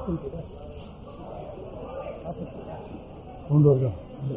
கொண்டு வருகிறோம்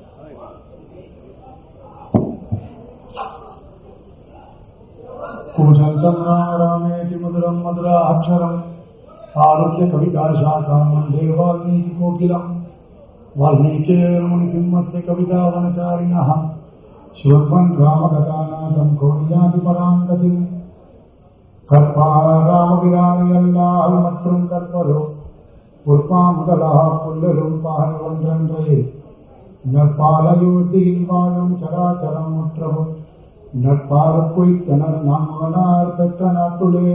कूजन्तं रामेति मधुरं मधुराक्षरम् आरुह्य कविताशाखां वन्दे वाल्मीकिकोकिलम् वाल्मीकिर्मुनिसिंहस्य कवितावनचारिणः शिवन्वन् रामकथानाथं कोडियाति परां गतिम् கற்பார ராமபிரானையல்லால் மற்றும் கற்பரோ பொற்பாமுதலாக புல்லரும் பால் ஒன்றன்றே நற்பாலயோசியில் வாழும் சராச்சரம் முற்றவும் நட்பார குறித்தனர் நாம் மகனார் பெற்ற நாட்டுலே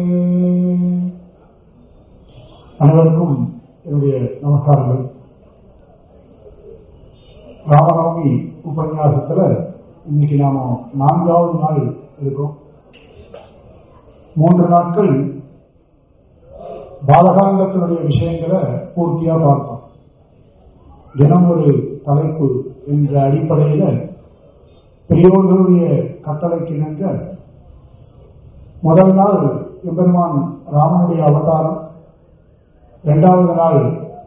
அனைவருக்கும் என்னுடைய நமஸ்காரங்கள் ராமநவமி உபன்யாசத்துல இன்னைக்கு நாம நான்காவது நாள் இருக்கோம் மூன்று நாட்கள் பாலகாண்டத்தினுடைய விஷயங்களை பூர்த்தியா பார்த்தோம் தினம் ஒரு தலைப்பு என்ற அடிப்படையில பெரியோர்களுடைய கட்டளைக்கு இணங்க முதல் நாள் எம்பெருமான் ராமனுடைய அவதாரம் இரண்டாவது நாள்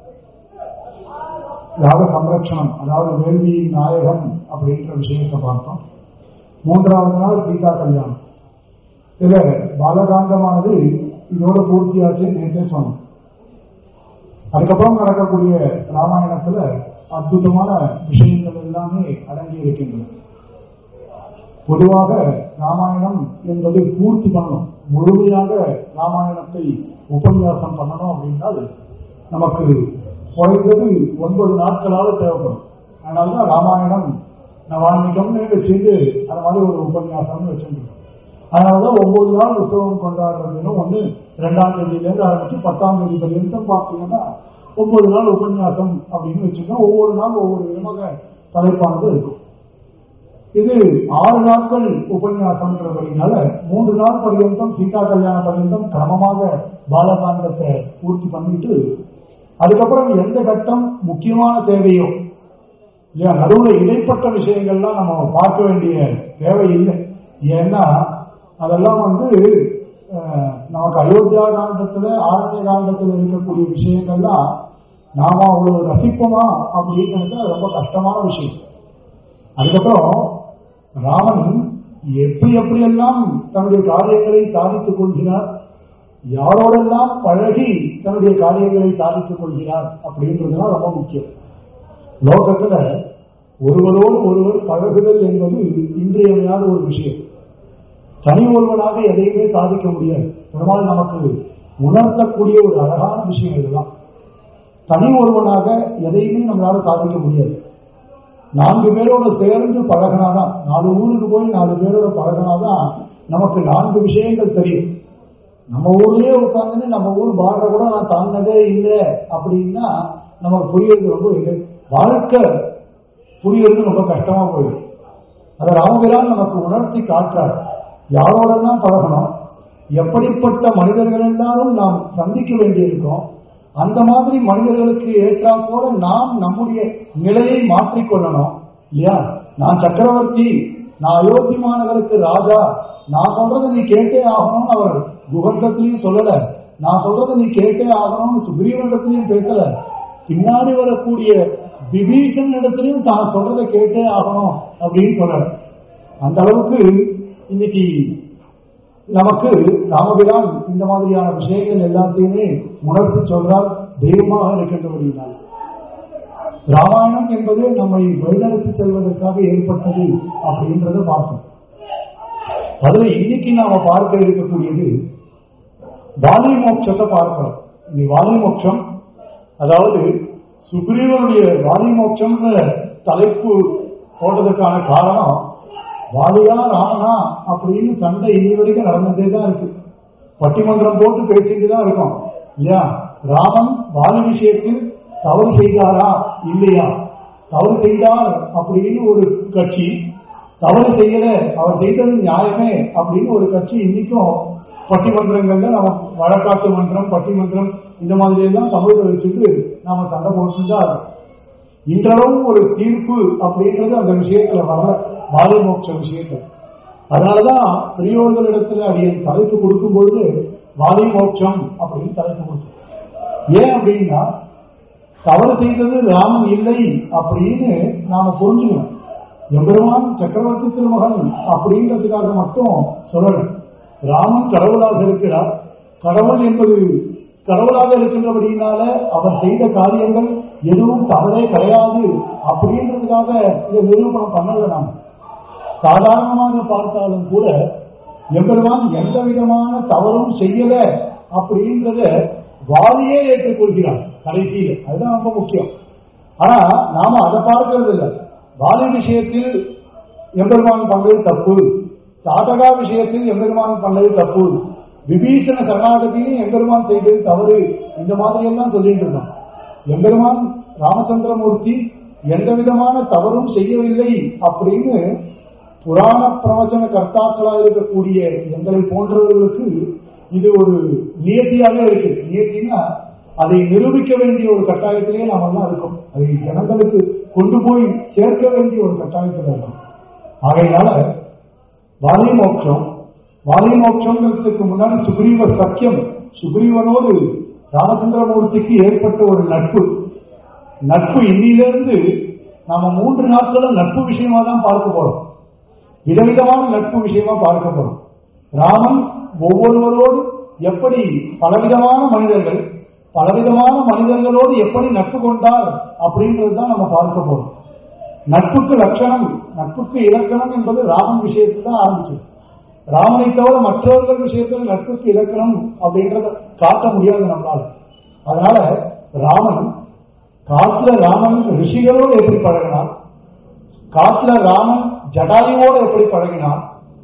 யாக சம்ரட்சணம் அதாவது வேள்வியின் நாயகம் அப்படின்ற விஷயத்தை பார்த்தோம் மூன்றாவது நாள் சீதா கல்யாணம் இதுல பாலகாண்டமானது இதோட பூர்த்தியாச்சு நேற்றே சொன்னோம் அதுக்கப்புறம் நடக்கக்கூடிய ராமாயணத்துல அற்புதமான விஷயங்கள் எல்லாமே அடங்கி இருக்கின்றன பொதுவாக ராமாயணம் என்பது பூர்த்தி பண்ணணும் முழுமையாக ராமாயணத்தை உபன்யாசம் பண்ணணும் அப்படின்னால் நமக்கு குறைந்தது ஒன்பது நாட்களாக தேவைப்படும் அதனாலதான் ராமாயணம் நவான்மிகம்னு வச்சுட்டு அந்த மாதிரி ஒரு உபன்யாசம்னு வச்சிருக்கோம் அதனாலதான் ஒன்பது நாள் உற்சவம் கொண்டாடுறதுன்னு ஒண்ணு ரெண்டாம் தேதியிலேருந்து ஆரம்பிச்சு பத்தாம் தேதி பர்யந்தம் பார்த்தீங்கன்னா ஒன்பது நாள் உபன்யாசம் அப்படின்னு வச்சுக்கோங்க ஒவ்வொரு நாள் ஒவ்வொரு விதமாக தலைப்பானது இருக்கும் இது ஆறு நாட்கள் உபன்யாசம்ன்றபடினால மூன்று நாள் பர்யந்தம் சீதா கல்யாண பர்யந்தம் கிரமமாக பாலகாண்டத்தை பூர்த்தி பண்ணிட்டு அதுக்கப்புறம் எந்த கட்டம் முக்கியமான தேவையோ இல்லையா நடுவில் இடைப்பட்ட விஷயங்கள்லாம் நம்ம பார்க்க வேண்டிய தேவை இல்லை ஏன்னா அதெல்லாம் வந்து நமக்கு அயோத்தியா காண்டத்துல ஆரண்ய காண்டத்துல இருக்கக்கூடிய விஷயங்கள்லாம் நாம அவ்வளவு ரசிப்போமா அப்படின்னு நினைச்சா ரொம்ப கஷ்டமான விஷயம் அதுக்கப்புறம் ராமன் எப்படி எப்படியெல்லாம் தன்னுடைய காரியங்களை சாதித்துக் கொள்கிறார் யாரோடெல்லாம் பழகி தன்னுடைய காரியங்களை சாதித்துக் கொள்கிறார் அப்படின்றதுதான் ரொம்ப முக்கியம் லோகத்துல ஒருவரோடு ஒருவர் பழகுதல் என்பது இன்றியமையாத ஒரு விஷயம் தனி ஒருவனாக எதையுமே சாதிக்க முடியாது பெருமாள் நமக்கு உணர்த்தக்கூடிய ஒரு அழகான விஷயம் இதெல்லாம் தனி ஒருவனாக எதையுமே நம்மளால சாதிக்க முடியாது நான்கு பேரோட சேர்ந்து பழகினாதான் நாலு ஊருக்கு போய் நாலு பேரோட பழகினாதான் நமக்கு நான்கு விஷயங்கள் தெரியும் நம்ம ஊர்லயே உட்கார்ந்து நம்ம ஊர் பார்டரை கூட நான் தாண்டினதே இல்லை அப்படின்னா நமக்கு புரியறது ரொம்ப இல்லை வாழ்க்கை புரியறது ரொம்ப கஷ்டமா போயிடும் அதை ராமபிரான் நமக்கு உணர்த்தி காட்டுறார் யாரோடெல்லாம் பழகணும் எப்படிப்பட்ட மனிதர்கள் எல்லாரும் நாம் சந்திக்க வேண்டியிருக்கோம் அந்த மாதிரி மனிதர்களுக்கு ஏற்றா போல நாம் நம்முடைய நிலையை மாற்றிக்கொள்ளணும் இல்லையா நான் சக்கரவர்த்தி நான் அயோத்தி மாநகருக்கு ராஜா நான் சொல்றதை நீ கேட்டே ஆகணும்னு அவர் குகண்டத்திலையும் சொல்லல நான் சொல்றதை நீ கேட்டே ஆகணும்னு சுக்ரீவனிடத்திலையும் பேசல பின்னாடி வரக்கூடிய விபீஷன் இடத்துலையும் தான் சொல்றதை கேட்டே ஆகணும் அப்படின்னு சொல்ற அந்த அளவுக்கு இன்னைக்கு நமக்கு ராமபிரான் இந்த மாதிரியான விஷயங்கள் எல்லாத்தையுமே உணர்த்தி சொல்றால் தெய்வமாக இருக்கின்றபடியினால் ராமாயணம் என்பது நம்மை வழிநடத்தி செல்வதற்காக ஏற்பட்டது அப்படின்றத பார்த்தோம் அதுல இன்னைக்கு நாம பார்க்க இருக்கக்கூடியது வாலி மோட்சத்தை பார்க்கிறோம் இந்த வாலி மோட்சம் அதாவது சுக்ரீவனுடைய வாலி மோட்சம்ன்ற தலைப்பு போட்டதுக்கான காரணம் வாலியா ராமனா அப்படின்னு சண்டை இனி வரைக்கும் நடந்துட்டே தான் இருக்கு பட்டிமன்றம் போட்டு பேசிட்டு தான் இருக்கோம் இல்லையா ராமன் வாலி விஷயத்தில் தவறு செய்தாரா இல்லையா தவறு செய்தார் அப்படின்னு ஒரு கட்சி தவறு செய்யல அவர் செய்தது நியாயமே அப்படின்னு ஒரு கட்சி இன்னைக்கும் பட்டிமன்றங்கள்ல நம்ம வழக்காட்டு மன்றம் பட்டிமன்றம் இந்த மாதிரி எல்லாம் தமிழ்ல வச்சுட்டு நாம சண்டை போட்டுதான் இருக்கோம் இன்றளவும் ஒரு தீர்ப்பு அப்படின்றது அந்த விஷயத்துல வரல பாலிய மோட்ச விஷயத்துல அதனாலதான் பெரியோர்களிடத்துல அடிய தலைப்பு கொடுக்கும் பொழுது வாலி மோட்சம் அப்படின்னு தலைப்பு கொடுத்தோம் ஏன் அப்படின்னா தவறு செய்தது ராமன் இல்லை அப்படின்னு நாம புரிஞ்சுக்கணும் எம்பெருமான் சக்கரவர்த்தி திருமகன் அப்படின்றதுக்காக மட்டும் சொல்லணும் ராமன் கடவுளாக இருக்கிறார் கடவுள் என்பது கடவுளாக இருக்கின்றபடியினால அவர் செய்த காரியங்கள் எதுவும் தவறே கிடையாது அப்படின்றதுக்காக இதை நிரூபணம் பண்ணல நாம் சாதாரணமாக பார்த்தாலும் கூட எம்பெருமான் எந்த விதமான தவறும் செய்யல அப்படின்றத வாலியே ஏற்றுக்கொள்கிறார் கடைசியில் அதுதான் ரொம்ப முக்கியம் ஆனா நாம அதை பார்க்கறது இல்லை வாலி விஷயத்தில் எம்பெருமான் பண்ணது தப்பு தாத்தகா விஷயத்தில் எம்பெருமான் பண்ணது தப்பு விபீஷண சரணாகதியும் எம்பெருமான் செய்தது தவறு இந்த மாதிரி எல்லாம் சொல்லிட்டு இருந்தோம் எம்பெருமான் ராமச்சந்திரமூர்த்தி எந்த விதமான தவறும் செய்யவில்லை அப்படின்னு புராண பிரவச்சன கர்த்தாக்களாக இருக்கக்கூடிய எங்களை போன்றவர்களுக்கு இது ஒரு நியத்தியாக இருக்கு நியத்தினா அதை நிரூபிக்க வேண்டிய ஒரு கட்டாயத்திலேயே நாம எல்லாம் இருக்கோம் அதை ஜனங்களுக்கு கொண்டு போய் சேர்க்க வேண்டிய ஒரு கட்டாயத்தில் இருக்கும் ஆகையினால வாலி மோட்சம் வாலி மோட்சங்கிறதுக்கு முன்னாடி சுக்ரீவ சக்கியம் சுக்ரீவனோடு ராமச்சந்திரமூர்த்திக்கு ஏற்பட்ட ஒரு நட்பு நட்பு இன்னிலிருந்து நாம மூன்று நாட்களும் நட்பு விஷயமா தான் பார்க்க போறோம் விதவிதமான நட்பு விஷயமா பார்க்க போறோம் ராமன் ஒவ்வொருவரோடு எப்படி பலவிதமான மனிதர்கள் பலவிதமான மனிதர்களோடு எப்படி நட்பு கொண்டார் அப்படின்றது தான் நம்ம பார்க்க போறோம் நட்புக்கு லட்சணம் நட்புக்கு இலக்கணம் என்பது ராமன் விஷயத்தில் தான் ஆரம்பிச்சது ராமனை தவிர மற்றவர்கள் விஷயத்தில் நட்புக்கு இலக்கணம் அப்படின்றத காட்ட முடியாது நம்மளால அதனால ராமன் காட்டுல ராமன் ரிஷிகளோடு எப்படி பழகினான் காட்டுல ராமன் ஜடாயுவோடு எப்படி பழகினான்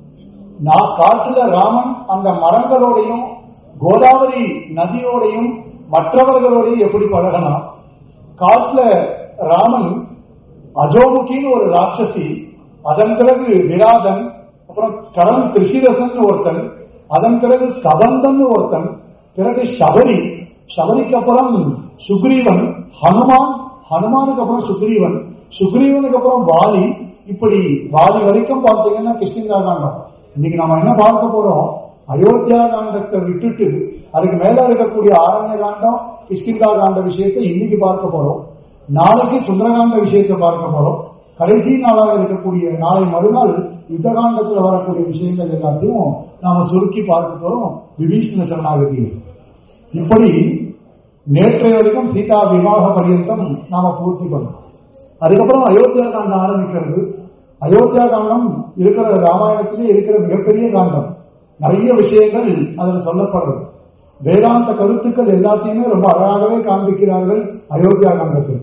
நான் காட்டுல ராமன் அந்த மரங்களோடையும் கோதாவரி நதியோடையும் மற்றவர்களோடையும் எப்படி பழகினான் காட்டுல ராமன் அஜோமுகின்னு ஒரு ராட்சசி அதன் பிறகு விராதன் அப்புறம் கரண் கிருஷிரசன் ஒருத்தன் அதன் பிறகு கபந்தன் ஒருத்தன் பிறகு சபரி சபரிக்கு அப்புறம் சுக்ரீவன் ஹனுமான் ஹனுமானுக்கு அப்புறம் சுக்ரீவன் சுக்ரீவனுக்கு அப்புறம் வாலி இப்படி வாலி வரைக்கும் பார்த்தீங்கன்னா கிருஷ்ணங்கா காண்டம் இன்னைக்கு நம்ம என்ன பார்க்க போறோம் அயோத்தியா காண்டத்தை விட்டுட்டு அதுக்கு மேல இருக்கக்கூடிய ஆரண்ய காண்டம் கிருஷ்ணங்கா காண்ட விஷயத்தை இன்னைக்கு பார்க்க போறோம் நாளைக்கு சுந்தரகாண்ட விஷயத்தை பார்க்க போறோம் கடைசி நாளாக இருக்கக்கூடிய நாளை மறுநாள் யுத்தகாண்டத்தில் வரக்கூடிய விஷயங்கள் எல்லாத்தையும் நாம சுருக்கி பார்க்க போறோம் விபீஷண சரணாகதியில் இப்படி நேற்றைய வரைக்கும் சீதா விவாக பரியந்தம் நாம பூர்த்தி பண்ணோம் அதுக்கப்புறம் அயோத்தியா காண்டம் ஆரம்பிக்கிறது அயோத்தியா காண்டம் இருக்கிற ராமாயணத்திலே இருக்கிற மிகப்பெரிய காண்டம் நிறைய விஷயங்கள் அதில் சொல்லப்படுறது வேதாந்த கருத்துக்கள் எல்லாத்தையுமே ரொம்ப அழகாகவே காண்பிக்கிறார்கள் அயோத்தியா காண்டத்தில்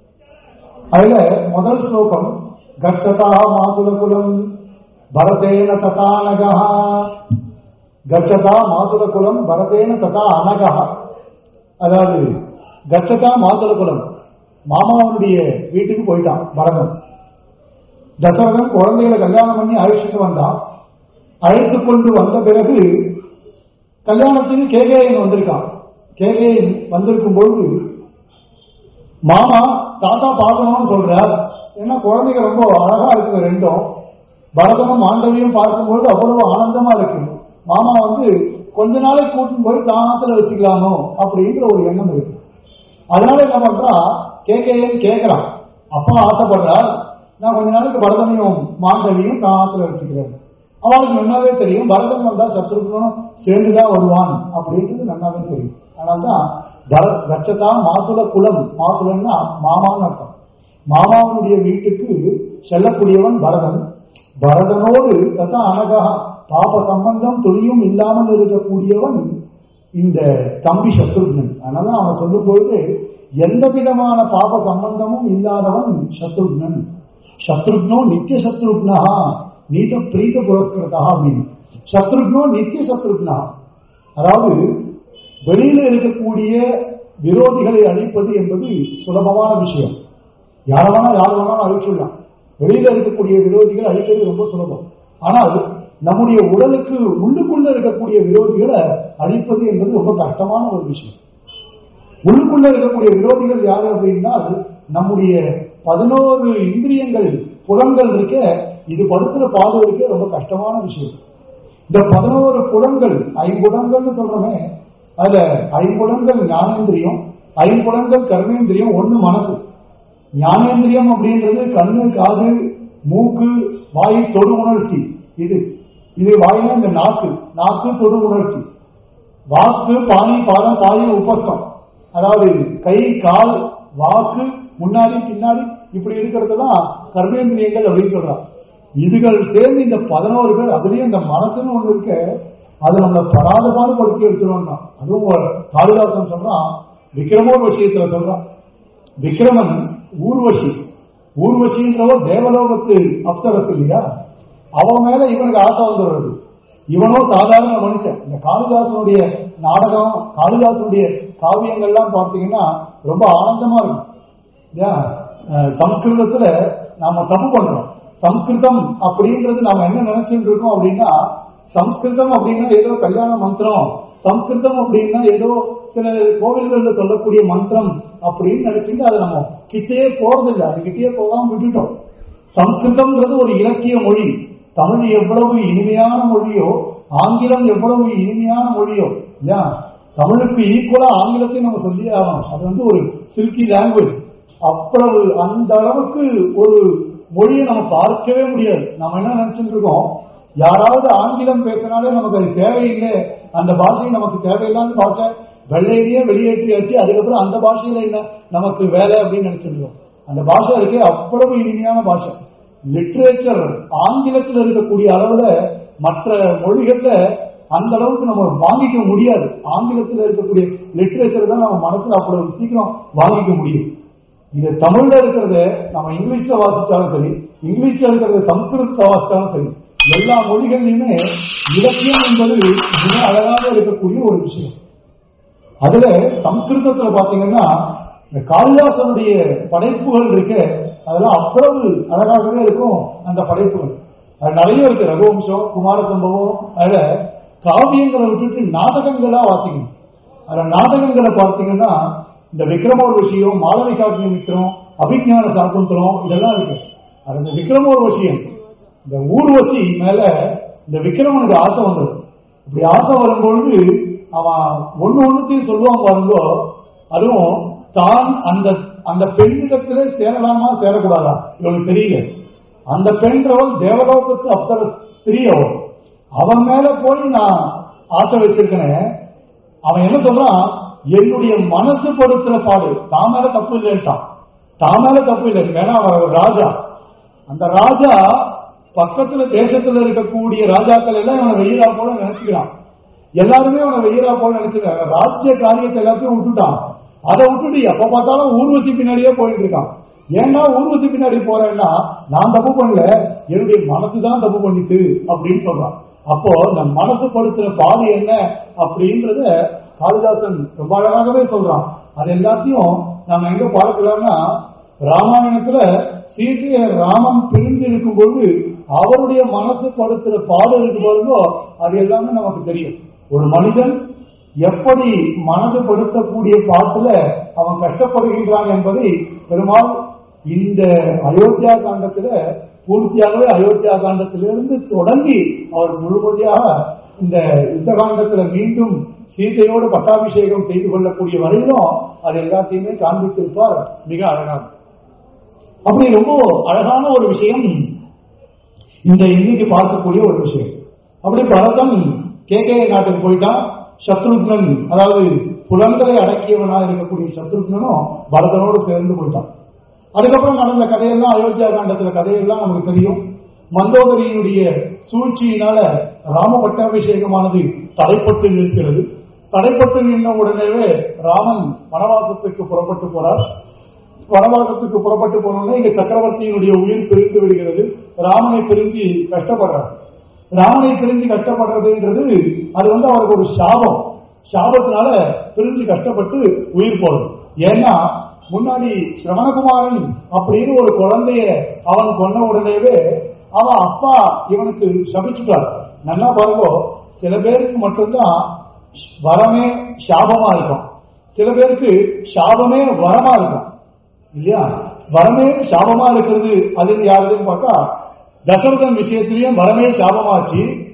அதுல முதல் ஸ்லோகம் கச்சதா மாதுலகுலம் பரதேன ததா அனகா கச்சதா மாதுலகுலம் பரதேன ததா அனகா அதாவது கச்சதா மாதுலகுலம் மாமாவனுடைய வீட்டுக்கு போயிட்டான் பரதன் தசரதன் குழந்தைகளை கல்யாணம் பண்ணி அழைச்சிட்டு வந்தான் அழைத்து கொண்டு வந்த பிறகு கல்யாணத்துக்கு கேகேயன் வந்திருக்கான் கேகேயன் வந்திருக்கும் பொழுது மாமா தாத்தா பார்க்கணும்னு சொல்றார் ஏன்னா குழந்தைங்க ரொம்ப அழகா இருக்குது ரெண்டும் பரதனும் மாண்டவியும் பார்க்கும்போது அவ்வளவு ஆனந்தமா இருக்கு மாமா வந்து கொஞ்ச நாளைக்கு கூட்டின்னு போய் தானத்துல வச்சுக்கலாமோ அப்படின்ற ஒரு எண்ணம் இருக்கு அதனால என்ன பண்றா கேகேயன் கேட்கிறான் அப்பா ஆசைப்படுறார் நான் கொஞ்ச நாளைக்கு பரதனையும் மாண்டவியும் தானத்துல வச்சுக்கிறேன் அவளுக்கு நன்னாவே தெரியும் பரதன் வந்தா சத்ருகனும் சேர்ந்துதான் வருவான் அப்படின்றது நன்னாவே தெரியும் அதனால்தான் பரத் கச்சதா மாதுல குலம் மாதுலன்னா மாமான்னு அர்த்தம் மாமாவனுடைய வீட்டுக்கு செல்லக்கூடியவன் பரதன் பரதனோடு தத்தா அனகா பாப சம்பந்தம் துளியும் இல்லாமல் இருக்கக்கூடியவன் இந்த தம்பி சத்ருக்னன் அதனால அவன் சொல்லும் பொழுது எந்த விதமான பாப சம்பந்தமும் இல்லாதவன் சத்ருக்னன் சத்ருக்னோ நித்திய சத்ருக்னா நீத பிரீத புரஸ்கிருதா அப்படின்னு சத்ருக்னோ நித்திய சத்ருக்னா அதாவது வெளியில இருக்கக்கூடிய விரோதிகளை அழிப்பது என்பது சுலபமான விஷயம் யார வேணா யார் வேணாலும் அழிச்சுடலாம் வெளியில இருக்கக்கூடிய விரோதிகளை அழிக்கிறது ரொம்ப சுலபம் ஆனால் நம்முடைய உடலுக்கு உள்ளுக்குள்ள இருக்கக்கூடிய விரோதிகளை அழிப்பது என்பது ரொம்ப கஷ்டமான ஒரு விஷயம் உள்ளுக்குள்ள இருக்கக்கூடிய விரோதிகள் யாரு அப்படின்னா நம்முடைய பதினோரு இந்திரியங்கள் புலன்கள் இருக்க இது படுத்துற பாதை இருக்க ரொம்ப கஷ்டமான விஷயம் இந்த பதினோரு புலன்கள் ஐம்புலங்கள்னு சொல்றோமே அதுல ஐம்புலன்கள் ஞானேந்திரியம் ஐம்புலன்கள் கர்மேந்திரியம் ஒண்ணு மனசு ஞானேந்திரியம் அப்படின்றது கண்ணு காது மூக்கு வாய் தொடு உணர்ச்சி இது இது வாயில இந்த நாக்கு நாக்கு தொடு உணர்ச்சி வாக்கு பாணி பாதம் பாய உபஸ்தம் அதாவது கை கால் வாக்கு முன்னாடி பின்னாடி இப்படி இருக்கிறது தான் கர்மேந்திரியங்கள் அப்படின்னு சொல்றாங்க இதுகள் சேர்ந்து இந்த பதினோரு பேர் அதுலயும் இந்த மனசுன்னு ஒண்ணு இருக்க அது நம்மளை படாத பாடுபடுத்தி எடுத்துருவோம்னா அதுவும் ஒரு காளிதாசன் சொல்றான் விக்ரமோர் விஷயத்துல சொல்றான் விக்ரமன் ஊர்வசி ஊர்வசின்றவர் தேவலோகத்து அப்சரத்து இல்லையா அவன் மேல இவனுக்கு ஆசை வந்துடுறது இவனோ சாதாரண மனுஷன் இந்த காளிதாசனுடைய நாடகம் காளிதாசனுடைய காவியங்கள்லாம் பார்த்தீங்கன்னா ரொம்ப ஆனந்தமா இருக்கும் ஏன் அஹ், சம்ஸ்கிருதத்துல நாம தப்பு பண்றோம் சம்ஸ்கிருதம் அப்படின்றது நாம என்ன நினைச்சிட்டு இருக்கோம் அப்படின்னா சம்ஸ்கிருதம் அப்படின்னா ஏதோ கல்யாண மந்திரம் சம்ஸ்கிருதம் அப்படின்னா ஏதோ சில கோவில்கள்ல சொல்லக்கூடிய மந்திரம் அப்படின்னு நினைச்சிட்டு அதை நம்ம கிட்டே போறதில்லை அது கிட்டே போகாம விட்டுட்டோம் சம்ஸ்கிருதம்ன்றது ஒரு இலக்கிய மொழி தமிழ் எவ்வளவு இனிமையான மொழியோ ஆங்கிலம் எவ்வளவு இனிமையான மொழியோ இல்லையா தமிழுக்கு ஈக்குவலா ஆங்கிலத்தையும் நம்ம சொல்லி ஆகணும் அது வந்து ஒரு சில்கி லாங்குவேஜ் அவ்வளவு அந்த அளவுக்கு ஒரு மொழியை நம்ம பார்க்கவே முடியாது நம்ம என்ன நினைச்சிட்டு இருக்கோம் யாராவது ஆங்கிலம் பேசினாலே நமக்கு அது தேவையில்லை அந்த பாஷை நமக்கு தேவையில்லாத பாஷை வெள்ளையிலேயே வெளியேற்றியாச்சு அதுக்கப்புறம் அந்த பாஷையில என்ன நமக்கு வேலை அப்படின்னு நினைச்சிருக்கோம் அந்த பாஷை இருக்கே அவ்வளவு இனிமையான பாஷை லிட்ரேச்சர் ஆங்கிலத்தில் இருக்கக்கூடிய அளவுல மற்ற மொழிகள்ல அந்த அளவுக்கு நம்ம வாங்கிக்க முடியாது ஆங்கிலத்தில் இருக்கக்கூடிய லிட்ரேச்சர் தான் நம்ம மனசுல அவ்வளவு சீக்கிரம் வாங்கிக்க முடியும் இது தமிழ்ல இருக்கிறத நம்ம இங்கிலீஷ்ல வாசிச்சாலும் சரி இங்கிலீஷ்ல இருக்கிறத சம்ஸ்கிருதத்துல வாசிச்சாலும் சரி எல்லா மொழிகள்லயுமே இலக்கியம் என்பது மிக அழகாக இருக்கக்கூடிய ஒரு விஷயம் அதுல சம்ஸ்கிருதத்துல பாத்தீங்கன்னா இந்த காளிதாசனுடைய படைப்புகள் இருக்கு அதெல்லாம் அவ்வளவு அழகாகவே இருக்கும் அந்த படைப்புகள் அது நிறைய இருக்கு ரகுவம்சம் குமார சம்பவம் அதுல காவியங்களை விட்டுட்டு நாடகங்களா வாசிக்கணும் அதுல நாடகங்களை பார்த்தீங்கன்னா இந்த விக்ரமோர் விஷயம் மாளவிகாக்னி மித்திரம் அபிஜான சாகுந்தரம் இதெல்லாம் இருக்கு அது இந்த விக்ரமோர் விஷயம் இந்த ஊர்வசி மேல இந்த விக்ரமனுக்கு ஆசை வந்தது இப்படி ஆசை வரும்பொழுது அவன் ஒண்ணு ஒண்ணுத்தையும் சொல்லுவான் பாருங்கோ அதுவும் தான் அந்த அந்த பெண்ணிடத்திலே சேரலாமா சேரக்கூடாதா இவனுக்கு தெரியல அந்த பெண்றவள் தேவலோகத்து அப்சர ஸ்திரீயவள் அவன் மேல போய் நான் ஆசை வச்சிருக்கேன் அவன் என்ன சொல்றான் என்னுடைய மனசு படுத்துற பாடு தான் மேல தப்பு இல்லைன்ட்டான் தான் மேல தப்பு இல்லை ஏன்னா அவன் ஒரு ராஜா அந்த ராஜா பக்கத்துல தேசத்துல இருக்கக்கூடிய ராஜாக்கள் எல்லாம் இவனை வெயிலா போல நினைச்சுக்கிறான் எல்லாருமே அவனை வெயிலா போல நினைச்சுக்கிறாங்க ராஜ்ய காரியத்தை எல்லாத்தையும் விட்டுட்டான் அதை விட்டுட்டு எப்ப பார்த்தாலும் ஊர்வசி பின்னாடியே போயிட்டு இருக்கான் ஏன்னா ஊர்வசி பின்னாடி போறேன்னா நான் தப்பு பண்ணல என்னுடைய மனசு தான் தப்பு பண்ணிட்டு அப்படின்னு சொல்றான் அப்போ இந்த மனசு படுத்துற பாடு என்ன அப்படின்றத காளிதாசன் ரொம்ப அழகாகவே சொல்றான் அது எல்லாத்தையும் நாம எங்க பார்க்கலாம்னா ராமாயணத்துல சீதைய ராமன் பிரிஞ்சு இருக்கும்போது அவருடைய மனசு படுத்துற பாடு இருக்கு பாருங்கோ அது எல்லாமே நமக்கு தெரியும் ஒரு மனிதன் எப்படி மனது படுத்தக்கூடிய பாட்டுல அவன் கஷ்டப்படுகின்றான் என்பதை பெருமாள் இந்த அயோத்தியா காண்டத்துல பூர்த்தியாகவே அயோத்தியா காண்டத்திலிருந்து தொடங்கி அவர் முழுவதையாக இந்த யுத்த காண்டத்துல மீண்டும் சீதையோடு பட்டாபிஷேகம் செய்து கொள்ளக்கூடிய வரையிலும் அது எல்லாத்தையுமே காண்பித்திருப்பார் மிக அழகாக அப்படி ரொம்ப அழகான ஒரு விஷயம் இந்த இன்னைக்கு பார்க்கக்கூடிய ஒரு விஷயம் அப்படி பரதன் கேகே நாட்டுக்கு போயிட்டான் சத்ருக்னன் அதாவது புலன்களை அடக்கியவனா இருக்கக்கூடிய சத்ருக்னனும் பரதனோடு சேர்ந்து போயிட்டான் அதுக்கப்புறம் நடந்த கதையெல்லாம் அயோத்தியா காண்டத்துல கதையெல்லாம் நமக்கு தெரியும் மந்தோதரியினுடைய சூழ்ச்சியினால ராம பட்டாபிஷேகமானது தடைப்பட்டு நிற்கிறது தடைப்பட்டு நின்ற உடனேவே ராமன் வனவாசத்துக்கு புறப்பட்டு போறார் வனவாசத்துக்கு புறப்பட்டு போனோடனே இங்க சக்கரவர்த்தியினுடைய உயிர் பிரிந்து விடுகிறது ராமனை பிரிஞ்சு கஷ்டப்படுறார் ராமனை பிரிஞ்சு கஷ்டப்படுறதுன்றது அது வந்து அவருக்கு ஒரு சாபம் சாபத்தினால பிரிஞ்சு கஷ்டப்பட்டு உயிர் போறது ஏன்னா முன்னாடி சிரவணகுமாரன் அப்படின்னு ஒரு குழந்தைய அவன் கொன்ன உடனேவே அவன் அப்பா இவனுக்கு சபிச்சுட்டார் நல்லா பாருங்க சில பேருக்கு மட்டும்தான் வரமே சாபமா இருக்கும் சில பேருக்கு சாபமே வரமா இருக்கும் இல்லையா வரமே சாபமா இருக்கிறது அது யாருன்னு பார்த்தா தசரதன் விஷயத்திலையும் வரமே சாபமாச்சு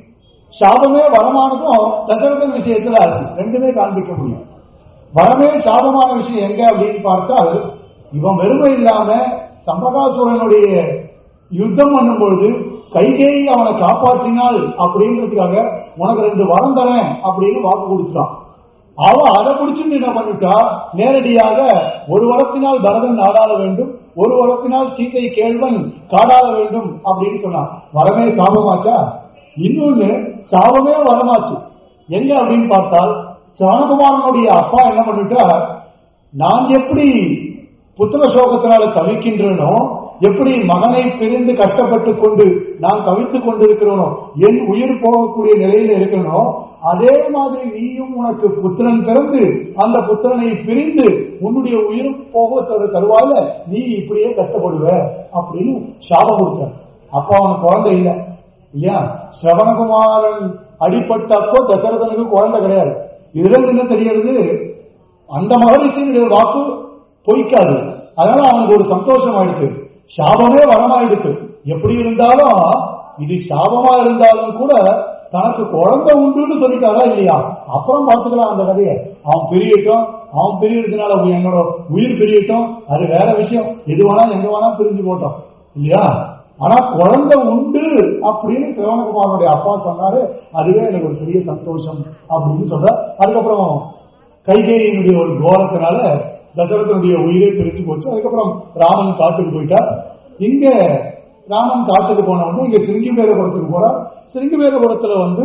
சாபமே வரமானதும் தசரதன் விஷயத்துல ஆச்சு ரெண்டுமே காண்பிக்க முடியும் வரமே சாபமான விஷயம் எங்க அப்படின்னு பார்த்தால் இவன் வெறுமை இல்லாம சம்பகாசுரனுடைய யுத்தம் பண்ணும் பொழுது கைகேயி அவனை காப்பாற்றினாள் அப்படின்றதுக்காக உனக்கு ரெண்டு வரம் தரேன் அப்படின்னு வாக்கு கொடுத்தான் அவன் அதை பிடிச்சிட்டு என்ன பண்ணிட்டா நேரடியாக ஒரு வரத்தினால் பரதன் நாடாள வேண்டும் ஒரு வரத்தினால் சீத்தை கேள்வன் காடாள வேண்டும் அப்படின்னு சொன்னான் வரமே சாபமாச்சா இன்னொன்னு சாபமே வரமாச்சு எங்க அப்படின்னு பார்த்தால் சரணகுமாரனுடைய அப்பா என்ன பண்ணிட்டா நான் எப்படி புத்திர சோகத்தினால தவிக்கின்றனோ எப்படி மகனை பிரிந்து கஷ்டப்பட்டு கொண்டு நான் தவித்துக் கொண்டிருக்கிறனோ என் உயிர் போகக்கூடிய நிலையில இருக்கணும் அதே மாதிரி நீயும் உனக்கு புத்திரன் பிறந்து அந்த புத்திரனை பிரிந்து உன்னுடைய உயிர் போக தரு- தருவாயில நீ இப்படியே கஷ்டப்படுவ அப்படின்னு சாபம் கொடுத்தார் அப்ப அவனுக்கு குழந்தை இல்லை இல்லையா சிரவணகுமாரன் அடிப்பட்டப்போ தசரதனுக்கு குழந்தை கிடையாது இதுல இருந்து என்ன தெரிகிறது அந்த மகரிஷியினுடைய வாக்கு பொய்க்காது அதனால அவனுக்கு ஒரு சந்தோஷம் ஆயிடுச்சு சாபமே வரமாயிடுச்சு எப்படி இருந்தாலும் இது சாபமா இருந்தாலும் கூட தனக்கு குழந்தை உண்டுன்னு சொல்லிட்டாரா இல்லையா அப்புறம் பார்த்துக்கலாம் அந்த கதையை அவன் பிரியட்டும் அவன் பிரியறதுனால என்னோட உயிர் பிரியட்டும் அது வேற விஷயம் எது வேணா எங்க வேணா பிரிஞ்சு போட்டோம் இல்லையா ஆனா குழந்தை உண்டு அப்படின்னு சிவனகுமாரனுடைய அப்பா சொன்னாரு அதுவே எனக்கு ஒரு பெரிய சந்தோஷம் அப்படின்னு சொல்ற அதுக்கப்புறம் கைகேயினுடைய ஒரு கோரத்தினால தசரதனுடைய உயிரே பிரிஞ்சு போச்சு அதுக்கப்புறம் ராமன் காட்டுக்கு போயிட்டார் இங்க ராமன் காட்டுக்கு போன உடனே இங்க சிருங்கிபேரபுரத்துக்கு போறார் சிருங்கிபேரபுரத்துல வந்து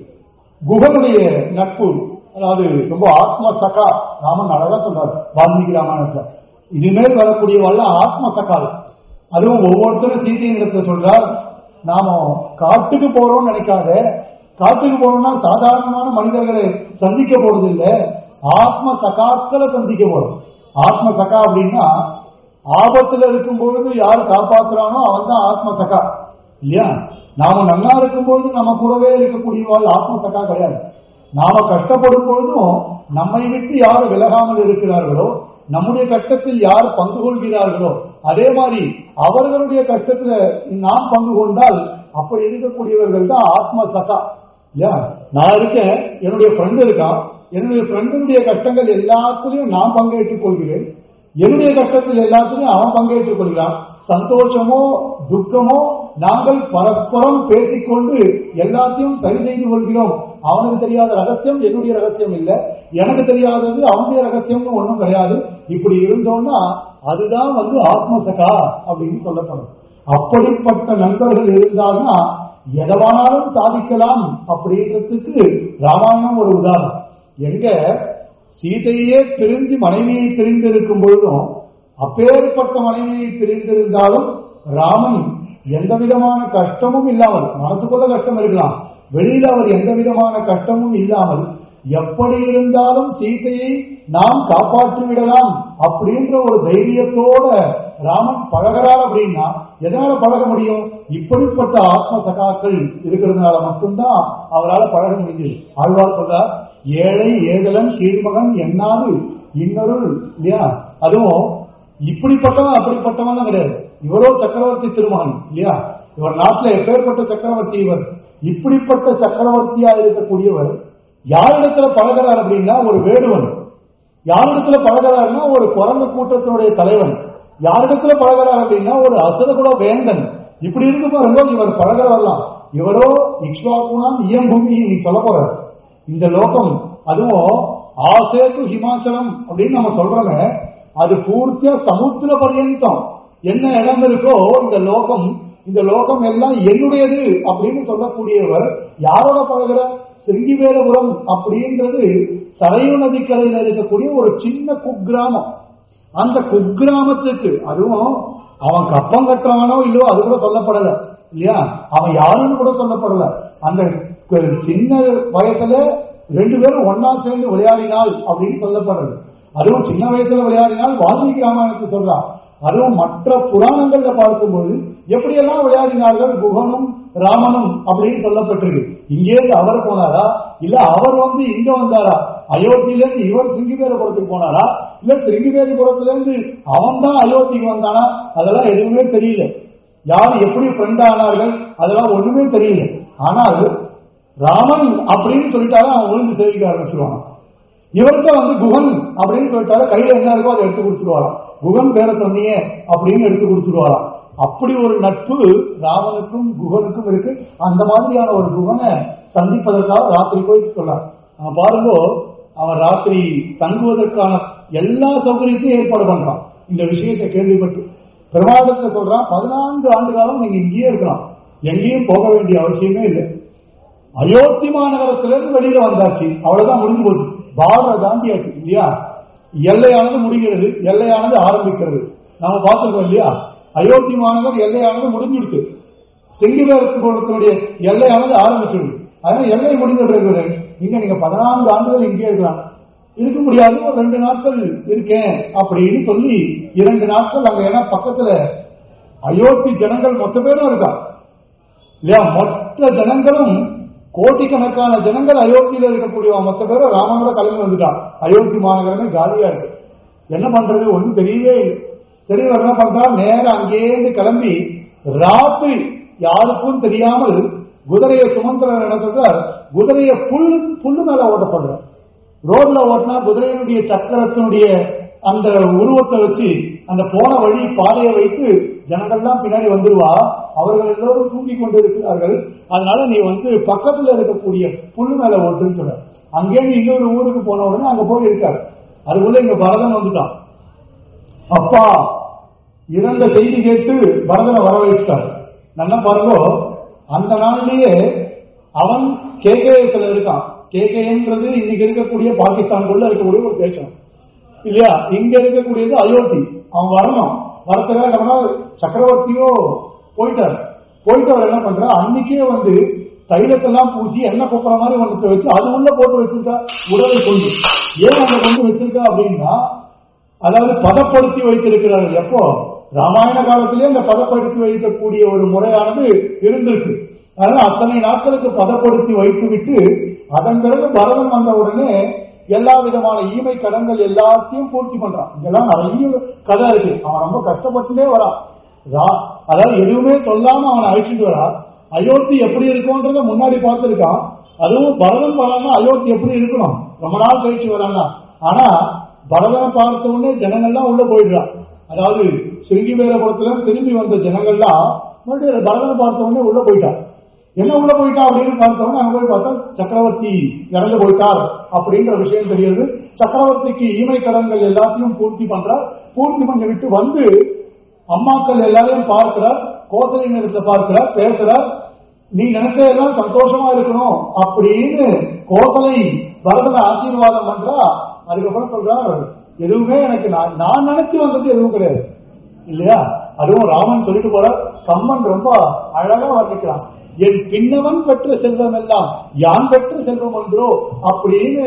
குகனுடைய நட்பு அதாவது ரொம்ப ஆத்ம சகா ராமன் அழகா சொல்றாரு வால்மீகி ராமாயணத்துல இனிமேல் வரக்கூடியவெல்லாம் ஆத்ம சகால் அதுவும் ஒவ்வொருத்தரும் சீதையின் இடத்துல சொல்றார் நாம காட்டுக்கு போறோம்னு நினைக்காத காட்டுக்கு போறோம்னா சாதாரணமான மனிதர்களை சந்திக்க போறது இல்ல ஆத்ம சகாக்களை சந்திக்க போறோம் ஆத்ம சகா அப்படின்னா ஆபத்துல இருக்கும் பொழுது யார் காப்பாத்துறானோ அவன் தான் ஆத்ம சகா இல்லையா நாம நல்லா இருக்கும் பொழுது நம்ம கூடவே இருக்கக்கூடியவாள் ஆத்ம சகா கிடையாது நாம கஷ்டப்படும் பொழுதும் நம்மை விட்டு யார் விலகாமல் இருக்கிறார்களோ நம்முடைய கஷ்டத்தில் யார் பங்கு கொள்கிறார்களோ அதே மாதிரி அவர்களுடைய கஷ்டத்துல நாம் பங்கு கொண்டால் அப்படி இருக்கக்கூடியவர்கள் தான் ஆத்ம சகா இல்லையா நான் இருக்கேன் என்னுடைய ஃப்ரெண்ட் இருக்கான் என்னுடைய ஃப்ரெண்டுடைய கஷ்டங்கள் எல்லாத்துலயும் நான் பங்கேற்றுக் கொள்கிறேன் என்னுடைய கஷ்டத்தில் எல்லாத்துலயும் அவன் பங்கேற்றுக் கொள்கிறான் சந்தோஷமோ துக்கமோ நாங்கள் பரஸ்பரம் பேசிக்கொண்டு எல்லாத்தையும் சரி செய்து கொள்கிறோம் அவனுக்கு தெரியாத ரகசியம் என்னுடைய ரகசியம் இல்ல எனக்கு தெரியாதது அவனுடைய ரகசியம்னு ஒண்ணும் கிடையாது இப்படி இருந்தோம்னா அதுதான் வந்து ஆத்மசகா அப்படின்னு சொல்லப்படும் அப்படிப்பட்ட நண்பர்கள் இருந்தால்னா எதவானாலும் சாதிக்கலாம் அப்படின்றதுக்கு ராமாயணம் ஒரு உதாரணம் எங்க சீதையே பிரிஞ்சு மனைவியை பிரிந்திருக்கும் பொழுதும் அப்பேற்பட்ட மனைவியை பிரிந்திருந்தாலும் ராமன் எந்த விதமான கஷ்டமும் இல்லாமல் மனசுக்குள்ள கஷ்டம் இருக்கலாம் வெளியில அவர் எந்த விதமான கஷ்டமும் இல்லாமல் எப்படி இருந்தாலும் சீதையை நாம் காப்பாற்றி விடலாம் அப்படின்ற ஒரு தைரியத்தோட ராமன் பழகிறார் அப்படின்னா எதனால பழக முடியும் இப்படிப்பட்ட ஆத்ம சகாக்கள் இருக்கிறதுனால மட்டும்தான் அவரால் பழக முடிஞ்சது ஆழ்வார் சொல்றார் ஏழை ஏகலன் கீழ்மகன் என்னாது இன்னொரு இல்லையா அதுவும் இப்படிப்பட்டவன் அப்படிப்பட்டவன் கிடையாது இவரோ சக்கரவர்த்தி திருமகன் இல்லையா இவர் நாட்டில் எப்பேற்பட்ட சக்கரவர்த்தி இவர் இப்படிப்பட்ட சக்கரவர்த்தியா இருக்கக்கூடியவர் யாரிடத்துல பழகிறார் அப்படின்னா ஒரு வேடுவன் யாரிடத்துல பழகிறாருன்னா ஒரு குரங்கு கூட்டத்தினுடைய தலைவன் யாரிடத்துல பழகிறார் அப்படின்னா ஒரு அசுரகுல வேந்தன் இப்படி இருக்கு பாருங்க இவர் பழகிற வரலாம் இவரோ இக்ஷ்வாகுணாம் இயம்பூமி நீ சொல்ல போற இந்த லோகம் அதுவும் ஆசேது ஹிமாச்சலம் அப்படின்னு நம்ம சொல்றோமே அது பூர்த்தியா சமுத்திர பர்யந்தம் என்ன இடம் இருக்கோ இந்த லோகம் இந்த லோகம் எல்லாம் என்னுடையது அப்படின்னு சொல்லக்கூடியவர் யாரோட பழகிற சிங்கிவேரபுரம் அப்படின்றது சரையு நதிக்கரையில் இருக்கக்கூடிய ஒரு சின்ன குக்கிராமம் அந்த குக்கிராமத்துக்கு அதுவும் அவன் கப்பம் கட்டுறவனோ இல்லையோ அது கூட சொல்லப்படல இல்லையா அவன் யாருன்னு கூட சொல்லப்படல அந்த கு- சின்ன வயசுல ரெண்டு பேரும் ஒன்னா சேர்ந்து விளையாடினால் அப்படின்னு சொல்லப்படுறது அதுவும் சின்ன வயசுல விளையாடினால் வால்மீகி ராமாயணத்தை சொல்றான் அதுவும் மற்ற புராணங்கள்ல பார்க்கும்போது எப்படியெல்லாம் விளையாடினார்கள் குகனும் ராமனும் அப்படின்னு சொல்லப்பட்டிருக்கு இங்கேருந்து அவர் போனாரா இல்ல அவர் வந்து இங்க வந்தாரா அயோத்தியில இருந்து இவர் சிங்கிபேரபுரத்துக்கு போனாரா இல்ல சிங்கிபேரபுரத்துல இருந்து அவன் தான் அயோத்திக்கு வந்தானா அதெல்லாம் எதுவுமே தெரியல யார் எப்படி ஃப்ரெண்ட் ஆனார்கள் அதெல்லாம் ஒண்ணுமே தெரியல ஆனால் ராமன் அப்படின்னு சொல்லிட்டாலும் அவன் விழுந்து சேவிக்க ஆரம்பிச்சிருவான் இவர்கிட்ட வந்து குகன் அப்படின்னு சொல்லிட்டாலும் கையில என்ன இருக்கோ அதை எடுத்து கொடுத்துருவாராம் குகன் பேரை சொன்னியே அப்படின்னு எடுத்து கொடுத்துருவாராம் அப்படி ஒரு நட்பு ராமனுக்கும் குகனுக்கும் இருக்கு அந்த மாதிரியான ஒரு குகனை சந்திப்பதற்காக ராத்திரி போய் சொன்னார் அவன் பாருங்க அவன் ராத்திரி தங்குவதற்கான எல்லா சௌகரியத்தையும் ஏற்பாடு பண்றான் இந்த விஷயத்தை கேள்விப்பட்டு பிரமாதத்துல சொல்றான் பதினான்கு ஆண்டு காலம் நீங்க இங்கேயே இருக்கலாம் எங்கேயும் போக வேண்டிய அவசியமே இல்லை அயோத்தி மாநகரத்திலிருந்து வெளியில வந்தாச்சு அவ்வளவுதான் முடிஞ்சு போச்சு பார்டரை தாண்டியாச்சு இல்லையா எல்லையானது முடிகிறது எல்லையானது ஆரம்பிக்கிறது நாம பார்த்திருக்கோம் இல்லையா அயோத்தி மாநகர் எல்லையானது முடிஞ்சிடுச்சு சிங்கிவேரத்துடைய எல்லையானது ஆரம்பிச்சிடுது அதனால எல்லை முடிந்த பிறகு இங்க நீங்க பதினான்கு ஆண்டுகள் இங்கே இருக்கலாம் இருக்க முடியாது ஒரு ரெண்டு நாட்கள் இருக்கேன் அப்படின்னு சொல்லி இரண்டு நாட்கள் அங்க ஏன்னா பக்கத்துல அயோத்தி ஜனங்கள் மொத்த பேரும் இருக்கா இல்லையா மொத்த ஜனங்களும் கோடிக்கணக்கான ஜனங்கள் அயோத்தியில இருக்கக்கூடிய மொத்த பேரும் ராமனோட கிளம்பி வந்துட்டான் அயோத்தி மாநகரமே காலியா இருக்கு என்ன பண்றது ஒன்றும் தெரியவே இல்லை சரி இவர் என்ன பண்றா நேரம் அங்கேருந்து கிளம்பி ராத்திரி யாருக்கும் தெரியாமல் குதிரையை சுமந்திரர் என்ன சொல்றார் குதிரையை புல்லு புல்லு மேல ஓட்ட சொல்றார் ரோட்ல ஓட்டினா குதிரையினுடைய சக்கரத்தினுடைய அந்த உருவத்தை வச்சு அந்த போன வழி பாதையை வைத்து ஜனங்கள்லாம் பின்னாடி வந்துருவா அவர்கள் எல்லோரும் தூங்கி கொண்டு இருக்கிறார்கள் அதனால நீ வந்து பக்கத்துல இருக்கக்கூடிய புல்லு மேல ஓட்டுன்னு சொல்ற அங்கே நீ இன்னொரு ஊருக்கு போன உடனே அங்க போய் இருக்காரு அதுக்குள்ள இங்க பரதன் வந்துட்டான் அப்பா இறந்த செய்தி கேட்டு பரதனை வரவேற்றார் நல்லா பாருங்க அந்த நாள்லயே அவன் கேகேயத்துல இருக்கான் கேகேன்றது இன்னைக்கு இருக்கக்கூடிய பாகிஸ்தானுக்குள்ள இருக்கக்கூடிய ஒரு தேசம் இல்லையா இங்க இருக்கக்கூடியது அயோத்தி அவன் வரணும் வரத்துக்காக சக்கரவர்த்தியோ போயிட்டார் போயிட்டு அவர் என்ன பண்ற அன்னைக்கே வந்து தைலத்தெல்லாம் பூசி எண்ணெய் கொப்புற மாதிரி ஒன்று வச்சு அது உள்ள போட்டு வச்சிருக்கா உடலை கொண்டு ஏன் அங்க கொண்டு வச்சிருக்கா அப்படின்னா அதாவது பதப்படுத்தி வைத்திருக்கிறார்கள் எப்போ ராமாயண காலத்திலே இந்த பதப்படுத்தி வைக்கக்கூடிய ஒரு முறையானது இருந்திருக்கு அதனால அத்தனை நாட்களுக்கு பதப்படுத்தி வைத்து விட்டு அதன் பிறகு பரதன் வந்த உடனே எல்லா விதமான ஈமை கடன்கள் எல்லாத்தையும் பூர்த்தி பண்றான் இதெல்லாம் நிறைய கதை இருக்கு அவன் ரொம்ப கஷ்டப்பட்டுட்டே வரான் ரா- அதாவது எதுவுமே சொல்லாம அவனை அழைச்சிட்டு வரா அயோத்தி எப்படி இருக்கும்ன்றத முன்னாடி பார்த்திருக்கான் அதுவும் பரதன் வரான்னா அயோத்தி எப்படி இருக்கணும் ரொம்ப நாள் கழிச்சு வராங்க ஆனா பரதனை பார்த்த உடனே ஜனங்கள்லாம் உள்ள போயிடுறான் அதாவது சிறுங்கிவேரபுரத்துல திரும்பி வந்த ஜனங்கள்லாம் மறுபடியும் பரதனை பார்த்த உடனே உள்ள போயிட்டான் என்ன உள்ள போயிட்டா அப்படின்னு பார்த்தோம்னா அங்க போய் பார்த்தா சக்கரவர்த்தி இறந்து போயிட்டார் அப்படின்ற விஷயம் தெரியுது சக்கரவர்த்திக்கு ஈமை கடன்கள் எல்லாத்தையும் பூர்த்தி பண்றார் பூர்த்தி பண்ணி விட்டு வந்து அம்மாக்கள் எல்லாரையும் பார்க்கிறார் கோசலை நேரத்தை பார்க்கிறார் பேசுறார் நீ நினைச்ச எல்லாம் சந்தோஷமா இருக்கணும் அப்படின்னு கோசலை பரதனை ஆசீர்வாதம் பண்றா அதுக்கப்புறம் சொல்றார் எதுவுமே எனக்கு நான் நான் நினைச்சு வந்தது எதுவும் கிடையாது இல்லையா அதுவும் ராமன் சொல்லிட்டு போற கம்மன் ரொம்ப அழகா வர்ணிக்கிறான் என் பின்னவன் பெற்ற செல்வம் எல்லாம் யான் பெற்ற செல்வம் ஒன்றோ அப்படின்னு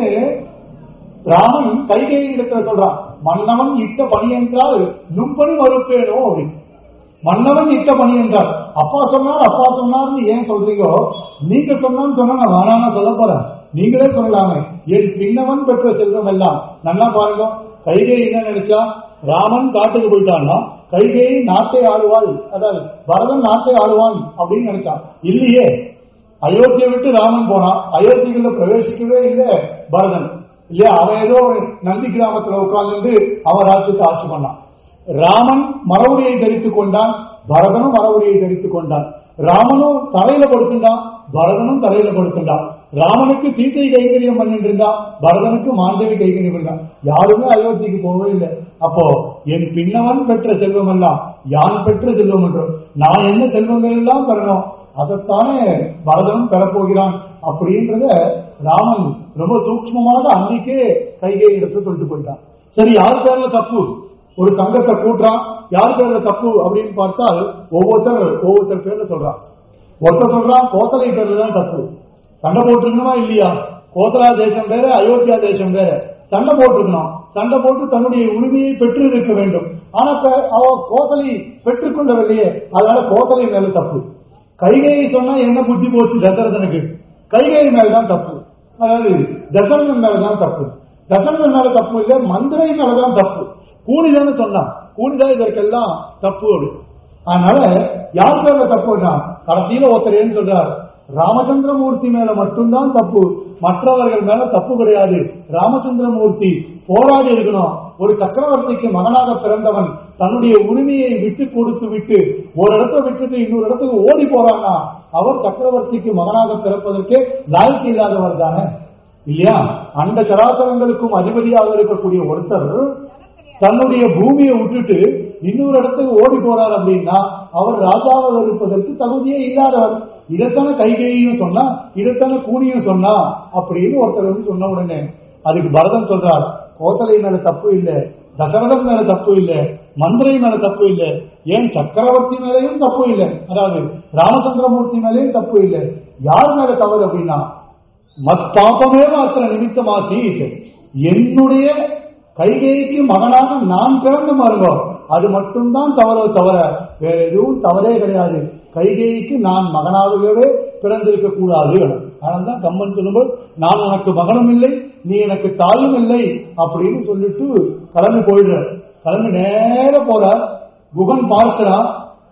ராமன் கைகையை இடத்துல சொல்றான் மன்னவன் இட்ட பணி என்றால் நும்பணி மறுப்பேனோ அப்படின்னு மன்னவன் இட்ட பணி என்றார் அப்பா சொன்னார் அப்பா சொன்னார்னு ஏன் சொல்றீங்க நீங்க சொன்னான்னு சொன்னா நான் வேணாம்னு சொல்ல போறேன் நீங்களே சொல்லலாமே என் பின்னவன் பெற்ற செல்வம் எல்லாம் நல்லா பாருங்க கைகை என்ன நினைச்சா ராமன் காட்டுக்கு போயிட்டான்னா கைகை நாட்டை ஆளுவாள் அதாவது பரதன் நாட்டை ஆளுவான் அப்படின்னு நினைச்சான் இல்லையே அயோத்தியை விட்டு ராமன் போனான் அயோத்திக்குள்ள பிரவேசிக்கவே இல்லை பரதன் இல்லையா அவன் ஏதோ ஒரு நந்தி கிராமத்துல உட்கார்ந்து அவன் ராஜ்யத்தை ஆட்சி பண்ணான் ராமன் மரவுரியை தரித்துக் கொண்டான் பரதனும் மரவுரியை தரித்துக் கொண்டான் ராமனும் தலையில படுத்துட்டான் பரதனும் தலையில படுத்துட்டான் ராமனுக்கு சீத்தை கைங்கரியம் பண்ணிட்டு இருந்தான் பரதனுக்கு மாண்டவி கைங்கரியம் பண்ணான் யாருமே அயோத்திக்கு போகவே இல்லை அப்போ என் பின்னவன் பெற்ற செல்வம் எல்லாம் யான் பெற்ற செல்வம் என்றும் நான் என்ன செல்வங்கள் எல்லாம் பெறணும் அதைத்தானே பரதனும் பெறப்போகிறான் அப்படின்றத ராமன் ரொம்ப சூக்ஷ்மமாக அன்னைக்கே கைகை எடுத்து சொல்லிட்டு போயிட்டான் சரி யார் பேர்ல தப்பு ஒரு தங்கத்தை கூட்டுறான் யார் பேர்ல தப்பு அப்படின்னு பார்த்தால் ஒவ்வொருத்தர் ஒவ்வொருத்தர் பேர்ல சொல்றான் ஒருத்தர் சொல்றான் கோத்தலை பேர்ல தான் தப்பு சண்டை போட்டிருக்கணுமா இல்லையா கோத்தலா தேசம் வேற அயோத்தியா தேசம் வேற சண்டை போட்டிருக்கணும் சண்டை போட்டு தன்னுடைய உரிமையை பெற்று இருக்க வேண்டும் ஆனா இப்ப அவ கோத்தலை பெற்றுக்கொள்ளவில்லையே அதனால கோத்தலை மேல தப்பு கைகையை சொன்னா என்ன புத்தி போச்சு தசரதனுக்கு கைகை மேலதான் தப்பு அதாவது தசரதன் மேலதான் தப்பு தசரதன் மேல தப்பு இல்லை மந்திரை மேலதான் தப்பு கூலிதான்னு சொன்னான் கூலிதான் இதற்கெல்லாம் தப்பு அப்படி அதனால யார் மேல தப்புன்னா கடைசியில ஒருத்தர் ஏன்னு சொல்றார் ராமச்சந்திரமூர்த்தி மேல மட்டும்தான் தப்பு மற்றவர்கள் மேல தப்பு கிடையாது ராமச்சந்திரமூர்த்தி போராடி இருக்கணும் ஒரு சக்கரவர்த்திக்கு மகனாக பிறந்தவன் தன்னுடைய உரிமையை விட்டு கொடுத்து விட்டு ஒரு இடத்தை விட்டுட்டு இன்னொரு இடத்துக்கு ஓடி போறான்னா அவர் சக்கரவர்த்திக்கு மகனாக பிறப்பதற்கே லாய்க்கு இல்லாதவர் தானே இல்லையா அந்த சராசரங்களுக்கும் அதிபதியாக இருக்கக்கூடிய ஒருத்தர் தன்னுடைய பூமியை விட்டுட்டு இன்னொரு இடத்துக்கு ஓடி போறார் அப்படின்னா அவர் ராஜாவாக இருப்பதற்கு தகுதியே இல்லாதவர் இதைத்தானே கைகையும் சொன்னா இதைத்தானே கூனியும் சொன்னா அப்படின்னு ஒருத்தர் வந்து சொன்ன உடனே அதுக்கு பரதன் சொல்றார் கோசலை மேல தப்பு இல்லை தசரதன் மேல தப்பு இல்லை மந்திரை மேல தப்பு இல்லை ஏன் சக்கரவர்த்தி மேலேயும் தப்பு இல்லை அதாவது ராமச்சந்திரமூர்த்தி மேலேயும் தப்பு இல்லை யார் மேல தவறு அப்படின்னா மத்தாபமே மாத்திர நிமித்தமாசி என்னுடைய கைகேயிக்கு மகனாக நான் பிறந்து பாருங்க அது மட்டும்தான் தவறோ தவிர வேற எதுவும் தவறே கிடையாது கைகேயிக்கு நான் மகனாகவே பிறந்திருக்க கூடாது ஆனால் தான் கம்மன் சொல்லும்போது நான் உனக்கு மகனும் இல்லை நீ எனக்கு தாயும் இல்லை அப்படின்னு சொல்லிட்டு கிளம்பி போயிடுற கிளம்பி நேர போற குகன் பார்க்கிறான்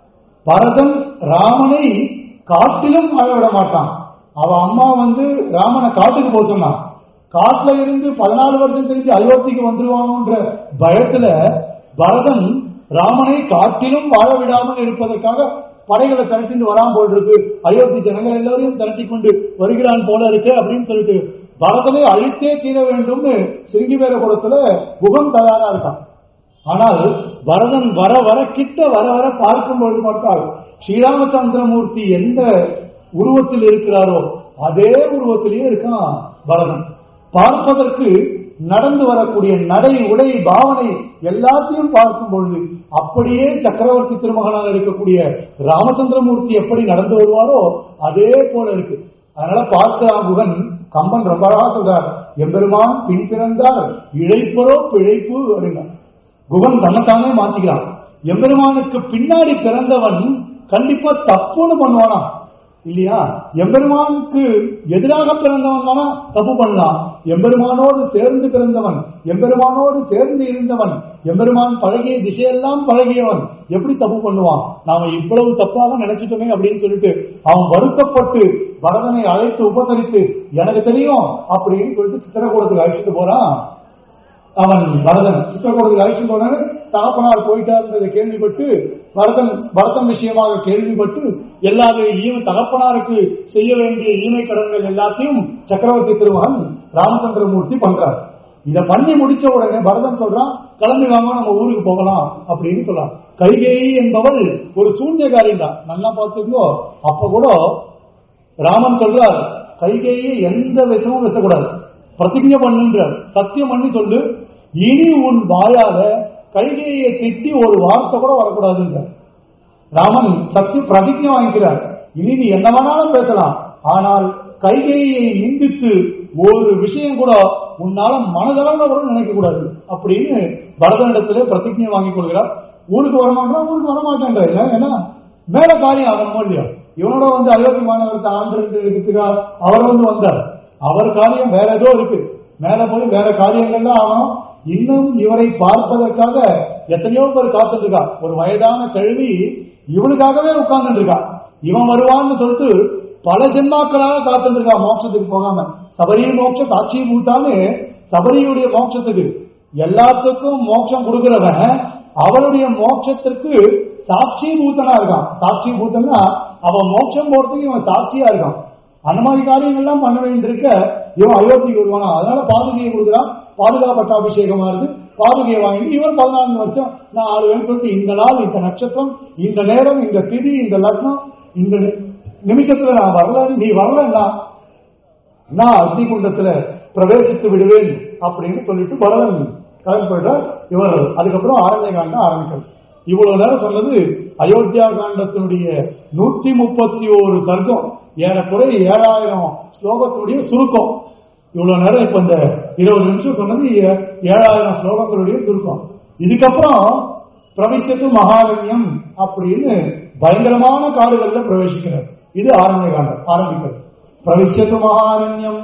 பரதன் ராமனை காட்டிலும் வாழ விட மாட்டான் அவ அம்மா வந்து ராமனை காட்டுக்கு போக சொன்னான் காட்டுல இருந்து பதினாலு வருஷம் கழிச்சு அயோத்திக்கு வந்துருவாங்கன்ற பயத்துல பரதன் ராமனை காட்டிலும் வாழ விடாமல் இருப்பதற்காக படைகளை திரட்டிட்டு வராம போல் இருக்கு அயோத்தி ஜனங்கள் எல்லாரையும் திரட்டி கொண்டு வருகிறான் போல இருக்கு அப்படின்னு சொல்லிட்டு பரதனை அழித்தே தீர வேண்டும்னு சிருங்கிவேரபுரத்துல குகம் தயாரா இருக்கான் ஆனால் பரதன் வர வர கிட்ட வர வர பார்க்கும் பொழுது பார்த்தால் ஸ்ரீராமச்சந்திரமூர்த்தி எந்த உருவத்தில் இருக்கிறாரோ அதே உருவத்திலேயே இருக்கான் பரதன் பார்ப்பதற்கு நடந்து வரக்கூடிய நடை உடை பாவனை எல்லாத்தையும் பார்க்கும் பொழுது அப்படியே சக்கரவர்த்தி திருமகனாக இருக்கக்கூடிய ராமச்சந்திரமூர்த்தி எப்படி நடந்து வருவாரோ அதே போல இருக்கு அதனால பார்த்த குகன் கம்பன் ரொம்ப அழகா சொல்றார் எம்பெருமான் பின் பிறந்தார் இழைப்பரோ பிழைப்பு அப்படின்னா குகன் தன்னைத்தானே மாத்திக்கிறான் எம்பெருமானுக்கு பின்னாடி பிறந்தவன் கண்டிப்பா தப்புன்னு பண்ணுவானா இல்லையா எம்பெருமானுக்கு எதிராக பிறந்தவன் தானா தப்பு பண்ணலாம் எம்பெருமானோடு சேர்ந்து பிறந்தவன் எம்பெருமானோடு சேர்ந்து இருந்தவன் எம்பெருமான் பழகிய திசையெல்லாம் பழகியவன் எப்படி தப்பு பண்ணுவான் நாம இவ்வளவு தப்பாக நினைச்சிட்டோமே அப்படின்னு சொல்லிட்டு அவன் வருத்தப்பட்டு பரதனை அழைத்து உபசரித்து எனக்கு தெரியும் அப்படின்னு சொல்லிட்டு சித்திரக்கூடத்துக்கு அழைச்சிட்டு போறான் அவன் பரதன் சித்திரக்கூடத்துக்கு அழைச்சிட்டு போனாரு தகப்பனார் போயிட்டாருன்றதை கேள்விப்பட்டு பரதன் பரதன் விஷயமாக கேள்விப்பட்டு எல்லா ஈமை தகப்பனாருக்கு செய்ய வேண்டிய ஈமை கடன்கள் எல்லாத்தையும் சக்கரவர்த்தி திருமகன் ராமச்சந்திரமூர்த்தி பண்றார் இத பண்ணி முடிச்ச உடனே பரதன் சொல்றான் கிளம்பி வாங்க நம்ம ஊருக்கு போகலாம் அப்படின்னு சொல்றான் கைகேயி என்பவள் ஒரு சூன்யகாரி தான் நல்லா பார்த்துக்கோ அப்ப கூட ராமன் சொல்றார் கைகேயை எந்த விஷயமும் பேசக்கூடாது பிரதிஜை பண்ணுன்றார் சத்தியம் பண்ணி சொல்லு இனி உன் வாயால கைகேயை திட்டி ஒரு வார்த்தை கூட வரக்கூடாதுன்றார் ராமன் சத்திய பிரதிஜை வாங்கிக்கிறார் இனி நீ என்ன வேணாலும் பேசலாம் ஆனால் கைகேயை நிந்தித்து ஒரு விஷயம் கூட உன்னால மனதளவுல கூட நினைக்க கூடாது அப்படின்னு பரதனிடத்திலே பிரதிஜை வாங்கிக் கொள்கிறார் ஊருக்கு வரமாட்டா ஊருக்கு வரமாட்டேன்ற இல்ல ஏன்னா மேல காரியம் ஆகணுமோ இல்லையா இவனோட வந்து அயோத்தி மாணவருக்கு ஆண்டு இருக்கிறார் அவர் வந்து வந்தார் அவர் காரியம் வேற ஏதோ இருக்கு மேல போய் வேற காரியங்கள்லாம் ஆகணும் இன்னும் இவரை பார்ப்பதற்காக எத்தனையோ பேர் காத்துட்டு இருக்கா ஒரு வயதான கழுவி இவனுக்காகவே உட்கார்ந்துட்டு இருக்கா இவன் வருவான்னு சொல்லிட்டு பல ஜென்மாக்களாக காத்துட்டு இருக்கா மோட்சத்துக்கு போகாம சபரி மோட்ச சாட்சி பூத்தான்னு சபரியுடைய மோட்சத்துக்கு எல்லாத்துக்கும் மோட்சம் கொடுக்கிறவன் அவருடைய மோட்சத்திற்கு சாட்சி பூத்தனா இருக்கான் சாட்சி பூத்தன்னா அவன் மோட்சம் போறதுக்கு இவன் சாட்சியா இருக்கான் அந்த மாதிரி காரியங்கள்லாம் பண்ண வேண்டியிருக்க இவன் அயோத்திக்கு வருவானா அதனால பாதுகையை கொடுக்குறான் பாதுகா பட்டாபிஷேகமா இருக்கு பாதுகையை வாங்கிட்டு இவன் பதினான்கு வருஷம் நான் ஆளுவேன்னு சொல்லிட்டு இந்த நாள் இந்த நட்சத்திரம் இந்த நேரம் இந்த திதி இந்த லக்னம் இந்த நிமிஷத்துல நான் வரல நீ வரலன்னா நான் அக்னி குண்டத்துல பிரவேசித்து விடுவேன் அப்படின்னு சொல்லிட்டு பரதன் கிளம்பி போயிட்டார் இவர் அதுக்கப்புறம் ஆரண்ய காண்டம் ஆரம்பிக்கிறார் இவ்வளவு நேரம் சொன்னது அயோத்தியா காண்டத்தினுடைய நூற்றி முப்பத்தி ஒரு சர்க்கம் ஏறக்குறைய ஏழாயிரம் ஸ்லோகத்தினுடைய சுருக்கம் இவ்வளவு நேரம் இப்ப இந்த இருபது நிமிஷம் சொன்னது ஏ- ஏழாயிரம் ஸ்லோகங்களுடைய சுருக்கம் இதுக்கப்புறம் பிரவேசித்து மகாரண்யம் அப்படின்னு பயங்கரமான காடுகள்ல பிரவேசிக்கிறார் இது ஆரண்ய காண்டம் ஆரம்பிக்கிறது பிரவிஷ்யத்து மகாரண்யம்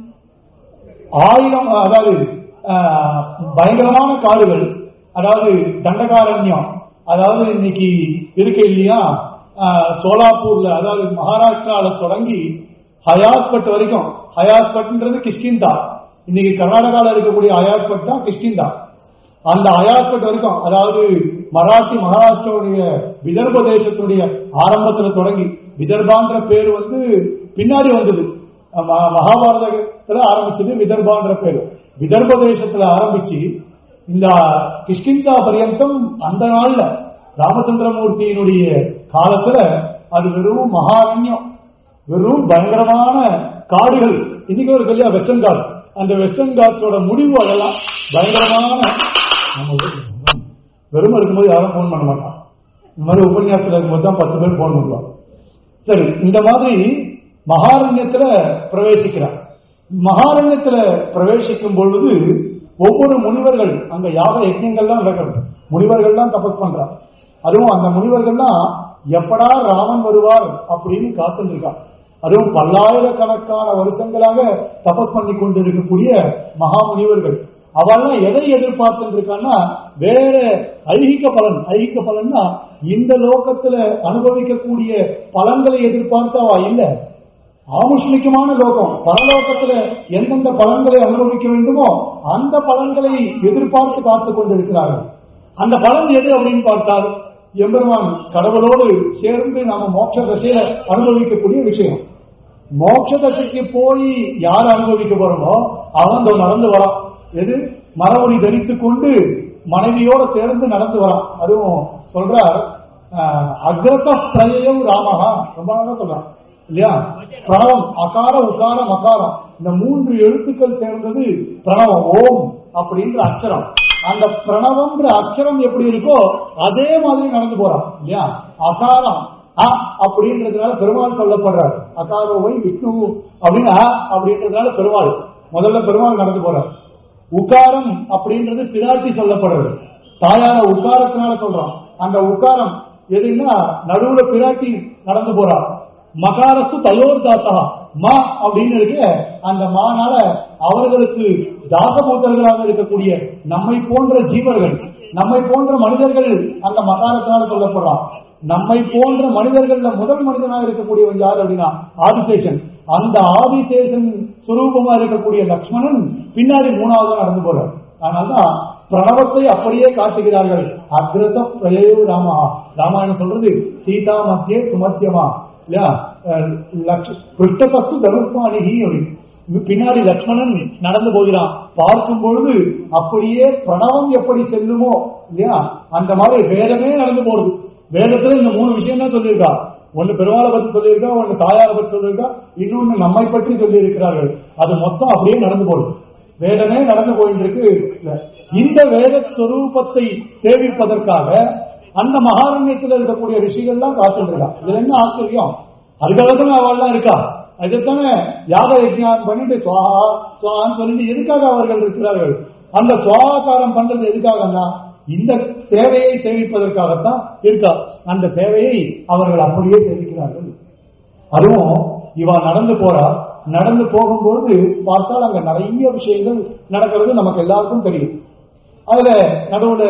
ஆயிரம் அதாவது ஆஹ், பயங்கரமான காடுகள் அதாவது தண்டகாரண்யம் அதாவது இன்னைக்கு இருக்கு இல்லையா ஆஹ், சோலாப்பூர்ல அதாவது மகாராஷ்டிரால தொடங்கி ஹயாஸ்பட் வரைக்கும் ஹயாஸ்பட்ன்றது கிஷ்கிந்தா இன்னைக்கு கர்நாடகாவில் இருக்கக்கூடிய ஹயாஸ்பட் தான் கிஷ்கிந்தா அந்த அயாஸ்பட் வரைக்கும் அதாவது மராத்தி மகாராஷ்டிராவுடைய விதர்ப தேசத்துடைய ஆரம்பத்துல தொடங்கி விதர்பான்ற பேர் வந்து பின்னாடி வந்தது ம- மகாபாரதத்துல ஆரம்பிச்சது விதர்பான்ற பேர் விதர்ப தேசத்துல ஆரம்பிச்சு இந்த கிஷ்கிந்தா பரியந்தம் அந்த நாள்ல ராமச்சந்திரமூர்த்தியினுடைய காலத்துல அது வெறும் மகாரண்யம் வெறும் பயங்கரமான காடுகள் இன்னைக்கு ஒரு கல்யா வெஸ்டர்ன் காட்ஸ் அந்த வெஸ்டர்ன் காட்ஸோட முடிவு அதெல்லாம் பயங்கரமான நம்ம வெறும் வெறும் இருக்கும்போது யாரும் ஃபோன் பண்ண மாட்டான் இந்த மாதிரி உபன்யாசத்தில் இருக்கும்போது தான் பத்து பேர் ஃபோன் பண்ணுவாங்க சரி இந்த மாதிரி மகாரண்யத்துல பிரவேசிக்கிறார் மகாரண்யத்துல பிரவேசிக்கும் பொழுது ஒவ்வொரு முனிவர்கள் அங்க யாக யஜ்யங்கள்லாம் நடக்கிறது முனிவர்கள்லாம் தபஸ் பண்றாங்க அதுவும் அந்த முனிவர்கள்லாம் எப்படா ராமன் வருவார் அப்படின்னு காத்துருக்கான் அதுவும் பல்லாயிரக்கணக்கான வருஷங்களாக தபஸ் பண்ணி கொண்டிருக்கக்கூடிய மகா முனிவர்கள் அவெல்லாம் எதை எதிர்பார்த்துட்டு இருக்கான்னா வேற ஐகிக பலன் ஐகிக பலன்னா இந்த லோகத்துல அனுபவிக்கக்கூடிய பலன்களை எதிர்பார்த்து அவ இல்ல ஆமுஷ்மிகமான லோகம் பரலோகத்துல எந்தெந்த பலன்களை அனுபவிக்க வேண்டுமோ அந்த பலன்களை எதிர்பார்த்து காத்து கொண்டிருக்கிறார்கள் அந்த பலன் எது அப்படின்னு பார்த்தால் எம்பெருமான் கடவுளோடு சேர்ந்து நாம மோட்ச தசையில அனுபவிக்கக்கூடிய விஷயம் மோட்ச தசைக்கு போய் யார் அனுபவிக்க போறோமோ அவன் இதோ நடந்து வரான் எது மரவொலி தரித்துக் கொண்டு மனைவியோட சேர்ந்து நடந்து வரான் அதுவும் சொல்றார் அஹ், அக்ரத பிரயம் ராமஹா ரொம்ப அழகா சொல்றான் இல்லையா பிரணவம் அகார உகார மகாரம் இந்த மூன்று எழுத்துக்கள் சேர்ந்தது பிரணவம் ஓம் அப்படின்ற அக்ஷரம் அந்த பிரணவம்ன்ற அக்ஷரம் எப்படி இருக்கோ அதே மாதிரி நடந்து போறான் இல்லையா அகாரம் அ அப்படின்றதுனால பெருமாள் சொல்லப்படுறார் அகாரோவை விஷ்ணு அப்படின்னு அ அப்படின்றதுனால பெருமாள் முதல்ல பெருமாள் நடந்து போறார் உகாரம் அப்படின்றது பிராட்டி சொல்லப்படுறது தாயார உக்காரத்தினால சொல்றோம் அந்த உக்காரம் எதுன்னா நடுவுல பிராட்டி நடந்து போறா மகாரத்து தயோர் தாசா மா அப்படின்னு இருக்கு அந்த மானால அவர்களுக்கு தாசபூத்தர்களாக இருக்கக்கூடிய நம்மை போன்ற ஜீவர்கள் நம்மை போன்ற மனிதர்கள் அந்த மகாரத்தினால சொல்லப்படுறான் நம்மை போன்ற மனிதர்கள்ல முதல் மனிதனாக இருக்கக்கூடியவன் யார் அப்படின்னா ஆதிசேஷன் அந்த ஆதிசேஷன் சுரூபமா இருக்கக்கூடிய லக்ஷ்மணன் பின்னாடி மூணாவதா நடந்து போறார் அதனால்தான் பிரணவத்தை அப்படியே காட்டுகிறார்கள் அக்ரத பிரயோ ராமா ராமாயணம் சொல்றது சீதா மத்தியே சுமத்தியமா இல்லையா அஹ் லக்ஷ- பிருஷ்டபஸ்து தருப்பாணிகி அப்படின்னு பின்னாடி லக்ஷ்மணன் நடந்து போகிறான் பார்க்கும் பொழுது அப்படியே பிரணவம் எப்படி செல்லுமோ இல்லையா அந்த மாதிரி வேதமே நடந்து போறது வேதத்துல இந்த மூணு விஷயம் தான் சொல்லியிருக்கா ஒன்னு பெருமாளை பத்தி சொல்லியிருக்கா ஒன்னு தாயாரை பத்தி சொல்லியிருக்கா இன்னொன்னு நம்மை பற்றி சொல்லி இருக்கிறார்கள் அது மொத்தம் அப்படியே நடந்து போகுது வேதமே நடந்து போயிட்டு இருக்கு இந்த வேத ஸ்வரூபத்தை சேவிப்பதற்காக அந்த மகாரண்யத்தில் இருக்கக்கூடிய ரிஷிகள்லாம் காத்துட்டு இருக்கா இதுல என்ன ஆச்சரியம் அதுக்காக தானே அவள்லாம் இருக்கா இதைத்தானே யாக யஜ்ஞானம் பண்ணிட்டு சுவாஹா சுவான்னு சொல்லிட்டு எதுக்காக அவர்கள் இருக்கிறார்கள் அந்த சுவாகாரம் பண்றது எதுக்காகன்னா இந்த சேவையை சேவிப்பதற்காகத்தான் இருக்கா அந்த சேவையை அவர்கள் அப்படியே சேவிக்கிறார்கள் அதுவும் இவ நடந்து போறா நடந்து போகும்போது பார்த்தால் அங்க நிறைய விஷயங்கள் நடக்கிறது நமக்கு எல்லாருக்கும் தெரியும் அதுல நடுவுல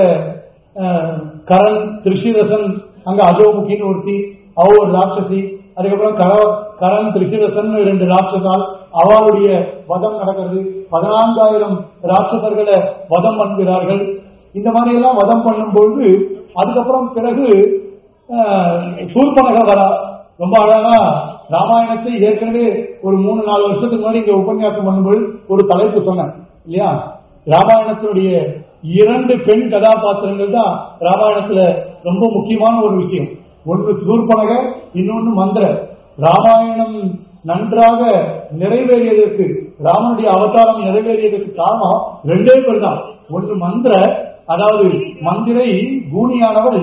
அஹ், கரண் திருஷிரசன் அங்க அஜோமுகின்னு ஒருத்தி அவ ஒரு ராட்சசி அதுக்கப்புறம் கர கரண் திருஷிரசன் ரெண்டு ராட்சசால் அவளுடைய வதம் நடக்கிறது பதினான்காயிரம் ராட்சசர்களை வதம் பண்ணுகிறார்கள் இந்த மாதிரி எல்லாம் வதம் பண்ணும்பொழுது அதுக்கப்புறம் பிறகு அஹ், சூர்பனக வரா ரொம்ப அழகா ராமாயணத்தை ஏற்கனவே ஒரு மூணு நாலு வருஷத்துக்கு முன்னாடி இங்க உபன்யாசம் பண்ணும்போது ஒரு தலைப்பு சொன்னேன் இல்லையா ராமாயணத்தினுடைய இரண்டு பெண் கதாபாத்திரங்கள் தான் ராமாயணத்துல ரொம்ப முக்கியமான ஒரு விஷயம் ஒன்று சூர்பனக இன்னொன்னு மந்திர ராமாயணம் நன்றாக நிறைவேறியதற்கு ராமனுடைய அவதாரம் நிறைவேறியதற்கு காரணம் ரெண்டே பேர் தான் ஒன்று மந்திர அதாவது மந்திரை கூனியானவள்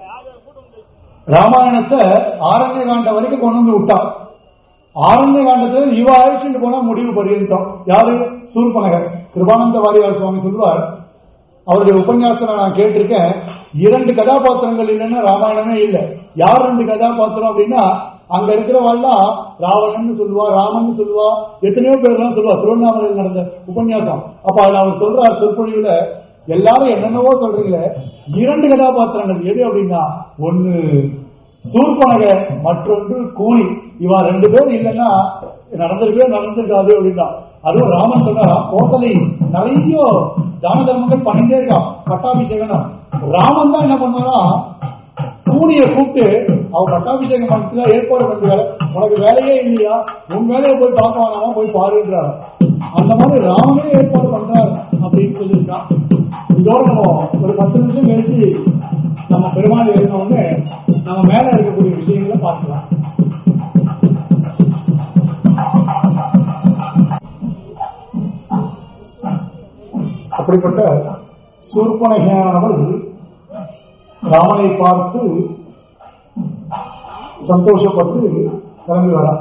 ராமாயணத்தை ஆரண்ய காண்ட வரைக்கும் கொண்டு வந்து விட்டான் ஆரண்ய காண்டத்துல இவ அழைச்சிட்டு போனா முடிவு பரியந்தம் யாரு சூர்பனகர் கிருபானந்த வாரியார் சுவாமி சொல்வார் அவருடைய உபன்யாசத்தை நான் கேட்டிருக்கேன் இரண்டு கதாபாத்திரங்கள் இல்லைன்னா ராமாயணமே இல்லை யார் ரெண்டு கதாபாத்திரம் அப்படின்னா அங்க இருக்கிறவாள்லாம் ராவணன் சொல்லுவா ராமன் சொல்லுவா எத்தனையோ பேர்லாம் சொல்லுவா திருவண்ணாமலையில் நடந்த உபன்யாசம் அப்ப அதுல அவர் சொல்றார் சொற்பொழிவுல எல்லாரும் என்னென்னவோ சொல்றீங்களே இரண்டு கதாபாத்திரங்கள் எது அப்படின்னா ஒன்னு சூர்பனக மற்றொன்று கூலி இவா ரெண்டு பேர் இல்லைன்னா நடந்திருக்கவே நடந்திருக்காது அப்படின்னா அதுவும் ராமன் சொன்னா கோசலை நிறைய தான தர்மங்கள் பண்ணிட்டே இருக்கான் பட்டாபிஷேகம் ராமன் தான் என்ன பண்ணுவாரா கூலியை கூப்பிட்டு அவன் பட்டாபிஷேகம் பண்ணத்துல ஏற்பாடு பண்றாரு உனக்கு வேலையே இல்லையா உன் வேலையை போய் பார்க்க வேணாமா போய் பாருன்றாரு அந்த மாதிரி ராமனே ஏற்பாடு பண்றாரு அப்படின்னு சொல்லியிருக்கான் இதோட நம்ம ஒரு பத்து நிமிஷம் கழிச்சு நம்ம பெருமாள் இருந்த உடனே நம்ம மேல இருக்கக்கூடிய விஷயங்களை பார்க்கலாம் அப்படிப்பட்ட சூர்பனகையானவள் ராமனை பார்த்து சந்தோஷப்பட்டு கிளம்பி வரா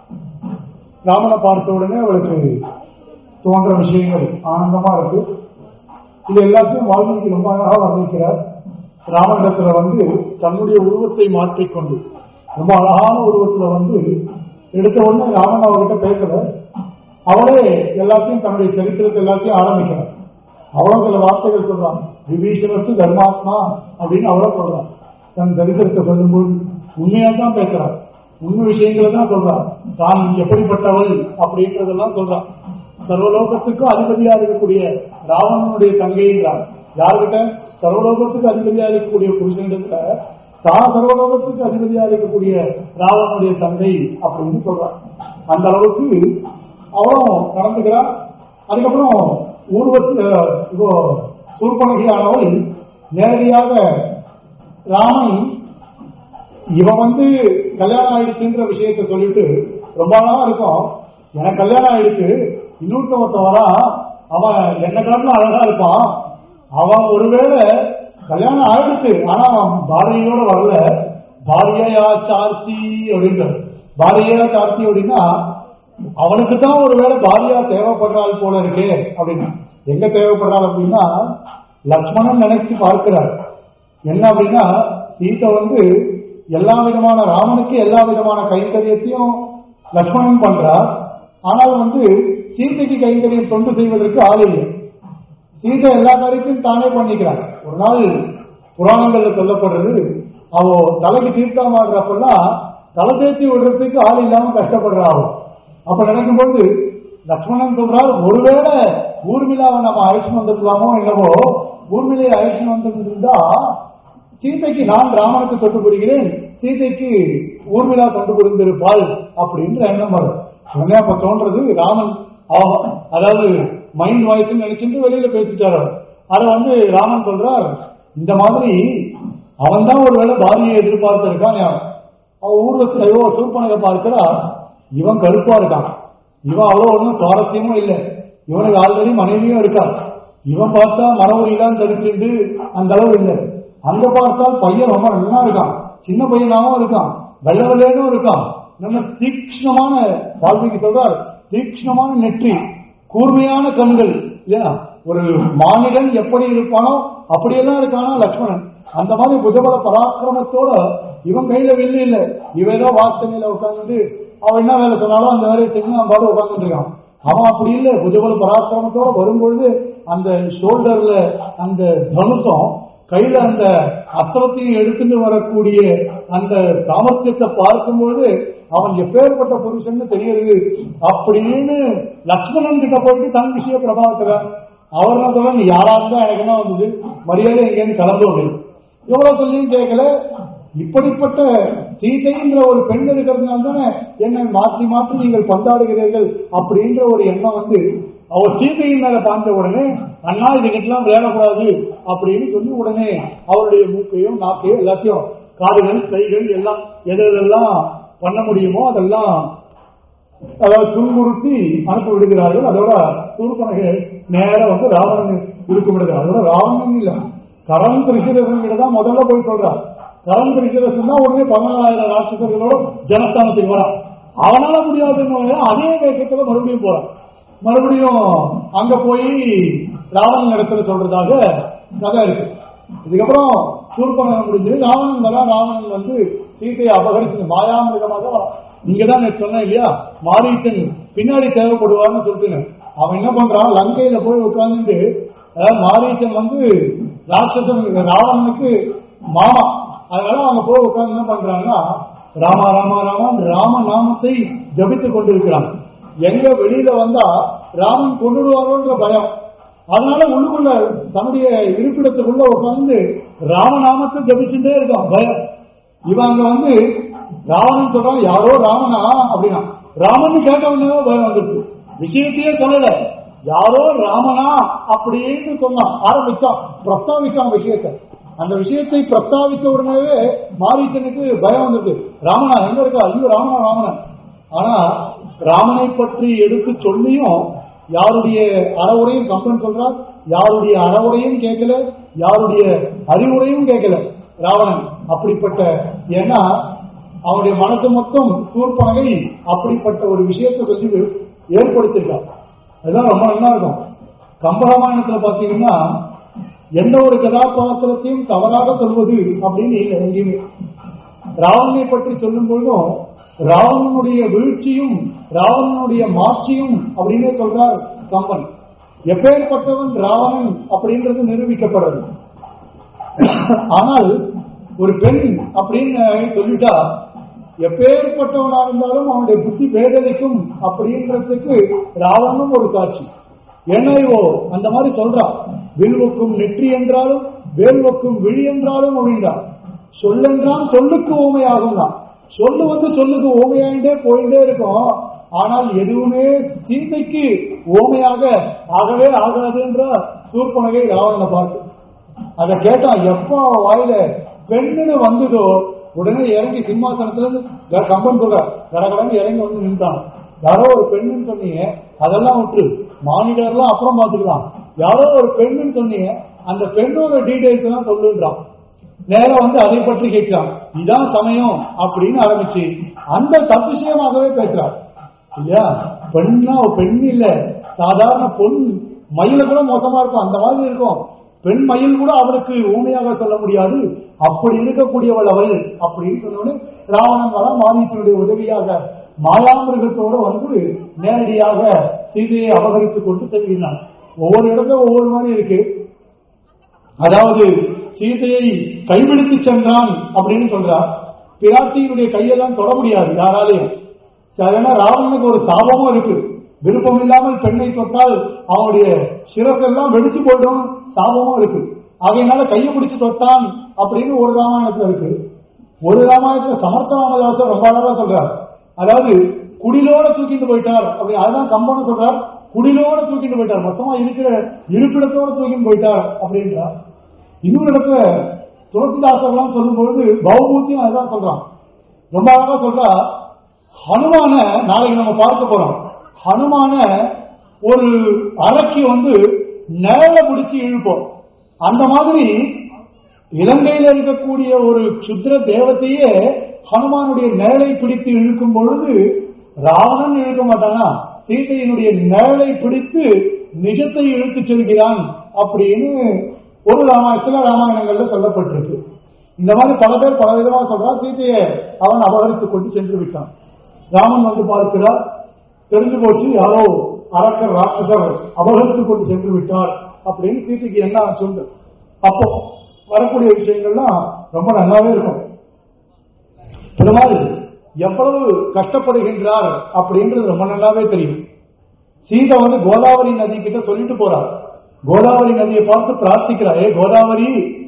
ராமனை பார்த்த உடனே அவளுக்கு தோன்ற விஷயங்கள் ஆனந்தமா இருக்கு இது எல்லாத்தையும் வால்மீகி ரொம்ப அழகா வர்ணிக்கிறார் ராமனிடத்துல வந்து தன்னுடைய உருவத்தை மாற்றிக்கொண்டு ரொம்ப அழகான உருவத்துல வந்து எடுத்த உடனே ராமன் அவர்கிட்ட பேசல அவளே எல்லாத்தையும் தன்னுடைய சரித்திரத்தை எல்லாத்தையும் ஆரம்பிக்கிறார் அவளும் சில வார்த்தைகள் சொல்றான் விபீஷணத்து தர்மாத்மா அப்படின்னு அவளும் சொல்றான் தன் சரித்திரத்தை சொல்லும்போது உண்மையா தான் பேசுறார் உண்மை விஷயங்களை தான் சொல்றார் தான் எப்படிப்பட்டவள் அப்படின்றதெல்லாம் சொல்றான் சர்வலோகத்துக்கும் அதிபதியா இருக்கக்கூடிய ராவணனுடைய தங்கைங்கிறார் யாருக்கிட்ட சர்வலோகத்துக்கு அதிபதியா இருக்கக்கூடிய புருஷனிடத்துல தான் சர்வலோகத்துக்கு அதிபதியா இருக்கக்கூடிய ராவணனுடைய தங்கை அப்படின்னு சொல்றான் அந்த அளவுக்கு அவளும் நடந்துக்கிறான் அதுக்கப்புறம் ஊர்வத்து இப்போ சூர்பனகியானவள் நேரடியாக ராமன் இவன் வந்து கல்யாணம் ஆயிடுச்சுன்ற விஷயத்த சொல்லிட்டு ரொம்ப நாளா இருக்கும் எனக்கு கல்யாணம் ஆயிடுச்சு இன்னொருத்த ஒருத்தன் வரா அவன் என்ன காட்டிலும் அழகா இருப்பான் அவன் ஒருவேளை கல்யாணம் ஆயிடுச்சு ஆனா அவன் பாரதியோட வரல பாரியா சார்த்தி அப்படின்ற பாரியா சார்த்தி அப்படின்னா அவனுக்கு தான் ஒருவேளை பாரியா தேவைப்படுறாள் போல இருக்கே அப்படின்னா எங்க தேவைப்படுறாள் அப்படின்னா லக்ஷ்மணன் நினைச்சு பார்க்கிறார் என்ன அப்படின்னா சீதை வந்து எல்லா விதமான ராமனுக்கு எல்லா விதமான கைங்கரியத்தையும் லக்ஷ்மணன் பண்றார் ஆனால் வந்து சீதைக்கு கைங்கரியம் தொண்டு செய்வதற்கு ஆள் இல்லை சீதை எல்லா காரியத்தையும் தானே பண்ணிக்கிறார் ஒரு நாள் புராணங்கள்ல சொல்லப்படுறது அவ தலைக்கு தீர்த்தம் ஆடுறப்பெல்லாம் தலை தேய்ச்சி விடுறதுக்கு ஆள் இல்லாம கஷ்டப்படுறா அவ அப்ப நினைக்கும் போது லக்ஷ்மணன் சொல்றார் ஒருவேளை ஊர்மிளாவை நம்ம அழைச்சிட்டு வந்துருக்கலாமோ என்னவோ ஊர்மிளையை அழைச்சிட்டு வந்திருந்தா சீதைக்கு நான் ராமனுக்கு தொட்டு புரிகிறேன் சீதைக்கு ஊர்மிளா தொண்டு புரிந்திருப்பாள் அப்படின்ற எண்ணம் வரும் உடனே அப்ப தோன்றது ராமன் அவ- அதாவது மைண்ட் வாய்ஸ் நினைச்சிட்டு வெளியில பேசிட்டாரு அதை வந்து ராமன் சொல்றார் இந்த மாதிரி அவன் தான் ஒருவேளை பாரியை எதிர்பார்த்திருக்கான் அவன் ஊர்ல ஐயோ சூர்பனகை பார்க்கிறா இவன் கருப்பா இருக்கான் இவன் அவ்வளவு ஒன்றும் சுவாரஸ்யமும் இல்லை இவனுக்கு ஆல்ரெடி மனைவியும் இருக்கா இவன் பார்த்தா மரவழிலாம் தரிச்சுட்டு அந்த அளவு இல்லை அங்க பார்த்தால் பையன் ரொம்ப நல்லா இருக்கான் சின்ன பையனாவும் இருக்கான் வெள்ள வெள்ளையனும் இருக்கான் நல்ல தீக்ஷ்ணமான வால்மீகி சொல்றார் தீக்ஷ்ணமான நெற்றி கூர்மையான கண்கள் இல்லையா ஒரு மானிடன் எப்படி இருப்பானோ அப்படியெல்லாம் இருக்கானா லக்ஷ்மணன் அந்த மாதிரி புஜபல பராக்கிரமத்தோட இவன் கையில வில்லு இல்ல இவன் ஏதோ வாசனையில உட்கார்ந்து அவன் என்ன வேலை சொன்னாலும் அந்த வேலையை செஞ்சு அவன் பாடு உட்கார்ந்துட்டு இருக்கான் அவன் அப்படி இல்ல புஜபல பராக்கிரமத்தோட வரும்பொழுது அந்த ஷோல்டர்ல அந்த தனுசம் கையில அந்த அஸ்திரத்தையும் எடுத்துட்டு வரக்கூடிய அந்த சாமர்த்தியத்தை பார்க்கும்பொழுது அவன் எப்பேற்பட்ட புருஷன்னு தெரியுது அப்படின்னு லக்ஷ்மணன் கிட்ட போயிட்டு தன் விஷய பிரபாவத்துல அவர் என்ன சொல்ல நீ யாரா இருந்தா எனக்கு என்ன வந்தது மரியாதை எங்கேன்னு கலந்து அப்படின்னு எவ்வளவு சொல்லியும் கேட்கல இப்படிப்பட்ட சீதைங்கிற ஒரு பெண் இருக்கிறதுனால தானே என்னை மாற்றி மாற்றி நீங்கள் பந்தாடுகிறீர்கள் அப்படின்ற ஒரு எண்ணம் வந்து அவர் சீதையின் மேல பார்த்த உடனே அண்ணா இதுகிட்டலாம் விளையாடக்கூடாது அப்படின்னு சொல்லி உடனே அவருடைய மூக்கையும் நாக்கையும் எல்லாத்தையும் காதுகள் கைகள் எல்லாம் எது எதெல்லாம் பண்ண முடியுமோ அதெல்லாம் அதாவது துன்புறுத்தி அனுப்பி விடுகிறார்கள் அதோட சூர்பனகை நேரம் வந்து ராவணன் இருக்கும் விடுகிறார் அதோட ராவணன் இல்ல கரண் திரிசிரசன் கிட்ட தான் முதல்ல போய் சொல்றார் கரண் திரிசிரசன் தான் உடனே பதினாலாயிரம் ராட்சசர்களோட ஜனஸ்தானத்துக்கு வரான் அவனால முடியாதுன்னு அதே தேசத்துல மறுபடியும் போறான் மறுபடியும் அங்க போய் ராவணன் இடத்துல சொல்றதாக கதை இருக்கு இதுக்கப்புறம் சூர்பனகன் முடிஞ்சு ராவணன் வரா ராவணன் வந்து சீதையை அபகரிச்சு மாயாமிருகமாக வரான் இங்கதான் நான் சொன்னேன் இல்லையா மாரீச்சன் பின்னாடி தேவைப்படுவார்னு சொல்லிட்டு அவன் என்ன பண்றான் லங்கையில போய் உட்கார்ந்துட்டு அஹ், மாரீச்சன் வந்து ராட்சசன் ராவணனுக்கு மாமா அதனால அவங்க போய் உட்கார்ந்து என்ன பண்றாங்கன்னா ராமா ராமா ராமான் ராம நாமத்தை ஜபித்துக் கொண்டிருக்கிறாங்க எங்க வெளியில வந்தா ராமன் கொண்டுடுவாரோன்ற பயம் அதனால உள்ளுக்குள்ள தன்னுடைய இருப்பிடத்துக்குள்ள உட்கார்ந்து ராமநாமத்தை ஜபிச்சுட்டே இருக்கான் பயம் இவன் அங்க வந்து ராவணன் சொல்றான் யாரோ ராமனா அப்படின்னா ராமன் கேட்ட உடனே பயம் வந்துருக்கு விஷயத்தையே சொல்லல யாரோ ராமனா அப்படின்னு சொன்னான் ஆரம்பிச்சான் பிரஸ்தாவிச்சான் விஷயத்தை அந்த விஷயத்தை பிரஸ்தாவித்த உடனே மாரீச்சனுக்கு பயம் வந்திருக்கு ராமனா எங்க இருக்கா ஐயோ ராமனா ராமனா ஆனா ராமனை பற்றி எடுத்து சொல்லியும் யாருடைய அறவுரையும் கம்பன் சொல்றார் யாருடைய அறவுரையும் கேட்கல யாருடைய அறிவுரையும் கேட்கல ராவணன் அப்படிப்பட்ட ஏன்னா அவனுடைய மனசு மொத்தம் சூர்பனகை அப்படிப்பட்ட ஒரு விஷயத்தை சொல்லி ஏற்படுத்தியிருக்கான் அதுதான் ரொம்ப நல்லா இருக்கும் கம்பராமாயணத்துல பாத்தீங்கன்னா எந்த ஒரு கதாபாத்திரத்தையும் தவறாக சொல்வது அப்படின்னு இல்லை எங்கேயுமே ராவணனை பற்றி சொல்லும் பொழுதும் ராவணனுடைய வீழ்ச்சியும் ராவணனுடைய மாட்சியும் அப்படின்னே சொல்றார் கம்பன் எப்பேற்பட்டவன் ராவணன் அப்படின்றது நிரூபிக்கப்படுறது ஆனால் ஒரு பெண் அப்படின்னு சொல்லிட்டா எப்பேற்பட்டவனா இருந்தாலும் அவனுடைய புத்தி பேதலிக்கும் அப்படின்றதுக்கு ராவணனும் ஒரு காட்சி ஏன்னா இவோ அந்த மாதிரி சொல்றான் வில்வக்கும் நெற்றி என்றாலும் வேல்வக்கும் விழி என்றாலும் அப்படின்றான் சொல்லென்றான் சொல்லுக்கு ஊமையாகும் தான் சொல்லு வந்து சொல்லுக்கு ஓமையாயிட்டே போயிட்டே இருக்கும் ஆனால் எதுவுமே சீதைக்கு ஓமையாக ஆகவே ஆகாதுன்ற சூர்பனகை ராவணனை பார்த்து அதை கேட்டான் எப்போ அவன் வாயில பெண்ணுன்னு வந்ததோ உடனே இறங்கி சிம்மாசனத்துல இருந்து க- கம்பன் சொல்ற கடகடன்னு இறங்கி வந்து நின்றான் யாரோ ஒரு பெண்ணுன்னு சொன்னீங்க அதெல்லாம் விட்டு மானிடர்லாம் அப்புறம் பார்த்துக்கலாம் யாரோ ஒரு பெண்ணுன்னு சொன்னீங்க அந்த பெண்ணோட டீடைல்ஸ் எல்லாம் சொல்லுன்றான் நேரா வந்து அதை பற்றி கேட்கிறான் இதான் சமயம் அப்படின்னு ஆரம்பிச்சு அந்த தப்பிஷயமாகவே பேசுறார் இல்லையா பெண்ணா ஒரு பெண் இல்ல சாதாரண பொன் மயில கூட மோசமா இருக்கும் அந்த மாதிரி இருக்கும் பெண் மயில் கூட அவளுக்கு ஊமையாக சொல்ல முடியாது அப்படி இருக்கக்கூடியவள் அவள் அப்படின்னு சொன்னோடனே ராவணன் வர மாரீசனுடைய உதவியாக மாயாமிருகத்தோட வந்து நேரடியாக சீதையை அபகரித்துக் கொண்டு செல்கிறான் ஒவ்வொரு இடத்துல ஒவ்வொரு மாதிரி இருக்கு அதாவது சீதையை கைவிடுத்து சென்றான் அப்படின்னு சொல்றார் பிராட்டியினுடைய கையெல்லாம் தொட முடியாது யாராலையும் ஏன்னா ராவணனுக்கு ஒரு சாபமும் இருக்கு விருப்பம் இல்லாமல் பெண்ணை தொட்டால் அவனுடைய சிரசெல்லாம் வெடிச்சு போயிடும் சாபமும் இருக்கு ஆகையினால கையை பிடிச்சு தொட்டான் அப்படின்னு ஒரு ராமாயணத்துல இருக்கு ஒரு ராமாயணத்துல சமர்த்த ராமதாசர் ரொம்ப அழகா சொல்றார் அதாவது குடிலோட தூக்கிட்டு போயிட்டார் அப்படி அதுதான் கம்பன் சொல்றார் குடிலோட தூக்கிட்டு போயிட்டார் மொத்தமா இருக்கிற இருப்பிடத்தோட தூக்கிட்டு போயிட்டார் அப்படின்றார் இன்னொரு இடத்துல துளசிதாசர்லாம் சொல்லும்பொழுது பௌபூத்தியும் அதுதான் சொல்றான் ரொம்ப அழகா சொல்றா ஹனுமான நாளைக்கு நம்ம பார்க்க போறோம் ஹனுமான ஒரு அரைக்கு வந்து நிழல பிடிச்சு இழுப்போம் அந்த மாதிரி இலங்கையில இருக்கக்கூடிய ஒரு சுத்திர தேவத்தையே ஹனுமானுடைய நிழலை பிடித்து இழுக்கும் பொழுது ராவணன் இழுக்க மாட்டானா சீதையினுடைய நிழலை பிடித்து நிஜத்தை இழுத்து செல்கிறான் அப்படின்னு ஒரு ராமாயணத்துல ராமாயணங்கள்ல சொல்லப்பட்டிருக்கு இந்த மாதிரி பல பேர் பல விதமா சொல்றா சீதையை அவன் அபகரித்துக் கொண்டு சென்று விட்டான் ராமன் வந்து பார்க்கிறார் தெரிஞ்சு போச்சு யாரோ அரக்கர் ராட்சசர் அபகரித்துக் கொண்டு சென்று விட்டார் அப்படின்னு சீதைக்கு என்ன சொல்லு அப்போ வரக்கூடிய விஷயங்கள்லாம் ரொம்ப நல்லாவே இருக்கும் பெருமாள் எவ்வளவு கஷ்டப்படுகின்றார் அப்படின்றது ரொம்ப நல்லாவே தெரியும் சீதை வந்து கோதாவரி நதி கிட்ட சொல்லிட்டு போறார் கோதாவரி நதியை பார்த்து பிரார்த்திக்கிறார் ஏ கோதாவரி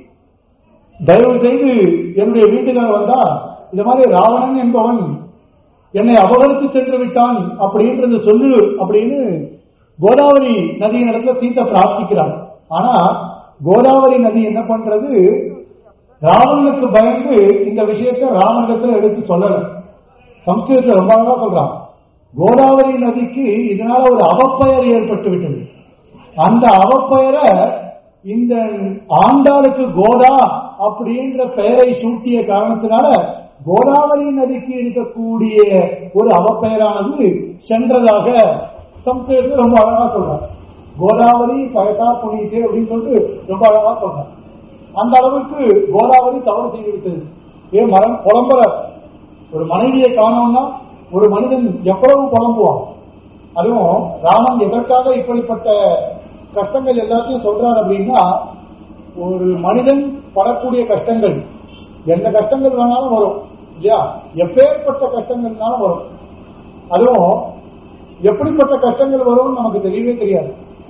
தயவு செய்து என்னுடைய வீட்டுக்கார வந்தா இந்த மாதிரி ராவணன் என்பவன் என்னை அபகரித்து சென்று விட்டான் அப்படின்றது சொல்லு அப்படின்னு கோதாவரி நதியின் இடத்துல சீதை பிரார்த்திக்கிறார் ஆனா கோதாவரி நதி என்ன பண்றது ராவணனுக்கு பயந்து இந்த விஷயத்தை ராமனிடத்துல எடுத்து சொல்லல சம்ஸ்கிருதத்துல ரொம்ப அழகா சொல்றான் கோதாவரி நதிக்கு இதனால ஒரு அவப்பெயர் ஏற்பட்டு விட்டது அந்த அவப்பெயரை இந்த ஆண்டாளுக்கு கோதா அப்படின்ற பெயரை சூட்டிய காரணத்தினால கோதாவரி நதிக்கு இருக்கக்கூடிய ஒரு அவப்பெயரானது சென்றதாக சம்ஸ்கிருதத்தில் ரொம்ப அழகா சொல்றார் கோதாவரி பயத்தா புனிதே அப்படின்னு சொல்லிட்டு ரொம்ப அழகா சொல்றார் அந்த அளவுக்கு கோதாவரி தவறு செய்து விட்டது ஏன் மரம் புலம்புற ஒரு மனைவியை காணோம்னா ஒரு மனிதன் எவ்வளவு புலம்புவான் அதுவும் ராமன் எதற்காக இப்படிப்பட்ட கஷ்டங்கள் எல்லாத்தையும் சொல்றார் அப்படின்னா ஒரு மனிதன் படக்கூடிய கஷ்டங்கள் எந்த கஷ்டங்கள் வேணாலும் வரும் இல்லையா எப்பேற்பட்ட கஷ்டங்கள்னாலும் வரும் அதுவும் எப்படிப்பட்ட கஷ்டங்கள் வரும்னு நமக்கு தெரியவே தெரியாது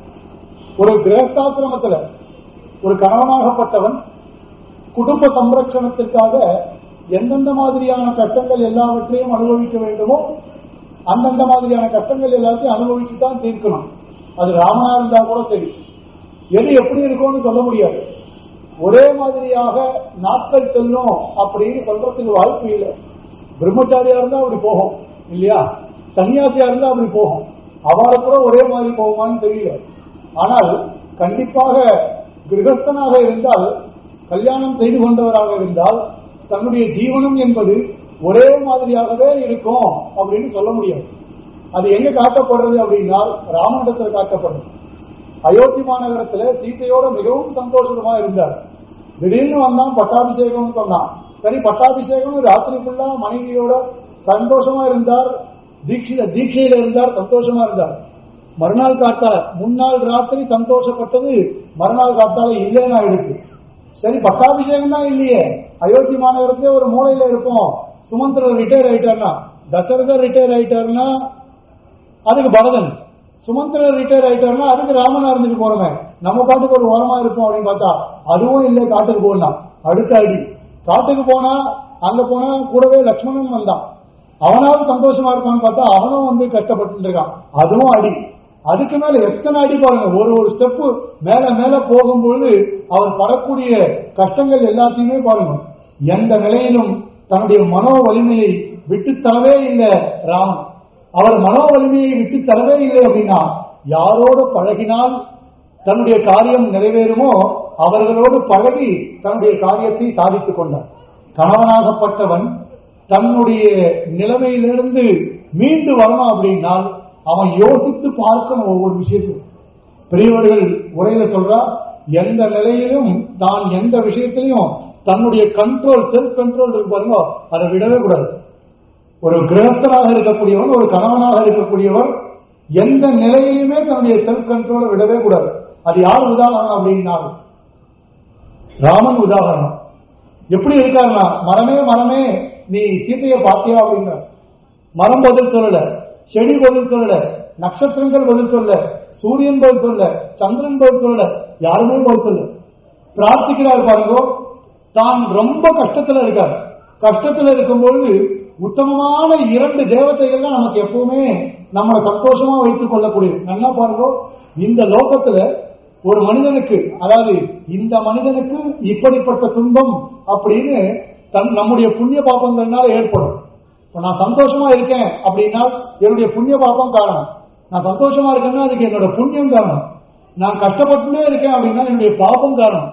ஒரு கிரகஸ்தாசிரமத்துல ஒரு கணவனாகப்பட்டவன் குடும்ப சம்ரட்சணத்திற்காக எந்தெந்த மாதிரியான கஷ்டங்கள் எல்லாவற்றையும் அனுபவிக்க வேண்டுமோ அந்தந்த மாதிரியான கஷ்டங்கள் எல்லாத்தையும் அனுபவிச்சு தான் தீர்க்கணும் அது ராமனா இருந்தா கூட சரி எது எப்படி இருக்கும்னு சொல்ல முடியாது ஒரே மாதிரியாக நாட்கள் செல்லும் அப்படின்னு சொல்றதுக்கு வாய்ப்பு இல்லை பிரம்மச்சாரியா இருந்தா அப்படி போகும் இல்லையா சன்னியாசியா இருந்தா அப்படி போகும் அவளை கூட ஒரே மாதிரி போகுமான்னு தெரியல ஆனால் கண்டிப்பாக கிரகஸ்தனாக இருந்தால் கல்யாணம் செய்து கொண்டவராக இருந்தால் தன்னுடைய ஜீவனம் என்பது ஒரே மாதிரியாகவே இருக்கும் அப்படின்னு சொல்ல முடியாது அது எங்க காட்டப்படுறது அப்படின்னா ராமனிடத்தில் காட்டப்படுறது அயோத்தி மாநகரத்துல சீத்தையோட மிகவும் சந்தோஷமா இருந்தார் திடீர்னு வந்தான் பட்டாபிஷேகம்னு சொன்னான் சரி பட்டாபிஷேகம் ராத்திரி ஃபுல்லா மனைவியோட சந்தோஷமா இருந்தார் தீட்சித தீட்சையில இருந்தார் சந்தோஷமா இருந்தார் மறுநாள் காத்தால முன்னாள் ராத்திரி சந்தோஷப்பட்டது மறுநாள் காத்தால இல்லைன்னு ஆயிடுச்சு சரி பட்டாபிஷேகம் தான் இல்லையே அயோத்தி மாநகரத்திலே ஒரு மூலையில இருக்கும் சுமந்திரர் ரிட்டையர் ஆயிட்டார்னா தசரதர் ரிட்டையர் ஆயிட்டாருன்னா அதுக்கு பரதன் சுமந்திரர் ரிட்டையர் ஆயிட்டாருன்னா அதுக்கு ராமனா இருந்துட்டு போறோமே நம்ம பாட்டுக்கு ஒரு ஓரமா இருப்போம் அப்படின்னு பார்த்தா அதுவும் இல்லை காட்டுக்கு போகலாம் அடுத்த அடி காட்டுக்கு போனா அங்க போனா கூடவே லக்ஷ்மணன் வந்தான் அவனாவது சந்தோஷமா இருப்பான்னு பார்த்தா அவனும் வந்து கஷ்டப்பட்டு இருக்கான் அதுவும் அடி அதுக்கு மேல எத்தனை அடி பாருங்க ஒரு ஒரு ஸ்டெப் மேல மேல போகும்பொழுது அவர் படக்கூடிய கஷ்டங்கள் எல்லாத்தையுமே பாருங்க எந்த நிலையிலும் தன்னுடைய மனோ வலிமையை விட்டு தரவே இல்லை ராமன் அவர் மனோ வலிமையை விட்டு தரவே இல்லை அப்படின்னா யாரோடு பழகினால் தன்னுடைய காரியம் நிறைவேறுமோ அவர்களோடு பழகி தன்னுடைய காரியத்தை சாதித்துக் கொண்டார் கணவனாகப்பட்டவன் தன்னுடைய நிலைமையிலிருந்து மீண்டு வரணும் அப்படின்னால் அவன் யோசித்து பார்க்கணும் ஒவ்வொரு விஷயத்தையும் பெரியவர்கள் உரையில சொல்றா எந்த நிலையிலும் தான் எந்த விஷயத்திலையும் தன்னுடைய கண்ட்ரோல் செல்ஃப் கண்ட்ரோல் இருக்கு பாருங்க அதை விடவே கூடாது ஒரு கிரகஸ்தனாக இருக்கக்கூடியவன் ஒரு கணவனாக இருக்கக்கூடியவர் எந்த நிலையிலுமே தன்னுடைய செல்ஃப் கண்ட்ரோலை விடவே கூடாது அது யார் உதாரணம் அப்படின்னா ராமன் உதாரணம் எப்படி இருக்காருன்னா மரமே மரமே நீ சீத்தையை பார்த்தியா அப்படிங்கிற மரம் பதில் சொல்லல செடி பதில் சொல்லல நட்சத்திரங்கள் பதில் சொல்ல சூரியன் பதில் சொல்ல சந்திரன் பதில் சொல்லல யாருமே பதில் சொல்ல பிரார்த்திக்கிறார் பாருங்க தான் ரொம்ப கஷ்டத்துல இருக்கார் கஷ்டத்துல இருக்கும்பொழுது உத்தமமான இரண்டு தேவதைகள் தான் நமக்கு எப்பவுமே நம்மளை சந்தோஷமா வைத்துக் கொள்ளக்கூடியது நல்லா பாருங்க இந்த லோகத்துல ஒரு மனிதனுக்கு அதாவது இந்த மனிதனுக்கு இப்படிப்பட்ட துன்பம் அப்படின்னு தன் நம்முடைய புண்ணிய பாப்பங்கள்னால ஏற்படும் இப்ப நான் சந்தோஷமா இருக்கேன் அப்படின்னா என்னுடைய புண்ணிய பாப்பம் காரணம் நான் சந்தோஷமா இருக்கேன்னா அதுக்கு என்னோட புண்ணியம் காரணம் நான் கஷ்டப்பட்டுட்டே இருக்கேன் அப்படின்னா என்னுடைய பாப்பம் காரணம்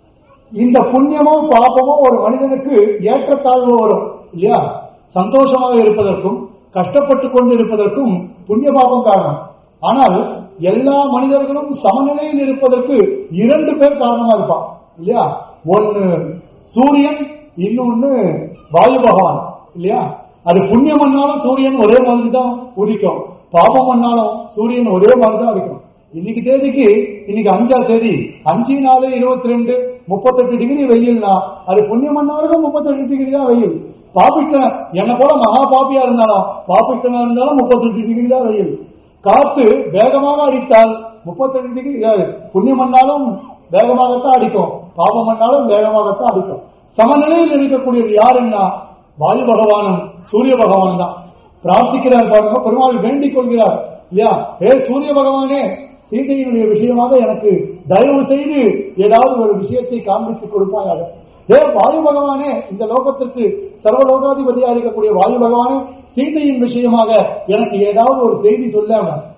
இந்த புண்ணியமோ பாப்பமோ ஒரு மனிதனுக்கு ஏற்றத்தாழ்வு வரும் இல்லையா சந்தோஷமாக இருப்பதற்கும் கஷ்டப்பட்டு கொண்டு இருப்பதற்கும் புண்ணிய பாபம் காரணம் ஆனால் எல்லா மனிதர்களும் சமநிலையில் இருப்பதற்கு இரண்டு பேர் காரணமா இருப்பான் இல்லையா ஒன்னு சூரியன் இன்னொன்னு வாயு பகவான் இல்லையா அது புண்ணியம் பண்ணாலும் சூரியன் ஒரே மாதிரி தான் உதிக்கும் பாபம் பண்ணாலும் சூரியன் ஒரே மாதிரி தான் இருக்கும் இன்னைக்கு தேதிக்கு இன்னைக்கு அஞ்சாம் தேதி அஞ்சு நாலு இருபத்தி ரெண்டு முப்பத்தெட்டு டிகிரி வெயில்னா அது புண்ணியம் பண்ணவருக்கும் முப்பத்தெட்டு டிகிரி தான் வெயில் பாப்பிட்டன் என்ன போல மகா பாப்பியா இருந்தாலும் பாப்பிட்டனா இருந்தாலும் முப்பத்தெட்டு டிகிரி தான் வெயில் காத்து வேகமாக அடித்தால் முப்பத்தெட்டு டிகிரி புண்ணியம் பண்ணாலும் வேகமாகத்தான் அடிக்கும் பாபம் பண்ணாலும் வேகமாகத்தான் அடிக்கும் சமநிலையில் இருக்கக்கூடியது யாருன்னா வாயு பகவானும் சூரிய பகவான் தான் பிரார்த்திக்கிறார் பாருங்க பெருமாள் வேண்டிக் கொள்கிறார் இல்லையா ஏ சூரிய பகவானே சீதையினுடைய விஷயமாக எனக்கு தயவு செய்து ஏதாவது ஒரு விஷயத்தை காண்பித்துக் கொடுப்பாயாக ஏ வாயு பகவானே இந்த லோகத்திற்கு சர்வலோகாதிபதியா இருக்கக்கூடிய வாயு பகவானே சீதையின் விஷயமாக எனக்கு ஏதாவது ஒரு செய்தி சொல்ல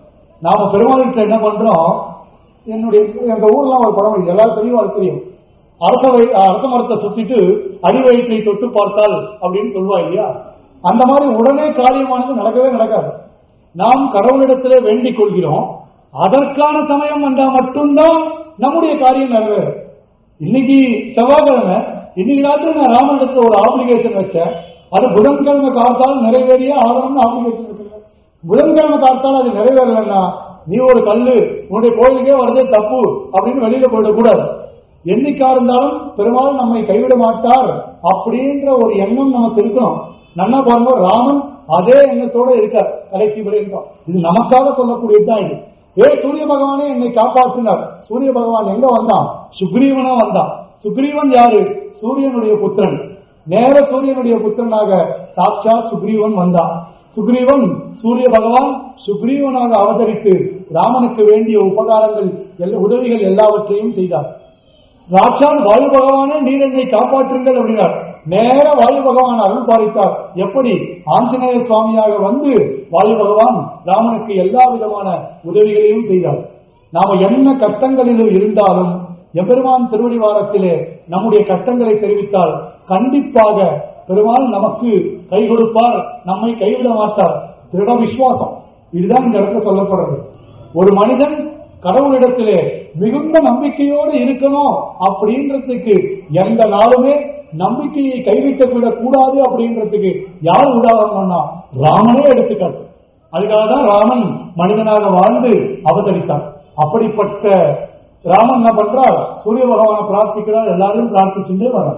நாம பெருமாள்கிட்ட என்ன பண்றோம் என்னுடைய எங்க ஊர்லாம் ஒரு பழமொழி எல்லாரும் தெரியும் அது தெரியும் அரச வை அரச மரத்தை சுத்திட்டு அடிவயிற்றை தொட்டு பார்த்தால் அப்படின்னு சொல்லுவா இல்லையா அந்த மாதிரி உடனே காரியமானது நடக்கவே நடக்காது நாம் கடவுளிடத்திலே வேண்டிக் கொள்கிறோம் அதற்கான சமயம் வந்தா மட்டும்தான் நம்முடைய காரியம் நிறைவேறும் இன்னைக்கு செவ்வாய்க்கிழமை இன்னைக்கு ராத்திரி நான் ராமனிடத்துல ஒரு ஆப்ளிகேஷன் வச்சேன் அது புதன்கிழமை காத்தால் நிறைவேறிய ஆகணும்னு ஆப்ளிகேஷன் வச்சிருக்கேன் புதன்கிழமை காத்தால் அது நிறைவேறலன்னா நீ ஒரு கல்லு உன்னுடைய கோயிலுக்கே வரதே தப்பு அப்படின்னு வெளியில போயிடக்கூடாது என்னைக்கா இருந்தாலும் பெருமாள் நம்மை கைவிட மாட்டார் அப்படின்ற ஒரு எண்ணம் நமக்கு இருக்கணும் நல்லா பாருங்க ராமன் அதே எண்ணத்தோட இருக்கார் கடைசி வரைக்கும் இது நமக்காக சொல்லக்கூடியதுதான் இது ஏ சூரிய பகவானே என்னை காப்பாற்றினார் சூரிய பகவான் எங்க வந்தான் சுக்ரீவனா வந்தான் சுக்ரீவன் யாரு சூரியனுடைய புத்திரன் நேர சூரியனுடைய புத்திரனாக சாட்சாத் சுக்ரீவன் வந்தான் சுக்ரீவன் சூரிய பகவான் சுக்ரீவனாக அவதரித்து ராமனுக்கு வேண்டிய உபகாரங்கள் எல்லா- உதவிகள் எல்லாவற்றையும் செய்தார் ராட்சான் வாயு பகவானே நீர் என்னை காப்பாற்றுங்கள் அப்படின்னார் நேர வாயு பகவான் அருள் பாலித்தார் எப்படி ஆஞ்சநேய சுவாமியாக வந்து வாயு பகவான் ராமனுக்கு எல்லா விதமான உதவிகளையும் செய்தார் நாம என்ன கட்டங்களிலும் இருந்தாலும் எம்பெருமான் திருவடி வாரத்திலே நம்முடைய கட்டங்களை தெரிவித்தால் கண்டிப்பாக பெருமாள் நமக்கு கை கொடுப்பார் நம்மை கைவிட மாட்டார் திருட விசுவாசம் இதுதான் இந்த இடத்துல சொல்லப்படுறது ஒரு மனிதன் கடவுளிடத்திலே மிகுந்த நம்பிக்கையோடு இருக்கணும் அப்படின்றதுக்கு எந்த நாளுமே நம்பிக்கையை கைவிட்டு விடக் கூடாது அப்படின்றதுக்கு யார் உதாரணம்னா ராமனே எடுத்துக்காட்டு அதுக்காக தான் ராமன் மனிதனாக வாழ்ந்து அவதரித்தார் அப்படிப்பட்ட ராமன் என்ன பண்றார் சூரிய பகவானை பிரார்த்திக்கிறார் எல்லாரும் பிரார்த்திச்சுட்டே வர்றார்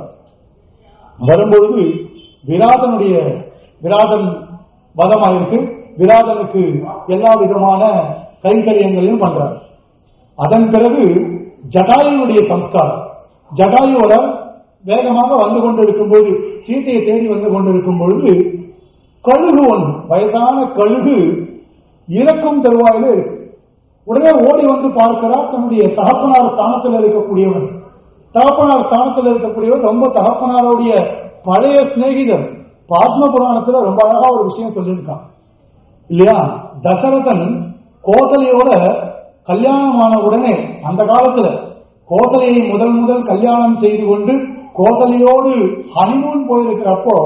வரும்பொழுது விராதனுடைய விராதன் வதமாயிருக்கு விராதனுக்கு எல்லா விதமான கைங்கரியங்களையும் பண்றார் அதன் பிறகு ஜடாயுடைய சம்ஸ்காரம் ஜடாயுவோட வேகமாக வந்து கொண்டிருக்கும் போது சீதையை தேடி வந்து கொண்டிருக்கும் பொழுது கழுகு ஒன்று வயதான கழுகு இறக்கும் தருவாயில இருக்கு உடனே ஓடி வந்து பார்க்கிறார் தன்னுடைய தகப்பனார் ஸ்தானத்தில் இருக்கக்கூடியவன் தகப்பனார் ஸ்தானத்தில் இருக்கக்கூடியவர் ரொம்ப தகப்பனாருடைய பழைய சிநேகிதர் பாத்ம புராணத்துல ரொம்ப அழகா ஒரு விஷயம் சொல்லியிருக்கான் இல்லையா தசரதன் கோசலையோட கல்யாணமான உடனே அந்த காலத்துல கோசலையை முதல் முதல் கல்யாணம் செய்து கொண்டு கோசலையோடு ஹனிமூன் போயிருக்கிறப்போ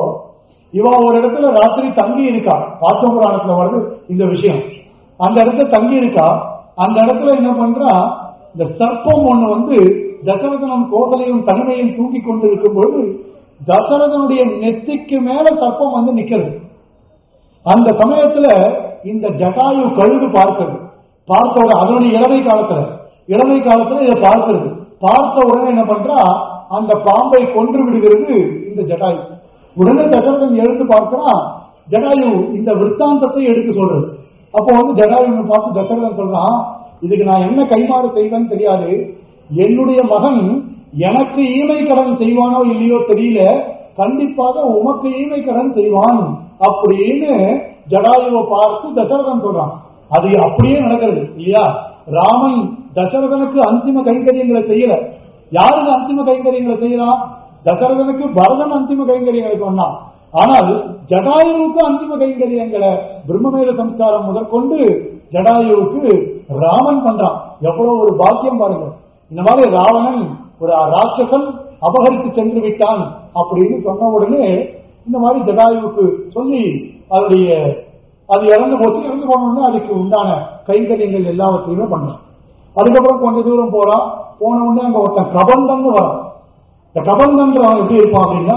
இவ ஒரு இடத்துல ராத்திரி தங்கி இருக்கா பாத்ம புராணத்துல வருது இந்த விஷயம் அந்த இடத்துல தங்கி இருக்கா அந்த இடத்துல என்ன பண்றா இந்த சர்ப்பம் ஒண்ணு வந்து தசரதனும் கோசலையும் தனிமையும் தூக்கி கொண்டு இருக்கும் பொழுது தசரதனுடைய நெத்திக்கு மேல சர்ப்பம் வந்து நிக்கிறது அந்த சமயத்துல இந்த ஜட்டாயு கழுகு பார்க்கிறது பார்த்த உடனே அதனுடைய இளமை காலத்துல இளமை காலத்துல இதை பார்க்கிறது பார்த்த உடனே என்ன பண்றா அந்த பாம்பை கொன்று விடுகிறது இந்த ஜட்டாயு உடனே தசரதன் எழுந்து பார்க்கிறான் ஜடாயு இந்த விற்த்தாந்தத்தை எடுத்து சொல்றது அப்போ வந்து ஜடாயு பார்த்து தசரதன் சொல்றான் இதுக்கு நான் என்ன கைமாறு செய்வேன்னு தெரியாது என்னுடைய மகன் எனக்கு ஈமை கடன் செய்வானோ இல்லையோ தெரியல கண்டிப்பாக உமக்கு ஈமை கடன் செய்வான் அப்படின்னு ஜடாயுவை பார்த்து தசரதன் சொல்றான் அது அப்படியே நடக்கிறது இல்லையா ராமன் தசரதனுக்கு அந்திம கைங்கரியங்களை செய்யல யாருக்கு அந்திம கைங்கரியங்களை செய்யலாம் தசரதனுக்கு பரதன் அந்திம கைங்கரியங்களை சொன்னான் ஆனால் ஜடாயுவுக்கு அந்திம கைங்கரியங்களை பிரம்மமேல சம்ஸ்காரம் முதற்கொண்டு ஜடாயுவுக்கு ராமன் பண்றான் எவ்வளவு ஒரு பாக்கியம் பாருங்க இந்த மாதிரி ராவணன் ஒரு ராட்சசன் அபகரித்து சென்று விட்டான் அப்படின்னு சொன்ன உடனே இந்த மாதிரி ஜடாயுவுக்கு சொல்லி அதனுடைய அது இறந்து போச்சு இறந்து போனோம்னா அதுக்கு உண்டான கைங்கரியங்கள் எல்லாவற்றையுமே பண்ணான் அதுக்கப்புறம் கொஞ்ச தூரம் போறான் போன உடனே அங்க ஒருத்தன் கபந்தம்னு வரான் இந்த கபந்தன்றவன் எப்படி இருப்பான் அப்படின்னா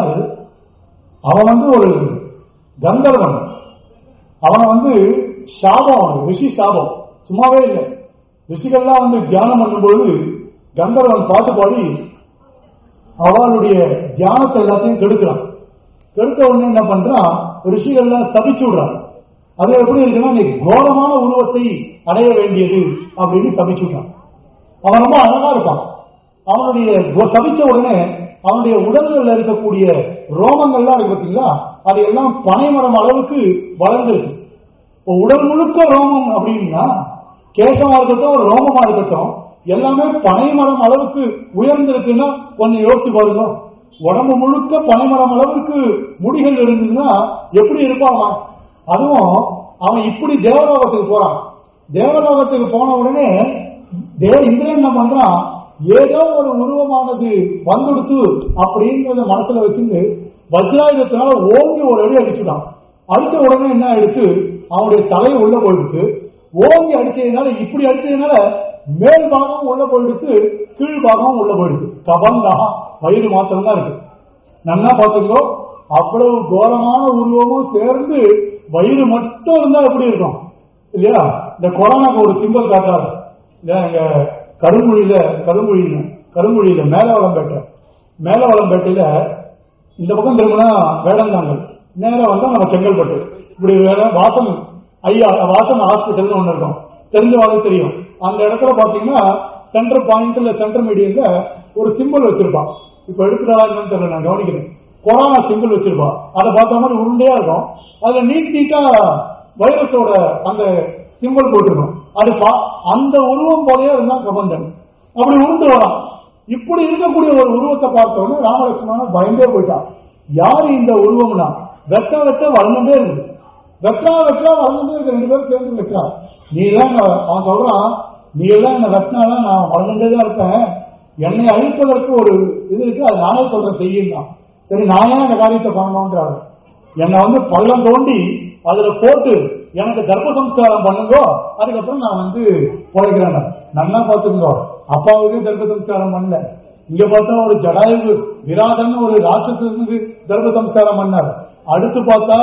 அவன் வந்து ஒரு கந்தர்வன் அவனை வந்து சாபம் அவனுக்கு ரிஷி சாபம் சும்மாவே இல்லை ரிஷிகள்லாம் வந்து தியானம் பண்ணும்பொழுது கந்தர்வன் பாட்டு பாடி அவளுடைய தியானத்தை எல்லாத்தையும் கெடுக்கிறான் கெடுத்த உடனே என்ன பண்றான் ரிஷிகள்லாம் சபிச்சு விடுறான் அது எப்படி இருக்குன்னா நீ கோரமான உருவத்தை அடைய வேண்டியது அப்படின்னு சபிச்சு விட்டான் அவன் ரொம்ப அழகா இருப்பான் அவனுடைய கொ- சபிச்ச உடனே அவனுடைய உடல்கள்ல இருக்கக்கூடிய ரோமங்கள்லாம் இருக்கு பார்த்தீங்களா அது எல்லாம் பனைமரம் அளவுக்கு வளர்ந்துருக்கு இப்போ உடல் முழுக்க ரோமம் அப்படின்னா கேசமா இருக்கட்டும் ரோமமா இருக்கட்டும் எல்லாமே பனைமரம் அளவுக்கு உயர்ந்திருக்குன்னா கொஞ்சம் யோசிச்சு பாருங்க உடம்பு முழுக்க பனைமரம் அளவுக்கு முடிகள் இருந்ததுன்னா எப்படி இருப்பான் அவன்? அதுவும் அவன் இப்படி தேவலோகத்துக்கு போறான் தேவலோகத்துக்கு போன உடனே தேவ இந்திரன் என்ன பண்றான் ஏதோ ஒரு உருவமானது வந்துடுத்து அப்படின்றத மனசுல வச்சுட்டு வஜ்ராயுதத்தினால ஓங்கி ஒரு அடி அடிச்சுட்டான் அடிச்ச உடனே என்ன ஆயிடுச்சு அவனுடைய தலையை உள்ள போயிடுச்சு ஓங்கி அடிச்சதுனால இப்படி அடிச்சதுனால மேல் பாகம் உள்ள போயிடுச்சு கீழ் பாகம் உள்ள போயிடுச்சு கபந்தா வயிறு மாத்திரம் தான் இருக்கு நல்லா பார்த்துக்கோ அவ்வளவு கோரமான உருவமும் சேர்ந்து வயிறு மட்டும் இருந்தா எப்படி இருக்கும் இல்லையா இந்த கொரோனாக்கு ஒரு சிம்பல் காட்டாரு இல்லையா எங்க கருமொழியில கருமொழியில கருங்குழியில மேலவளம்பேட்டை மேலவளம்பேட்டையில இந்த பக்கம் திரும்பினா வேடந்தாங்கல் நேரா வந்தா நம்ம செங்கல்பட்டு இப்படி வேற வாசன் ஐயா வாசன் ஹாஸ்பிட்டல்னு ஒண்ணு இருக்கும் தெரிஞ்சவாளுக்கு தெரியும் அந்த இடத்துல பாத்தீங்கன்னா சென்டர் பாயிண்ட்ல சென்டர் மீடியம்ல ஒரு சிம்பிள் வச்சிருப்பான் இப்ப எடுத்துட்டாளா என்னன்னு தெரியல நான் கவனிக்கிறேன் கொரோனா சிம்பிள் வச்சிருப்பா அதை பார்த்த மாதிரி உருண்டையா இருக்கும் அதுல நீட் நீட்டா வைரஸோட அந்த சிம்பிள் போட்டிருக்கும் அது பா- அந்த உருவம் போலயே இருந்தா கபந்தன் அப்படி உருண்டு வரான் இப்படி இருக்கக்கூடிய ஒரு உருவத்தை பார்த்த உடனே ராமலட்சுமணன் பயந்தே போயிட்டான் யாரு இந்த உருவம்னா வெட்ட வெட்ட வளர்ந்துட்டே இருக்கு வெட்டா வெட்டா வளர்ந்துட்டே இருக்கு ரெண்டு பேரும் சேர்ந்து வெட்டா நீ எல்லாம் என்ன- அவன் சொல்றான் நீ எல்லாம் என்ன வெட்டினாலும் நான் வளர்ந்துட்டே தான் இருப்பேன் என்னை அழிப்பதற்கு ஒரு இது இருக்கு அது நானே சொல்றேன் செய்யும் சரி நான் ஏன் இந்த காரியத்தை பண்ணணும்ன்றாரு என்னை வந்து பள்ளம் தோண்டி அதுல போட்டு எனக்கு கர்ப்ப சம்ஸ்காரம் பண்ணுங்கோ அதுக்கப்புறம் நான் வந்து பிழைக்கிறேன் நல்லா பாத்துக்கோ அப்பாவுக்கு கர்ப்ப சம்ஸ்காரம் பண்ணல இங்க பார்த்தா ஒரு ஜடாயுகு விராதன் ஒரு ராட்சசனுக்கு கர்ப்ப சம்ஸ்காரம் பண்ணார் அடுத்து பார்த்தா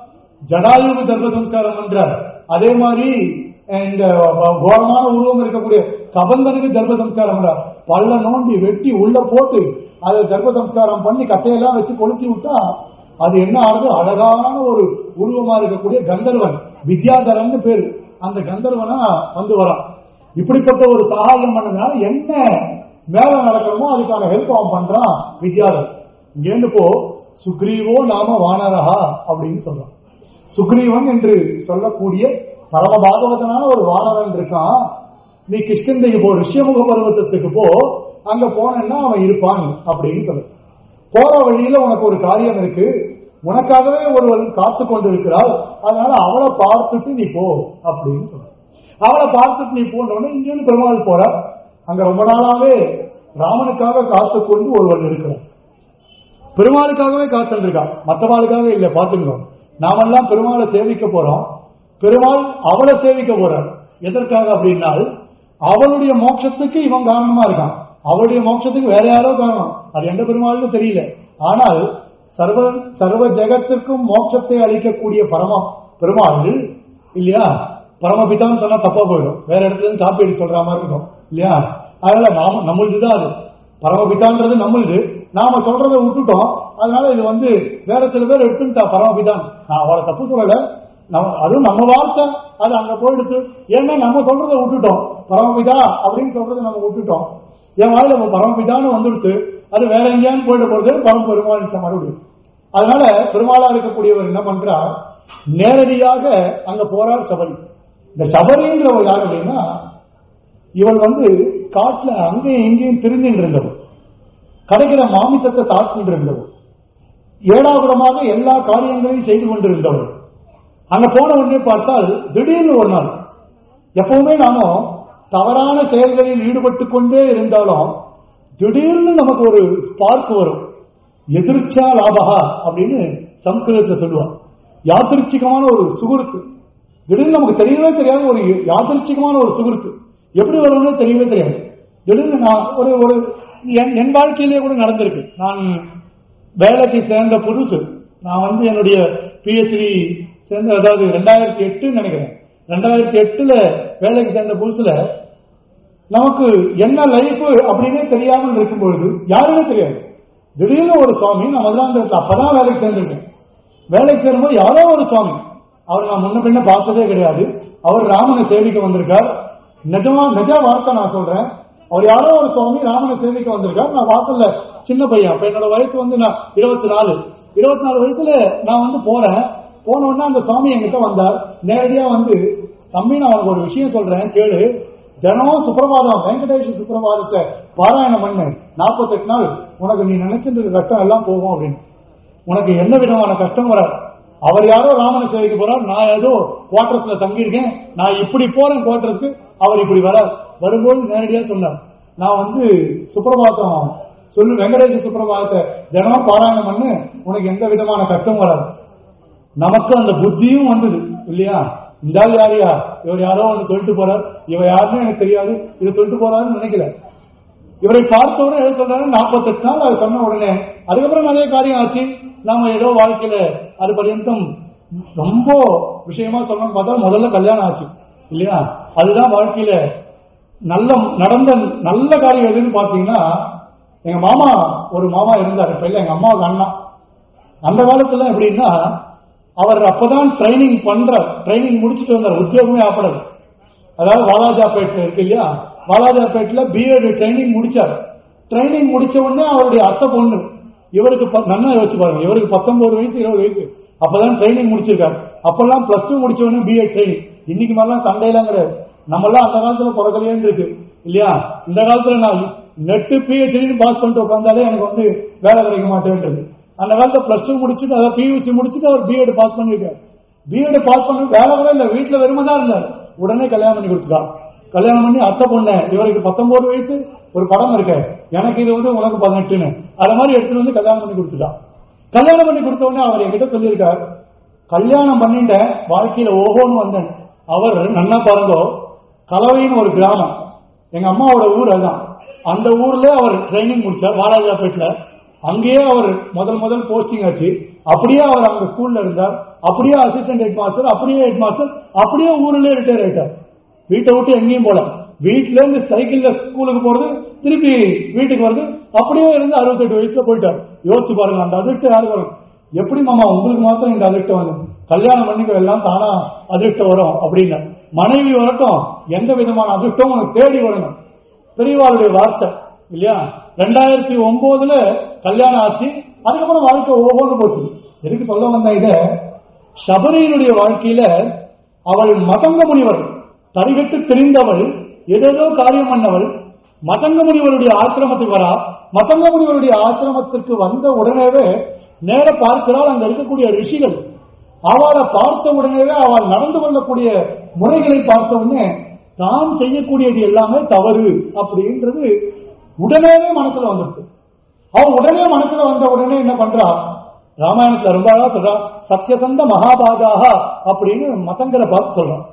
ஜடாயுகு கர்ப்ப சம்ஸ்காரம் பண்றார் அதே மாதிரி அஹ், இந்த கோரமான உருவம் இருக்கக்கூடிய கபந்தனுக்கு கர்ப்ப சம்ஸ்காரம் பண்றார் பள்ள நோண்டி வெட்டி உள்ள போட்டு அதை கர்ப்ப சம்ஸ்காரம் பண்ணி கட்டையெல்லாம் வச்சு கொளுத்தி விட்டா அது என்ன ஆகுது அழகான ஒரு உருவமா இருக்கக்கூடிய கந்தர்வன் வித்யாதரன் பேரு அந்த கந்தர்வனா வந்து வரான் இப்படிப்பட்ட ஒரு சகாயம் பண்ணதுனால என்ன மேல நடக்கணுமோ அதுக்கான ஹெல்ப் அவன் பண்றான் வித்யாதரன் இங்கேருந்து போ சுக்ரீவோ நாம வானரஹா அப்படின்னு சொல்றான் சுக்ரீவன் என்று சொல்லக்கூடிய பரம பாகவதனான ஒரு வானரன் இருக்கான் நீ கிஷ்கிந்தைக்கு போ ரிஷியமுக பருவத்தத்துக்கு போ அங்க போனேன்னா அவன் இருப்பான் அப்படின்னு சொல்ற போற வழியில உனக்கு ஒரு காரியம் இருக்கு உனக்காகவே ஒருவன் காத்து கொண்டு இருக்கிறாள் அதனால அவளை பார்த்துட்டு நீ போ அப்படின்னு சொல்ற அவளை பார்த்துட்டு நீ போனோடனே இங்கேருந்து பெருமாள் போற அங்க ரொம்ப நாளாவே ராமனுக்காக காத்து கொண்டு ஒருவன் இருக்கிறான் பெருமாளுக்காகவே காத்துட்டு இருக்கான் மற்றவாளுக்காக இல்ல பாத்துக்கோ நாமெல்லாம் பெருமாளை சேவிக்க போறோம் பெருமாள் அவளை சேவிக்க போறார் எதற்காக அப்படின்னால் அவளுடைய மோட்சத்துக்கு இவன் காரணமா இருக்கான் அவளுடைய மோட்சத்துக்கு வேற யாரோ காரணம் அது எந்த பெருமாள்னு தெரியல ஆனால் சர்வ சர்வ ஜெகத்திற்கும் மோட்சத்தை அளிக்கக்கூடிய பரம பெருமாள் இல்லையா பரமபிதான்னு சொன்னா தப்பா போயிடும் வேற இடத்துல இருந்து காப்பி அடி சொல்ற மாதிரி இருக்கும் இல்லையா அதனால நாம நம்மளுதுதான் அது பரமபிதான்றது நம்மளுது நாம சொல்றதை விட்டுட்டோம் அதனால இது வந்து வேற சில பேர் எடுத்துட்டா பரமபிதான் நான் அவளை தப்பு சொல்லல நம்ம அதுவும் நம்ம வார்த்தை அது அங்க போயிடுச்சு ஏன்னா நம்ம சொல்றதை விட்டுட்டோம் பரமபிதா அப்படின்னு சொல்றதை நம்ம விட்டுட்டோம் என் வாயில நம்ம பரமபிதான்னு வந்துடுச்சு அது வேற எங்கேயான்னு போயிட போறது பரம பெருமாள் மறுபடியும் அதனால பெருமாளா இருக்கக்கூடியவர் என்ன பண்றார் நேரடியாக அங்க போறார் சபரி இந்த சபரின்றவர் யார் அப்படின்னா இவள் வந்து காட்டுல அங்கேயும் இங்கேயும் திருந்தின்னு இருந்தவர் கிடைக்கிற மாமிசத்தை தாக்கிட்டு இருந்தவர் ஏடாபுரமாக எல்லா காரியங்களையும் செய்து கொண்டிருந்தவர் அங்க போன உடனே பார்த்தால் திடீர்னு ஒரு நாள் எப்பவுமே நாம தவறான செயல்களில் ஈடுபட்டு கொண்டே இருந்தாலும் திடீர்னு நமக்கு ஒரு ஸ்பார்க் வரும் எதிர்ச்சா லாபகா அப்படின்னு சம்ஸ்கிருதத்துல சொல்லுவான் யாத்திருச்சிகமான ஒரு சுகுருத்து திடீர்னு நமக்கு தெரியவே தெரியாத ஒரு யாத்திருச்சிகமான ஒரு சுகுருத்து எப்படி வரும்னு தெரியவே தெரியாது திடீர்னு நான் ஒரு ஒரு என் என் வாழ்க்கையிலே கூட நடந்திருக்கு நான் வேலைக்கு சேர்ந்த புதுசு நான் வந்து என்னுடைய பிஹெச்டி சேர்ந்த அதாவது ரெண்டாயிரத்தி எட்டுன்னு நினைக்கிறேன் ரெண்டாயிரத்தி எட்டுல வேலைக்கு சேர்ந்த புதுசுல நமக்கு என்ன லைஃப் அப்படின்னே தெரியாமல் இருக்கும் பொழுது யாருமே தெரியாது திடீர்னு ஒரு சுவாமி நான் மதுராந்தகத்தில் அப்பதான் வேலைக்கு சேர்ந்திருக்கேன் வேலைக்கு சேரும்போது யாரோ ஒரு சுவாமி அவர் நான் முன்ன பின்ன பார்த்ததே கிடையாது அவர் ராமனை சேவிக்க வந்திருக்கார் நிஜமா நிஜ வார்த்தை நான் சொல்றேன் அவர் யாரோ ஒரு சுவாமி ராமனை சேவிக்க வந்திருக்கார் நான் வாசல்ல சின்ன பையன் அப்ப என்னோட வயசு வந்து நான் இருபத்தி நாலு இருபத்தி நாலு வயசுல நான் வந்து போறேன் போன உடனே அந்த சுவாமி என்கிட்ட வந்தார் நேரடியா வந்து தம்பி நான் உனக்கு ஒரு விஷயம் சொல்றேன் கேளு தினமும் சுப்பிரபாதம் வெங்கடேஷ் சுப்பிரபாதத்தை பாராயணம் பண்ணு நாற்பத்தெட்டு நாள் உனக்கு நீ நினைச்சிருந்த கஷ்டம் எல்லாம் போகும் அப்படின்னு உனக்கு என்ன விதமான கஷ்டம் வராது அவர் யாரோ ராமனை சேவைக்கு போறார் நான் ஏதோ குவார்டர்ஸ்ல தங்கியிருக்கேன் நான் இப்படி போறேன் குவார்டர்ஸ்க்கு அவர் இப்படி வரார் வரும்போது நேரடியா சொன்னார் நான் வந்து சுப்பிரபாதம் சொல்லு வெங்கடேஷ சுப்பிரபாதத்தை தினமும் பாராயணம் பண்ணு உனக்கு எந்த விதமான கஷ்டம் வராது நமக்கு அந்த புத்தியும் வந்தது இல்லையா இந்த ஆள் யாரையா இவர் யாரோ ஒன்று சொல்லிட்டு போறார் இவ யாருன்னு எனக்கு தெரியாது இதை சொல்லிட்டு போறாருன்னு நினைக்கல இவரை பார்த்த உடனே எது சொல்றாரு நாற்பத்தெட்டு நாள் அது சொன்ன உடனே அதுக்கப்புறம் நிறைய காரியம் ஆச்சு நாம ஏதோ வாழ்க்கையில அது பர்யந்தம் ரொம்ப விஷயமா சொல்லணும்னு பார்த்தா முதல்ல கல்யாணம் ஆச்சு இல்லையா அதுதான் வாழ்க்கையில நல்ல நடந்த நல்ல காரியம் எதுன்னு பாத்தீங்கன்னா எங்க மாமா ஒரு மாமா இருந்தார் இப்ப இல்ல எங்க அம்மாவுக்கு அண்ணா அந்த காலத்துல எப்படின்னா அவர் அப்பதான் ட்ரைனிங் பண்ற ட்ரைனிங் முடிச்சுட்டு வந்தார் உத்தியோகமே ஆப்படாது அதாவது வாலாஜாபேட் இருக்கு இல்லையா வாலாஜாபேட்ல பிஎட் ட்ரைனிங் முடிச்சார் ட்ரைனிங் முடிச்ச உடனே அவருடைய அத்தை பொண்ணு இவருக்கு ப- நல்லா யோசிச்சு பாருங்க இவருக்கு பத்தொன்பது வயசு இருபது வயசு அப்பதான் ட்ரைனிங் முடிச்சிருக்காரு அப்பெல்லாம் பிளஸ் டூ முடிச்ச உடனே பிஎட் ட்ரைனிங் இன்னைக்கு மாதிரிலாம் சண்டையெல்லாம் கிடையாது நம்மெல்லாம் அந்த காலத்துல பிறக்கலையேன்னு இருக்கு இல்லையா இந்த காலத்துல நான் நெட்டு பிஹெச்டி பாஸ் பண்ணிட்டு உட்காந்தாலே எனக்கு வந்து வேலை கிடைக்க மாட்டேன்றது அந்த காலத்துல பிளஸ் டூ முடிச்சுட்டு அதாவது பியூசி முடிச்சுட்டு அவர் பிஎட் பாஸ் பண்ணிருக்காரு பிஎட் பாஸ் பண்ண வேலை கூட இல்ல வீட்டுல வெறுமை தான் இருந்தார் உடனே கல்யாணம் பண்ணி கொடுத்துட்டான் கல்யாணம் பண்ணி அத்தை பொண்ணு இவருக்கு பத்தொன்பது வயசு ஒரு படம் இருக்கு எனக்கு இது வந்து உனக்கு பதினெட்டுன்னு அது மாதிரி எடுத்துட்டு வந்து கல்யாணம் பண்ணி கொடுத்துட்டான் கல்யாணம் பண்ணி கொடுத்த உடனே அவர் என்கிட்ட சொல்லியிருக்கார் கல்யாணம் பண்ணிட்டேன் வாழ்க்கையில ஓஹோன்னு வந்தேன் அவர் நன்னா பாருங்கோ கலவைன்னு ஒரு கிராமம் எங்க அம்மாவோட ஊர் அதுதான் அந்த ஊர்ல அவர் ட்ரைனிங் முடிச்சார் வாலாஜாபேட்ல அங்கேயே அவர் முதல் முதல் போஸ்டிங் ஆச்சு அப்படியே அவர் அங்க ஸ்கூல்ல இருந்தார் அப்படியே அசிஸ்டன்ட் ஹெட் மாஸ்டர் அப்படியே ஹெட் மாஸ்டர் அப்படியே ஊர்லயே ரிட்டையர் ஆயிட்டார் வீட்டை விட்டு எங்கேயும் போல வீட்டுல இருந்து சைக்கிள்ல ஸ்கூலுக்கு போறது திருப்பி வீட்டுக்கு வருது அப்படியே இருந்து அறுபத்தெட்டு வயசுல போயிட்டார் யோசிச்சு பாருங்க அந்த அதிர்ஷ்டம் யாரு வரும் எப்படி மாமா உங்களுக்கு மாத்திரம் இந்த அதிர்ஷ்டம் வந்து கல்யாணம் பண்ணிக்க எல்லாம் தானா அதிர்ஷ்டம் வரும் அப்படின்னு மனைவி வரட்டும் எந்த விதமான அதிர்ஷ்டம் உனக்கு தேடி வரணும் பெரியவாளுடைய வார்த்தை இல்லையா ரெண்டாயிரத்தி ஒன்பதுல கல்யாணம் ஆச்சு அதுக்கப்புறம் வாழ்க்கை ஒவ்வொன்று போச்சு எதுக்கு சொல்ல வந்த இத சபரியினுடைய வாழ்க்கையில அவள் மதங்க முனிவர் தரிகட்டு தெரிந்தவள் ஏதேதோ காரியம் பண்ணவள் மதங்க முனிவருடைய ஆசிரமத்துக்கு வரா மதங்க முனிவருடைய ஆசிரமத்திற்கு வந்த உடனேவே நேர பார்க்கிறாள் அங்க இருக்கக்கூடிய ரிஷிகள் அவளை பார்த்த உடனேவே அவள் நடந்து கொள்ளக்கூடிய முறைகளை பார்த்த உடனே தான் செய்யக்கூடியது எல்லாமே தவறு அப்படின்றது உடனேவே மனசுல வந்துருக்கு அவன் உடனே மனசுல வந்த உடனே என்ன பண்றா ராமாயணத்துல ரொம்ப அழகா சொல்றா சத்யசந்த மகாபாகாக அப்படின்னு மதங்களை பார்த்து சொல்றான்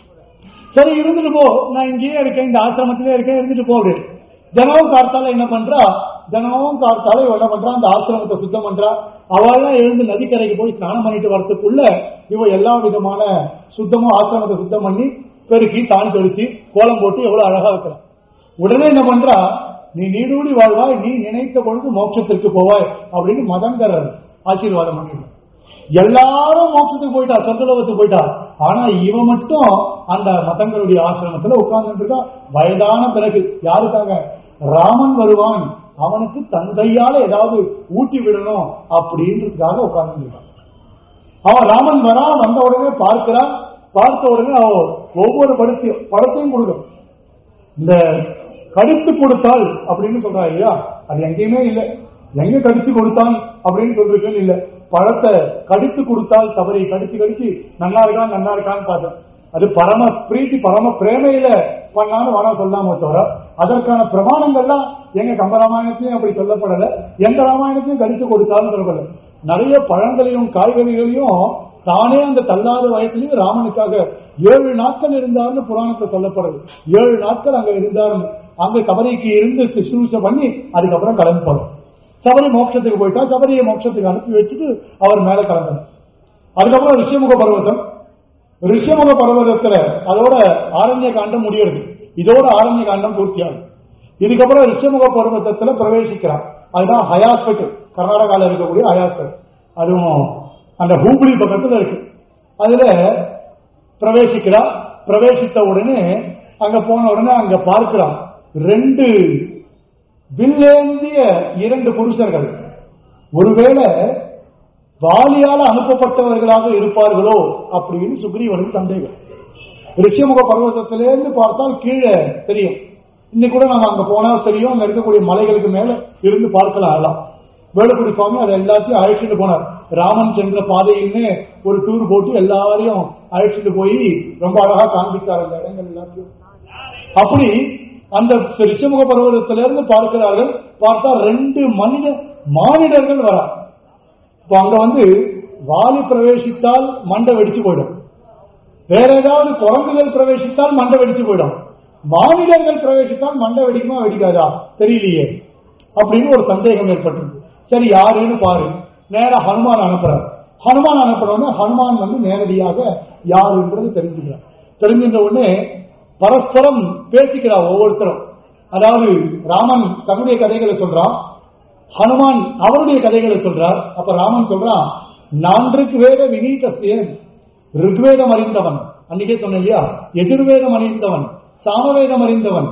சரி இருந்துட்டு போ நான் இங்கேயே இருக்கேன் இந்த ஆசிரமத்திலே இருக்கேன் இருந்துட்டு போ அப்படின்னு தினமும் கார்த்தால என்ன பண்றா தினமும் கார்த்தால இவ என்ன பண்றா அந்த ஆசிரமத்தை சுத்தம் பண்றா அவள்லாம் எழுந்து நதிக்கரைக்கு போய் ஸ்நானம் பண்ணிட்டு வரதுக்குள்ள இவ எல்லா விதமான சுத்தமும் ஆசிரமத்தை சுத்தம் பண்ணி பெருக்கி தான் தெளிச்சு கோலம் போட்டு எவ்வளவு அழகா இருக்கிறா உடனே என்ன பண்றா நீ நீடூடி வாழ்வாய் நீ நினைத்த பொழுது மோட்சத்திற்கு போவாய் அப்படின்னு மதங்கரர் ஆசீர்வாதம் பண்ணிடுறார் எல்லாரும் மோட்சத்துக்கு போயிட்டா சொர்க்கலோகத்துக்கு போயிட்டா ஆனா இவன் மட்டும் அந்த மதங்களுடைய ஆசிரமத்துல உட்கார்ந்துட்டு இருக்கா வயதான பிறகு யாருக்காக ராமன் வருவான் அவனுக்கு தந்தையால ஏதாவது ஊட்டி விடணும் அப்படின்றதுக்காக உட்கார்ந்து இருக்கான் அவன் ராமன் வரா வந்த உடனே பார்க்கிறான் பார்த்த உடனே அவ ஒவ்வொரு படத்தையும் படத்தையும் கொடுக்கும் இந்த கடித்து கொடுத்தால் அப்படின்னு சொல்றா இல்லையா அது எங்கேயுமே இல்லை எங்க கடிச்சு கொடுத்தான் அப்படின்னு சொல்றீங்க இல்ல பழத்தை கடித்து கொடுத்தால் தவறி கடிச்சு கடிச்சு நல்லா இருக்கான் நல்லா இருக்கான்னு பார்த்தேன் அது பரம பிரீத்தி பரம பிரேமையில பண்ணான்னு வேணா சொல்லாம தவிர அதற்கான பிரமாணங்கள்லாம் எங்க கம்பராமாயணத்திலையும் அப்படி சொல்லப்படல எந்த ராமாயணத்தையும் கடித்து கொடுத்தாலும் சொல்லப்படல நிறைய பழங்களையும் காய்கறிகளையும் தானே அந்த தள்ளாத வயசுலயும் ராமனுக்காக ஏழு நாட்கள் இருந்தார்னு புராணத்தை சொல்லப்படுறது ஏழு நாட்கள் அங்க இருந்தாருன்னு அங்க சபரிக்கு இருந்து சுசூசை பண்ணி அதுக்கப்புறம் கிளம்பி போறோம் சபரி மோட்சத்துக்கு போயிட்டா சபரியை மோட்சத்துக்கு அனுப்பி வச்சுட்டு அவர் மேல கிளம்பினார் அதுக்கப்புறம் ரிஷிமுக பர்வதம் ரிஷிமுக பர்வதத்துல அதோட ஆரண்ய காண்டம் முடியறது இதோட ஆரண்ய காண்டம் பூர்த்தியாகும் இதுக்கப்புறம் ரிஷிமுக பர்வதத்துல பிரவேசிக்கிறார் அதுதான் ஹயாஸ்பெட் கர்நாடகாவில் இருக்கக்கூடிய ஹயாஸ்பெட் அதுவும் அந்த ஹூப்ளி பக்கத்துல இருக்கு அதுல பிரவேசிக்கிறார் பிரவேசித்த உடனே அங்க போன உடனே அங்க பார்க்கிறான் ரெண்டு வில்லேந்திய இரண்டு புருஷர்கள் ஒருவேளை வாலியால அனுப்பப்பட்டவர்களாக இருப்பார்களோ அப்படின்னு சுக்ரீவனுக்கு சந்தேகம் ரிஷிமுக பர்வதத்திலிருந்து பார்த்தால் கீழே தெரியும் இன்னைக்கு கூட நம்ம அங்க போனா தெரியும் அங்க இருக்கக்கூடிய மலைகளுக்கு மேல இருந்து பார்க்கலாம் எல்லாம் வேலுக்குடி சுவாமி அதை எல்லாத்தையும் அழைச்சிட்டு போனார் ராமன் சென்ற பாதையின்னு ஒரு டூர் போட்டு எல்லாரையும் அழைச்சிட்டு போய் ரொம்ப அழகா காண்பித்தார் அந்த இடங்கள் எல்லாத்தையும் அப்படி அந்த ரிஷமுக பர்வதத்திலிருந்து பார்க்கிறார்கள் பார்த்தா ரெண்டு மனித மானிடர்கள் வரா இப்போ அங்க வந்து வாலி பிரவேசித்தால் மண்டை வெடிச்சு போயிடும் வேற ஏதாவது குரங்குகள் பிரவேசித்தால் மண்டை வெடிச்சு போயிடும் மானிடர்கள் பிரவேசித்தால் மண்டை வெடிக்குமா வெடிக்காதா தெரியலையே அப்படின்னு ஒரு சந்தேகம் ஏற்பட்டது சரி யாருன்னு பாரு நேரா ஹனுமான் அனுப்புறார் ஹனுமான் அனுப்புறோன்னு ஹனுமான் வந்து நேரடியாக யாருன்றது தெரிஞ்சுக்கிறார் தெரிஞ்சின்ற உடனே பரஸ்பரம் பேசிக்கிறா ஒவ்வொருத்தரும் அதாவது ராமன் தன்னுடைய கதைகளை சொல்றான் ஹனுமான் அவருடைய கதைகளை சொல்றார் அப்ப ராமன் சொல்றான் நான் ருக்வேத வினீதஸ்யன் ருக்வேதம் அறிந்தவன் அன்னைக்கே சொன்னேன் இல்லையா எதிர்வேதம் அறிந்தவன் சாமவேதம் அறிந்தவன்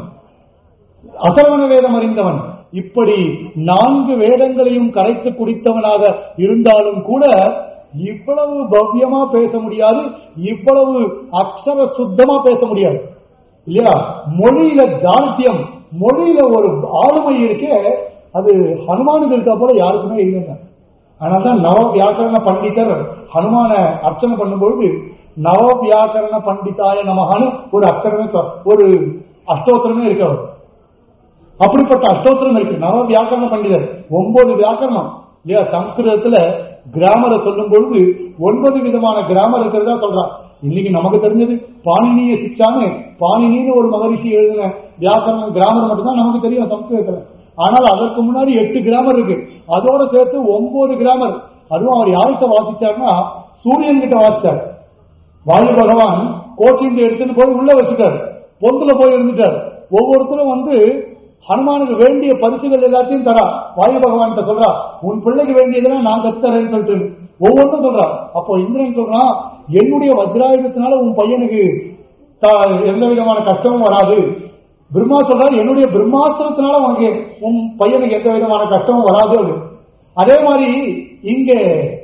அசரவண வேதம் அறிந்தவன் இப்படி நான்கு வேதங்களையும் கரைத்து குடித்தவனாக இருந்தாலும் கூட இவ்வளவு பவ்யமா பேச முடியாது இவ்வளவு அக்ஷர சுத்தமா பேச முடியாது இல்லையா மொழியில தார்த்தியம் மொழியில ஒரு ஆளுமை இருக்கே அது ஹனுமானுக்கு இருக்கா போல யாருக்குமே இல்லைங்க அதனால்தான் நவ வியாக்கரண பண்டிதர் ஹனுமான அர்ச்சனை பண்ணும்பொழுது நவ வியாக்கரண பண்டிதாய நமகான்னு ஒரு அக்ஷரமே சொ- ஒரு அஷ்டோத்திரமே இருக்கு அவர் அப்படிப்பட்ட அஷ்டோத்திரம் இருக்கு நவ வியாக்கரண பண்டிதர் ஒன்பது வியாக்கரணம் இல்லையா சம்ஸ்கிருதத்துல கிராமரை சொல்லும் பொழுது ஒன்பது விதமான கிராமர் இருக்கிறதா சொல்றான் இன்னைக்கு நமக்கு தெரிஞ்சது பாணினிய சிக்ஷான்னு பாணினின்னு ஒரு மகரிஷி எழுதின வியாக்கரணம் கிராமர் மட்டும்தான் நமக்கு தெரியும் சம்ஸ்கிருதத்துல ஆனால் அதற்கு முன்னாடி எட்டு கிராமர் இருக்கு அதோட சேர்த்து ஒன்பது கிராமர் அதுவும் அவர் யார்கிட்ட வாசிச்சார்னா சூரியன் கிட்ட வாசிச்சார் வாயு பகவான் கோச்சிங் எடுத்துன்னு போய் உள்ள வச்சுட்டார் பொந்துல போய் இருந்துட்டார் ஒவ்வொருத்தரும் வந்து ஹனுமானுக்கு வேண்டிய பரிசுகள் எல்லாத்தையும் தரா வாயு பகவான் சொல்றா உன் பிள்ளைக்கு வேண்டியதெல்லாம் நான் கத்துறேன்னு சொல்லிட்டு ஒவ்வொன்றும் சொல்றா அப்போ இந்திரன் சொல்றான் என்னுடைய வஜ்ராயுதத்தினால உன் பையனுக்கு த- எந்த விதமான கஷ்டமும் வராது பிரம்மா சொல்றாரு என்னுடைய பிரம்மாஸ்திரத்தினால உனக்கு உன் பையனுக்கு எந்த விதமான கஷ்டமும் வராது அப்படின்னு. அதே மாதிரி இங்கே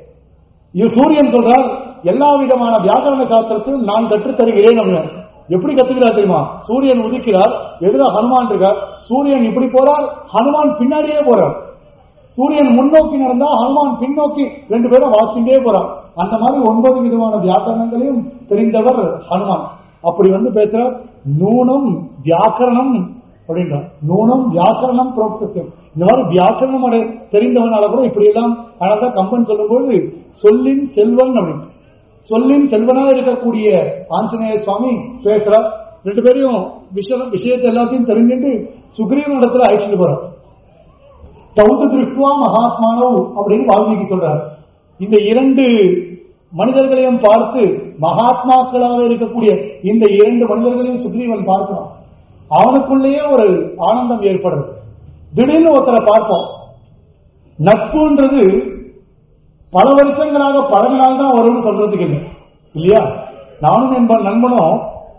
இது சூரியன் சொல்றார் எல்லா விதமான வியாக்கரண சாஸ்திரத்தையும் நான் கற்றுத் தருகிறேன் அப்படின்னு எப்படி கத்துக்கிறார் தெரியுமா சூரியன் உதிக்கிறார் எதிராக ஹனுமான் இருக்கார் சூரியன் இப்படி போறார் ஹனுமான் பின்னாடியே போறார் சூரியன் முன்னோக்கி நடந்தா ஹனுமான் பின்னோக்கி ரெண்டு பேரும் வாசிண்டே போறார் அந்த மாதிரி ஒன்பது விதமான வியாக்கரணங்களையும் தெரிந்தவர் ஹனுமான் அப்படி வந்து பேசுறார் நூனம் வியாக்கரணம் அப்படின்றார் நூனம் வியாக்கரணம் புரோக்தம் இந்த மாதிரி வியாக்கரணம் அடை தெரிந்தவனால கூட இப்படி எல்லாம் அதனால்தான் கம்பன் சொல்லும்போது சொல்லின் செல்வன் அப்படின்னு சொல்லின் செல்வனா இருக்கக்கூடிய ஆஞ்சநேய சுவாமி பேசுறார் ரெண்டு பேரையும் விஷயம் விஷயத்தை எல்லாத்தையும் தெரிஞ்சுட்டு சுக்ரீவன் இடத்துல அழைச்சிட்டு போறார் தௌத்து திருஷ்டுவா மகாத்மானோ அப்படின்னு வால்மீகி சொல்றார் இந்த இரண்டு மனிதர்களையும் பார்த்து மகாத்மாக்களாக இருக்கக்கூடிய இந்த இரண்டு மனிதர்களையும் சுக்ரீவன் பார்க்கிறான் அவனுக்குள்ளேயே ஒரு ஆனந்தம் ஏற்படுறது திடீர்னு ஒருத்தரை பார்ப்போம் நட்புன்றது பல வருஷங்களாக பழகினால்தான் வரும்னு சொல்றதுக்கு இல்லை இல்லையா நானும் என் நண்பனும்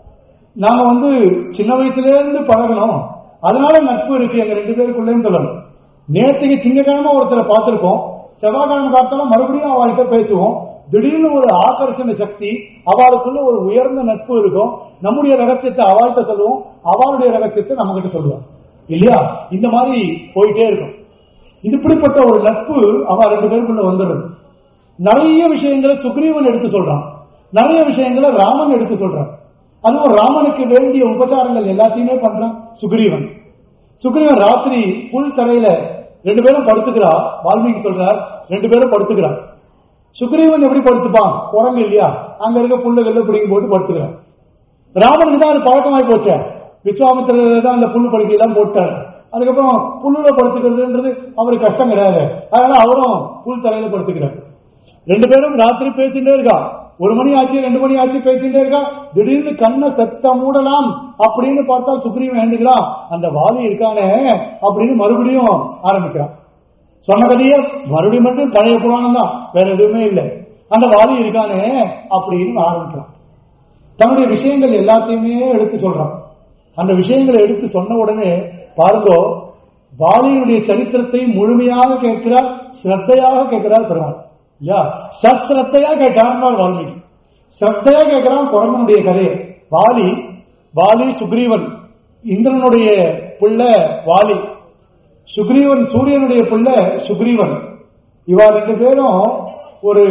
நாம வந்து சின்ன வயசுல இருந்து பழகணும் அதனால நட்பு இருக்கு எங்க ரெண்டு பேருக்குள்ளேன்னு சொல்லணும் நேற்றுக்கு திங்கக்கிழமை ஒருத்தரை பார்த்திருக்கோம் செவ்வாய்க்கிழமை பார்த்தாலும் மறுபடியும் அவள்கிட்ட பேசுவோம் திடீர்னு ஒரு ஆகர்ஷண சக்தி அவளுக்குள்ள ஒரு உயர்ந்த நட்பு இருக்கும் நம்முடைய ரகசியத்தை அவள்கிட்ட சொல்லுவோம் அவளுடைய ரகசியத்தை நம்ம கிட்ட சொல்லுவோம் இல்லையா இந்த மாதிரி போயிட்டே இருக்கும் இது இப்படிப்பட்ட ஒரு நட்பு அவ ரெண்டு பேருக்குள்ள வந்துடுது நிறைய விஷயங்களை சுக்ரீவன் எடுத்து சொல்றான் நிறைய விஷயங்களை ராமன் எடுத்து சொல்றான் அதுவும் ராமனுக்கு வேண்டிய உபச்சாரங்கள் எல்லாத்தையுமே பண்றான் சுக்ரீவன் சுக்ரீவன் ராத்திரி புல் தரையில ரெண்டு பேரும் படுத்துக்கிறா வால்மீகி சொல்றார் ரெண்டு பேரும் படுத்துக்கிறார் சுக்ரீவன் எப்படி படுத்துப்பான் குரங்கு இல்லையா அங்க இருக்க புல்லுகள்ல பிடிங்கி போட்டு படுத்துக்கிறான் ராமனுக்கு தான் அது பழக்கமாய் போச்சே விஸ்வாமித்திரர் தான் அந்த புல்லு படுக்கை எல்லாம் போட்டார் அதுக்கப்புறம் புல்லுல படுத்துக்கிறதுன்றது அவருக்கு கஷ்டம் கிடையாது அதனால அவரும் புல் தரையில படுத்துக்கிறார் ரெண்டு பேரும் ராத்திரி பேசிட்டே இருக்கா ஒரு மணி ஆச்சு ரெண்டு மணி ஆச்சு பேசிட்டே இருக்கா திடீர்னு கண்ணை செத்த மூடலாம் அப்படின்னு பார்த்தா சுக்ரீவன் எழுந்துக்கிறான் அந்த வாலி இருக்கானே அப்படின்னு மறுபடியும் ஆரம்பிக்கிறான் சொன்ன கதையே மறுபடியும் மட்டும் பழைய புராணம் தான் வேற எதுவுமே இல்லை அந்த வாலி இருக்கானே அப்படின்னு ஆரம்பிக்கிறான் தன்னுடைய விஷயங்கள் எல்லாத்தையுமே எடுத்து சொல்றான் அந்த விஷயங்களை எடுத்து சொன்ன உடனே பாருங்கோ வாலியினுடைய சரித்திரத்தை முழுமையாக கேட்கிறார் ஸ்ரத்தையாக கேட்கிறார் பெருமாள் இல்லையா சஸ்ரத்தையா கேட்டார் வால்மீகி ஸ்ரத்தையா கேட்கிறான் குரங்கனுடைய கதையை வாலி வாலி சுக்ரீவன் இந்திரனுடைய புள்ள வாலி சுக்ரீவன் சூரியனுடைய புள்ள சுக்ரீவன் இவா ரெண்டு பேரும் ஒரு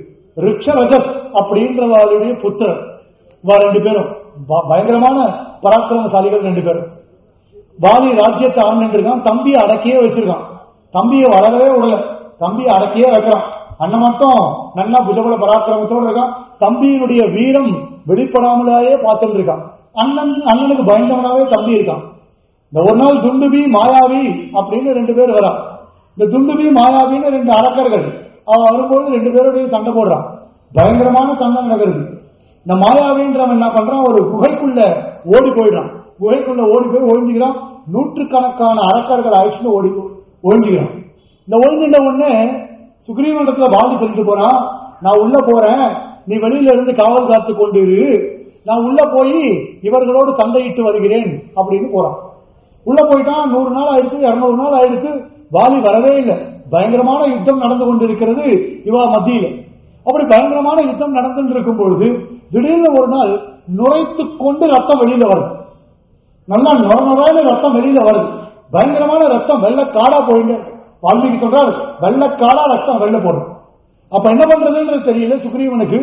ரிக்ஷரஜஸ் அப்படின்றவாளுடைய புத்திரர் இவா ரெண்டு பேரும் ப- பயங்கரமான பராக்கிரமசாலிகள் ரெண்டு பேரும் வாலி ராஜ்யத்தை ஆண்டு இருக்கான் தம்பியை அடக்கியே வச்சிருக்கான் தம்பியை வளரவே விடல தம்பியை அடக்கியே வைக்கிறான் அண்ணன் மட்டும் நல்லா புஜபல பராக்கிரமத்தோட இருக்கான் தம்பியினுடைய வீரம் வெளிப்படாமலேயே பார்த்துட்டு இருக்கான் அண்ணன் அண்ணனுக்கு பயந்தவனாவே தம்பி இருக்கான் இந்த ஒரு நாள் துண்டுபி மாயாவி அப்படின்னு ரெண்டு பேர் வரா இந்த துண்டுபி மாயாவின்னு ரெண்டு அரக்கர்கள் அவன் வரும்போது ரெண்டு பேருடைய சண்டை போடுறான் பயங்கரமான சண்டை நடக்கிறது இந்த மாயாவின்றவன் என்ன பண்றான் ஒரு குகைக்குள்ள ஓடி போயிடுறான் குகைக்குள்ள ஓடி போய் ஒழிஞ்சுக்கிறான் நூற்றுக்கணக்கான அரக்கர்கள் ஆயிடுச்சுன்னு ஓடி ஒழிஞ்சுக்கிறான் இந்த ஒழிஞ்சிட்ட உடனே சுக்ரீவனிடத்துல பாதி சொல்லிட்டு போறான் நான் உள்ள போறேன் நீ வெளியில இருந்து காவல் காத்து கொண்டு இரு நான் உள்ள போய் இவர்களோடு சண்டையிட்டு வருகிறேன் அப்படின்னு போறான் உள்ள போயிட்டான் நூறு நாள் ஆயிடுச்சு இருநூறு நாள் ஆயிடுச்சு வாலி வரவே இல்லை பயங்கரமான யுத்தம் நடந்து கொண்டிருக்கிறது இவா மத்தியில அப்படி பயங்கரமான யுத்தம் நடந்துட்டு இருக்கும் பொழுது திடீர்னு ஒரு நாள் நுரைத்து கொண்டு ரத்தம் வெளியில வருது நல்லா நுர நுரையில ரத்தம் வெளியில வருது பயங்கரமான ரத்தம் வெள்ளை காடா போயிட்டு வால்மீகி சொல்றாரு வெள்ளக்காடா ரத்தம் வெள்ள போடும் அப்ப என்ன பண்றதுன்றது தெரியல சுக்ரீவனுக்கு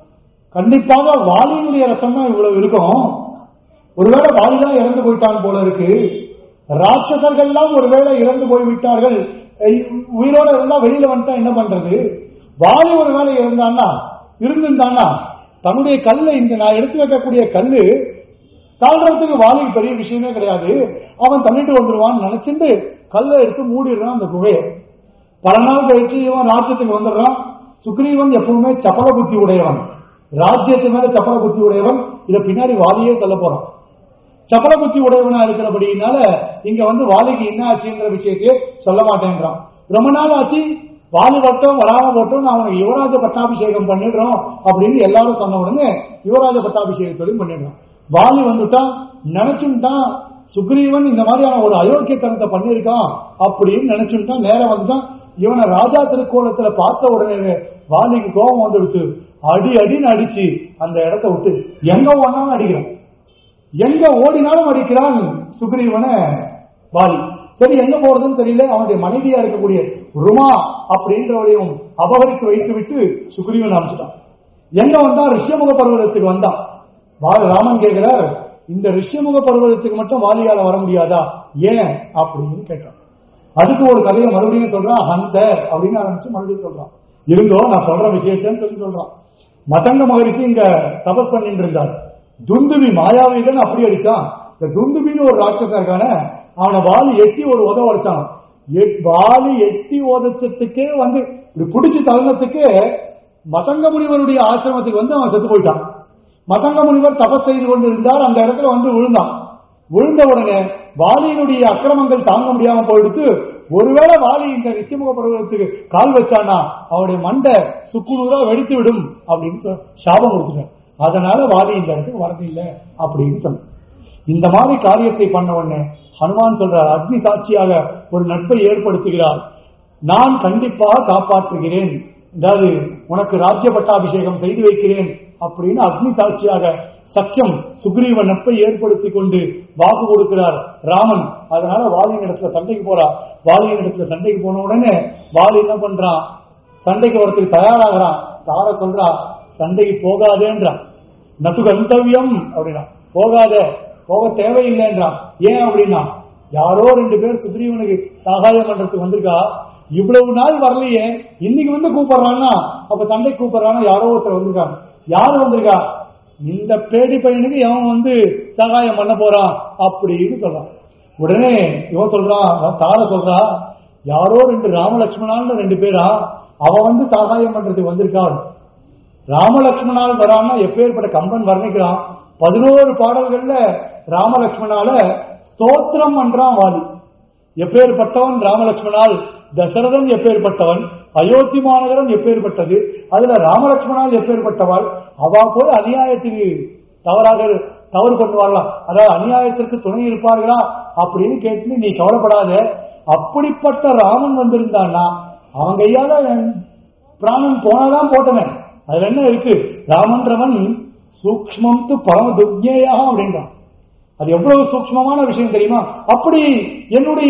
கண்டிப்பாக வாலியினுடைய ரத்தம் தான் இவ்வளவு இருக்கும் ஒருவேளை வாலிதான் இறந்து போயிட்டான் போல இருக்கு ராட்சசர்கள்லாம் ஒருவேளை இறந்து போய் விட்டார்கள் ஐ- உயிரோட இருந்தா வெளியில வந்துட்டா என்ன பண்றது வாலி ஒருவேளை இருந்தான்னா இருந்திருந்தான்னா தன்னுடைய கல்லை இந்த நான் எடுத்து வைக்கக்கூடிய கல்லு தாழ்றதுக்கு வாலிக்கு பெரிய விஷயமே கிடையாது அவன் தள்ளிட்டு வந்துருவான்னு நினைச்சிட்டு கல்லை எடுத்து மூடிடுறான் அந்த குகையை பல நாள் கழிச்சு இவன் ராஜ்யத்துக்கு வந்துடுறான் சுக்ரீவன் எப்பவுமே சப்பல புத்தி உடையவன் ராஜ்யத்து மேல சப்பல புத்தி உடையவன் இத பின்னாடி வாலியே சொல்ல போறான் சப்பல புத்தி உடையவனா இருக்கிறபடினால இங்க வந்து வாலிக்கு என்ன ஆச்சுன்ற விஷயத்தையே சொல்ல மாட்டேங்கிறான் ரொம்ப நாள் ஆச்சு வாலி வட்டம் வராம போட்டும் நான் அவனுக்கு யுவராஜ பட்டாபிஷேகம் பண்ணிடுறோம் அப்படின்னு எல்லாரும் சொன்ன உடனே யுவராஜ பட்டாபிஷேகத்தோடையும் பண்ணிடுறான் வாலி வந்துட்டான் நினைச்சுட்டான் சுக்ரீவன் இந்த மாதிரியான ஒரு அயோக்கியத்தனத்தை பண்ணியிருக்கான் அப்படின்னு நினைச்சுட்டான் நேரம் வந்துட்டான் இவனை ராஜா திருக்கோலத்துல பார்த்த உடனே வாலிக்கு கோபம் வந்துடுச்சு அடி அடின்னு அடிச்சு அந்த இடத்த விட்டு எங்க ஒன்னாலும் அடிக்கிறான் எங்க ஓடினாலும் அடிக்கிறான் சுக்ரீவனை வாலி சரி எங்க போறதுன்னு தெரியல அவனுடைய மனைவியா இருக்கக்கூடிய ருமா அப்படின்றவளையும் அபகரித்து வைத்து விட்டு சுக்ரீவன் அனுப்பிச்சிட்டான் எங்க வந்தா ரிஷ்யமுக பர்வதத்துக்கு வந்தான் வா- ராமன் கேட்கிறார் இந்த ரிஷ்யமுக பர்வதத்துக்கு மட்டும் வாலியால வர முடியாதா ஏன் அப்படின்னு கேட்டான் அதுக்கு ஒரு கதையை மறுபடியும் சொல்றான் ஹந்த அப்படின்னு ஆரம்பிச்சு மறுபடியும் சொல்றான் இருந்தோ நான் சொல்ற விஷயத்தன்னு சொல்லி சொல்றான் மதங்க மகரிஷி இங்க தபஸ் பண்ணிட்டு இருந்தார் துந்துபி மாயாவிதன் அப்படி அடிச்சான் இந்த துந்துபின்னு ஒரு ராட்சசன் இருக்கானே அவனை வாலி எட்டி ஒரு உத உடைச்சான் எட்- வாலி எட்டி உதச்சத்துக்கே வந்து இப்படி பிடிச்சி தள்ளத்துக்கு மதங்க முனிவருடைய ஆசிரமத்துக்கு வந்து அவன் செத்து போயிட்டான் மதங்க முனிவர் தபஸ் செய்து கொண்டிருந்தார் அந்த இடத்துல வந்து விழுந்தான் விழுந்த உடனே வாலியினுடைய அக்கிரமங்கள் தாங்க முடியாம போயிடுத்து ஒருவேளை வாலி இந்த நிச்சயமுக பருவத்துக்கு கால் வச்சானா அவருடைய மண்டை சுக்குநூறா வெடித்து விடும் அப்படின்னு சொ- சாபம் கொடுத்துட்டார் அதனால வாலி இந்த இடத்துக்கு வரதில்லை அப்படின்னு சொன்ன இந்த மாதிரி காரியத்தை பண்ண உடனே ஹனுமான் சொல்றார் அக்னி சாட்சியாக ஒரு நட்பை ஏற்படுத்துகிறார் நான் கண்டிப்பாக காப்பாற்றுகிறேன் அதாவது உனக்கு ராஜ்ய பட்டாபிஷேகம் செய்து வைக்கிறேன் அப்படின்னு அக்னி சாட்சியாக சக்கியம் சுக்ரீவ நட்பை ஏற்படுத்தி கொண்டு வாக்கு கொடுக்கிறார் ராமன் அதனால வாலியின் இடத்துல சண்டைக்கு போறா வாலியின் இடத்துல சண்டைக்கு போன உடனே வாலி என்ன பண்றான் சண்டைக்கு வரத்துக்கு தயாராகிறான் தார சொல்றா சண்டைக்கு போகாதேன்றான் நத்து கந்தவியம் அப்படின்னா போகாத போக தேவையில்லைன்றான் ஏன் அப்படின்னா யாரோ ரெண்டு பேர் சுக்ரீவனுக்கு சகாயம் பண்றதுக்கு வந்திருக்கா இவ்வளவு நாள் வரலையே இன்னைக்கு வந்து கூப்பிடுறான்னா அப்ப சண்டை கூப்பிடுறான்னா யாரோ ஒருத்தர் வந்திருக்காங்க யார் வந்திருக்கா இந்த பேடி பையனுக்கு எவன் வந்து சகாயம் பண்ண போறான் அப்படின்னு சொல்றான் உடனே இவன் சொல்றான் தார சொல்றா யாரோ ரெண்டு ராமலட்சுமணான்னு ரெண்டு பேரா அவன் வந்து சகாயம் பண்றதுக்கு வந்திருக்கான் ராமலட்சுமணால் வராம எப்பேற்பட்ட கம்பன் வர்ணிக்கிறான் பதினோரு பாடல்கள்ல ராமலட்சுமணால ஸ்தோத்திரம் பண்றான் வாலி எப்பேற்பட்டவன் ராமலட்சுமணால் தசரதன் எப்பேற்பட்டவன் அயோத்தி மாநகரம் எப்பேற்பட்டது அதுல ராமலட்சுமணால் எப்பேற்பட்டவள் அவ போய் அநியாயத்துக்கு தவறாக தவறு பண்ணுவார்களா அதாவது அநியாயத்திற்கு துணை இருப்பார்களா அப்படின்னு கேட்டு நீ கவலைப்படாத அப்படிப்பட்ட ராமன் வந்திருந்தான்னா அவன் கையால என் பிராணன் போனதான் போட்டனே அதுல என்ன இருக்கு ராமன்றவன் சூக்மம் து பரம துக்ஞேயா அப்படின்றான் அது எவ்வளவு சூக்மமான விஷயம் தெரியுமா அப்படி என்னுடைய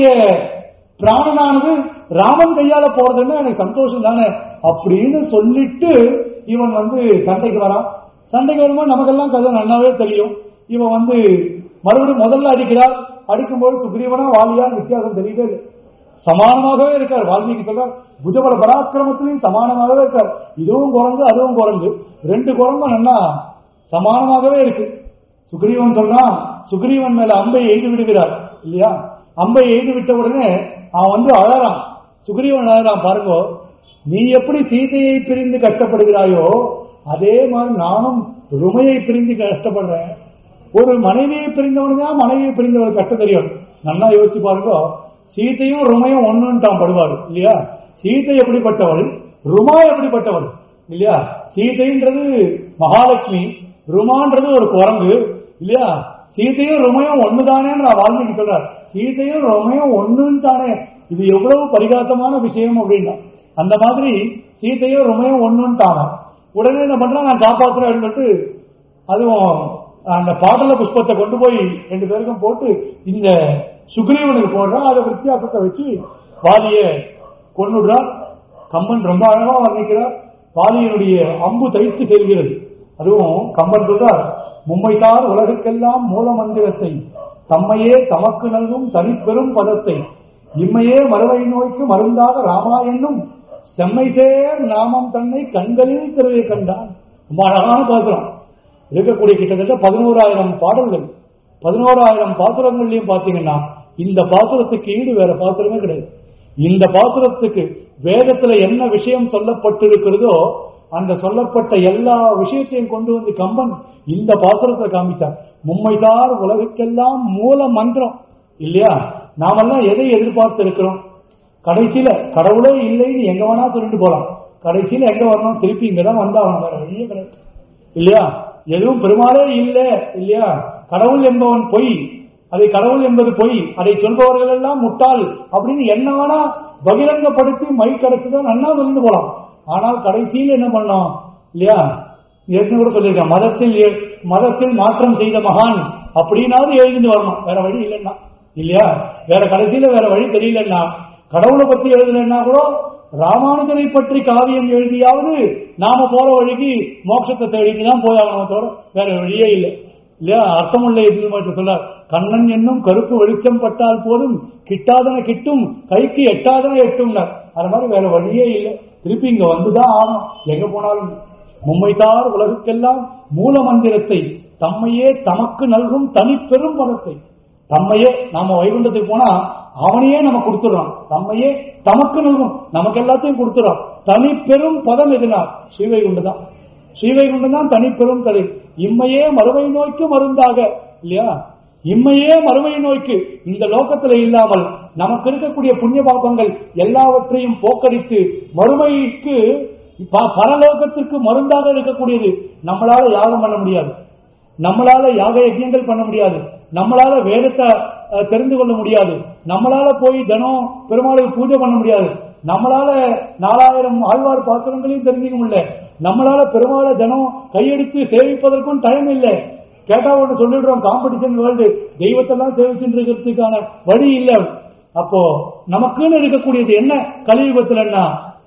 பிராணனானது ராமன் கையால போறதுன்னா எனக்கு சந்தோஷம் தானே அப்படின்னு சொல்லிட்டு இவன் வந்து சண்டைக்கு வரான் சண்டைக்கு வரும்போது நமக்கெல்லாம் கதை நல்லாவே தெரியும் இவன் வந்து மறுபடியும் முதல்ல அடிக்கிறார் அடிக்கும்போது சுக்ரீவனா வாலியா வித்தியாசம் தெரியவே இல்லை சமானமாகவே இருக்கார் வால்மீகி சொல்றார் புஜபல பராக்கிரமத்திலையும் சமானமாகவே இருக்கார் இதுவும் குரங்கு அதுவும் குரங்கு ரெண்டு குரங்கும் நல்லா சமானமாகவே இருக்கு சுக்ரீவன் சொல்றான் சுக்ரீவன் மேல அம்பை எய்து விடுகிறார் இல்லையா அம்பை எய்து விட்ட உடனே அவன் வந்து அழறான் சுக்ரீவன் அழறான் பாருங்க நீ எப்படி சீதையை பிரிந்து கஷ்டப்படுகிறாயோ அதே மாதிரி நானும் ருமையை பிரிந்து கஷ்டப்படுறேன் ஒரு மனைவியை பிரிந்தவனுக்கு தான் மனைவியை பிரிந்தவனுக்கு கஷ்டம் தெரியும் நல்லா யோசிச்சு பாருங்க சீதையும் ருமையும் ஒண்ணுன்ட்டான் படுவார் இல்லையா சீதை எப்படிப்பட்டவள் ருமா எப்படிப்பட்டவள் இல்லையா சீதைன்றது மகாலட்சுமி ருமான்றது ஒரு குரங்கு இல்லையா சீதையும் ருமையும் ஒண்ணுதானேன்னு வால்மீகி சொல்றார் சீதையும் ருமையும் ஒண்ணுன்னு தானே இது எவ்வளவு பரிகாசமான விஷயம் அப்படின்னா அந்த மாதிரி சீதையும் ருமையும் ஒண்ணுன்ட்டாங்க உடனே என்ன பண்றான் நான் காப்பாத்துறேன் சொல்லிட்டு அதுவும் அந்த பாடல புஷ்பத்தை கொண்டு போய் ரெண்டு பேருக்கும் போட்டு இந்த சுக்ரீவனுக்கு போடுறான் அதை வித்தியாசத்தை வச்சு வாலிய கொண்டுடுறார் கம்பன் ரொம்ப அழகா வர்ணிக்கிறார் வாலியனுடைய அம்பு தைத்து செல்கிறது அதுவும் கம்பன் சொல்றார் மும்மைத்தார் உலகுக்கெல்லாம் மூல மந்திரத்தை தம்மையே தமக்கு நல்கும் தனிப்பெரும் பதத்தை இம்மையே மறுவை நோய்க்கு மருந்தாக ராமா என்னும் செம்மை சேர் நாமம் தன்னை கண்களில் திறவை கண்டான் ரொம்ப அழகான பாசுரம் இருக்கக்கூடிய கிட்டத்தட்ட பதினோராயிரம் பாடல்கள் பதினோராயிரம் பாசுரங்கள்லயும் பாத்தீங்கன்னா இந்த பாசுரத்துக்கு ஈடு வேற பாசுரமே கிடையாது இந்த பாசுரத்துக்கு வேதத்துல என்ன விஷயம் சொல்லப்பட்டிருக்கிறதோ அந்த சொல்லப்பட்ட எல்லா விஷயத்தையும் கொண்டு வந்து கம்பன் இந்த பாசுரத்தை காமிச்சார் மும்மைசார் உலகுக்கெல்லாம் மூல மந்திரம் இல்லையா நாமெல்லாம் எதை எதிர்பார்த்து இருக்கிறோம் கடைசியில கடவுளே இல்லைன்னு எங்க வேணா சொல்லிட்டு போலாம் கடைசியில எங்க வரணும் திருப்பி இங்கதான் வந்தாகணும் வேற வழியே கிடையாது இல்லையா எதுவும் பெருமாளே இல்ல இல்லையா கடவுள் என்பவன் பொய் அதை கடவுள் என்பது பொய் அதை சொல்பவர்கள் எல்லாம் முட்டாள் அப்படின்னு என்ன வேணா பகிரங்கப்படுத்தி மை கிடைச்சுதான் நன்னா சொல்லிட்டு போலாம் ஆனால் கடைசியில் என்ன பண்ணோம் இல்லையா ஏற்கனவே கூட சொல்லியிருக்கேன் மதத்தில் ஏ- மதத்தில் மாற்றம் செய்த மகான் அப்படின்னாவது எழுதிட்டு வரணும் வேற வழி இல்லைன்னா இல்லையா வேற கடைசியில வேற வழி தெரியலன்னா கடவுளை பத்தி எழுதலைன்னா கூட ராமானுஜனை பற்றி காவியம் எழுதியாவது நாம போற வழிக்கு மோட்சத்தை தேடிட்டு தான் போயாகணும் தவிர வேற வழியே இல்லை இல்லையா அர்த்தமுள்ள எதிர்பார்த்து சொல்றார் கண்ணன் என்னும் கருப்பு வெளிச்சம் பட்டால் போதும் கிட்டாதன கிட்டும் கைக்கு எட்டாதன எட்டும்னார் அது மாதிரி வேற வழியே இல்லை திருப்பி இங்க வந்துதான் ஆகும் எங்க போனாலும் மும்மைத்தார் உலகுக்கெல்லாம் மூல மந்திரத்தை தம்மையே தமக்கு நல்கும் தனிப்பெரும் பதத்தை தம்மையே நாம வைகுண்டத்துக்கு போனா அவனையே நம்ம கொடுத்துடுறோம் தம்மையே தமக்கு நல்கும் நமக்கு எல்லாத்தையும் கொடுத்துறோம் தனி பெரும் பதம் எதுனா ஸ்ரீவைகுண்டம் தான் ஸ்ரீவைகுண்டம் தான் தனி பெரும் கதை இம்மையே மறுமை நோய்க்கு மருந்தாக இல்லையா இம்மையே மறுமை நோய்க்கு இந்த லோகத்துல இல்லாமல் நமக்கு இருக்கக்கூடிய புண்ணிய பாபங்கள் எல்லாவற்றையும் போக்கடித்து மறுமைக்கு ப- பரலோகத்திற்கு மருந்தாக இருக்கக்கூடியது நம்மளால யாகம் பண்ண முடியாது நம்மளால யாக யஜ்யங்கள் பண்ண முடியாது நம்மளால வேதத்தை அஹ், தெரிந்து கொள்ள முடியாது நம்மளால போய் தினம் பெருமாளுக்கு பூஜை பண்ண முடியாது நம்மளால நாலாயிரம் ஆழ்வார் பாத்திரங்களையும் தெரிஞ்சுக்க முடியல நம்மளால பெருமாளை தினம் கையெடுத்து சேவிப்பதற்கும் டைம் இல்லை கேட்டா ஒன்று சொல்லிடுறோம் காம்படிஷன் வேர்ல்டு தெய்வத்தெல்லாம் சேவிச்சுட்டு இருக்கிறதுக்கான வழி இல்லை அப்போ நமக்குன்னு இருக்கக்கூடியது என்ன கலியுகத்துலன்னா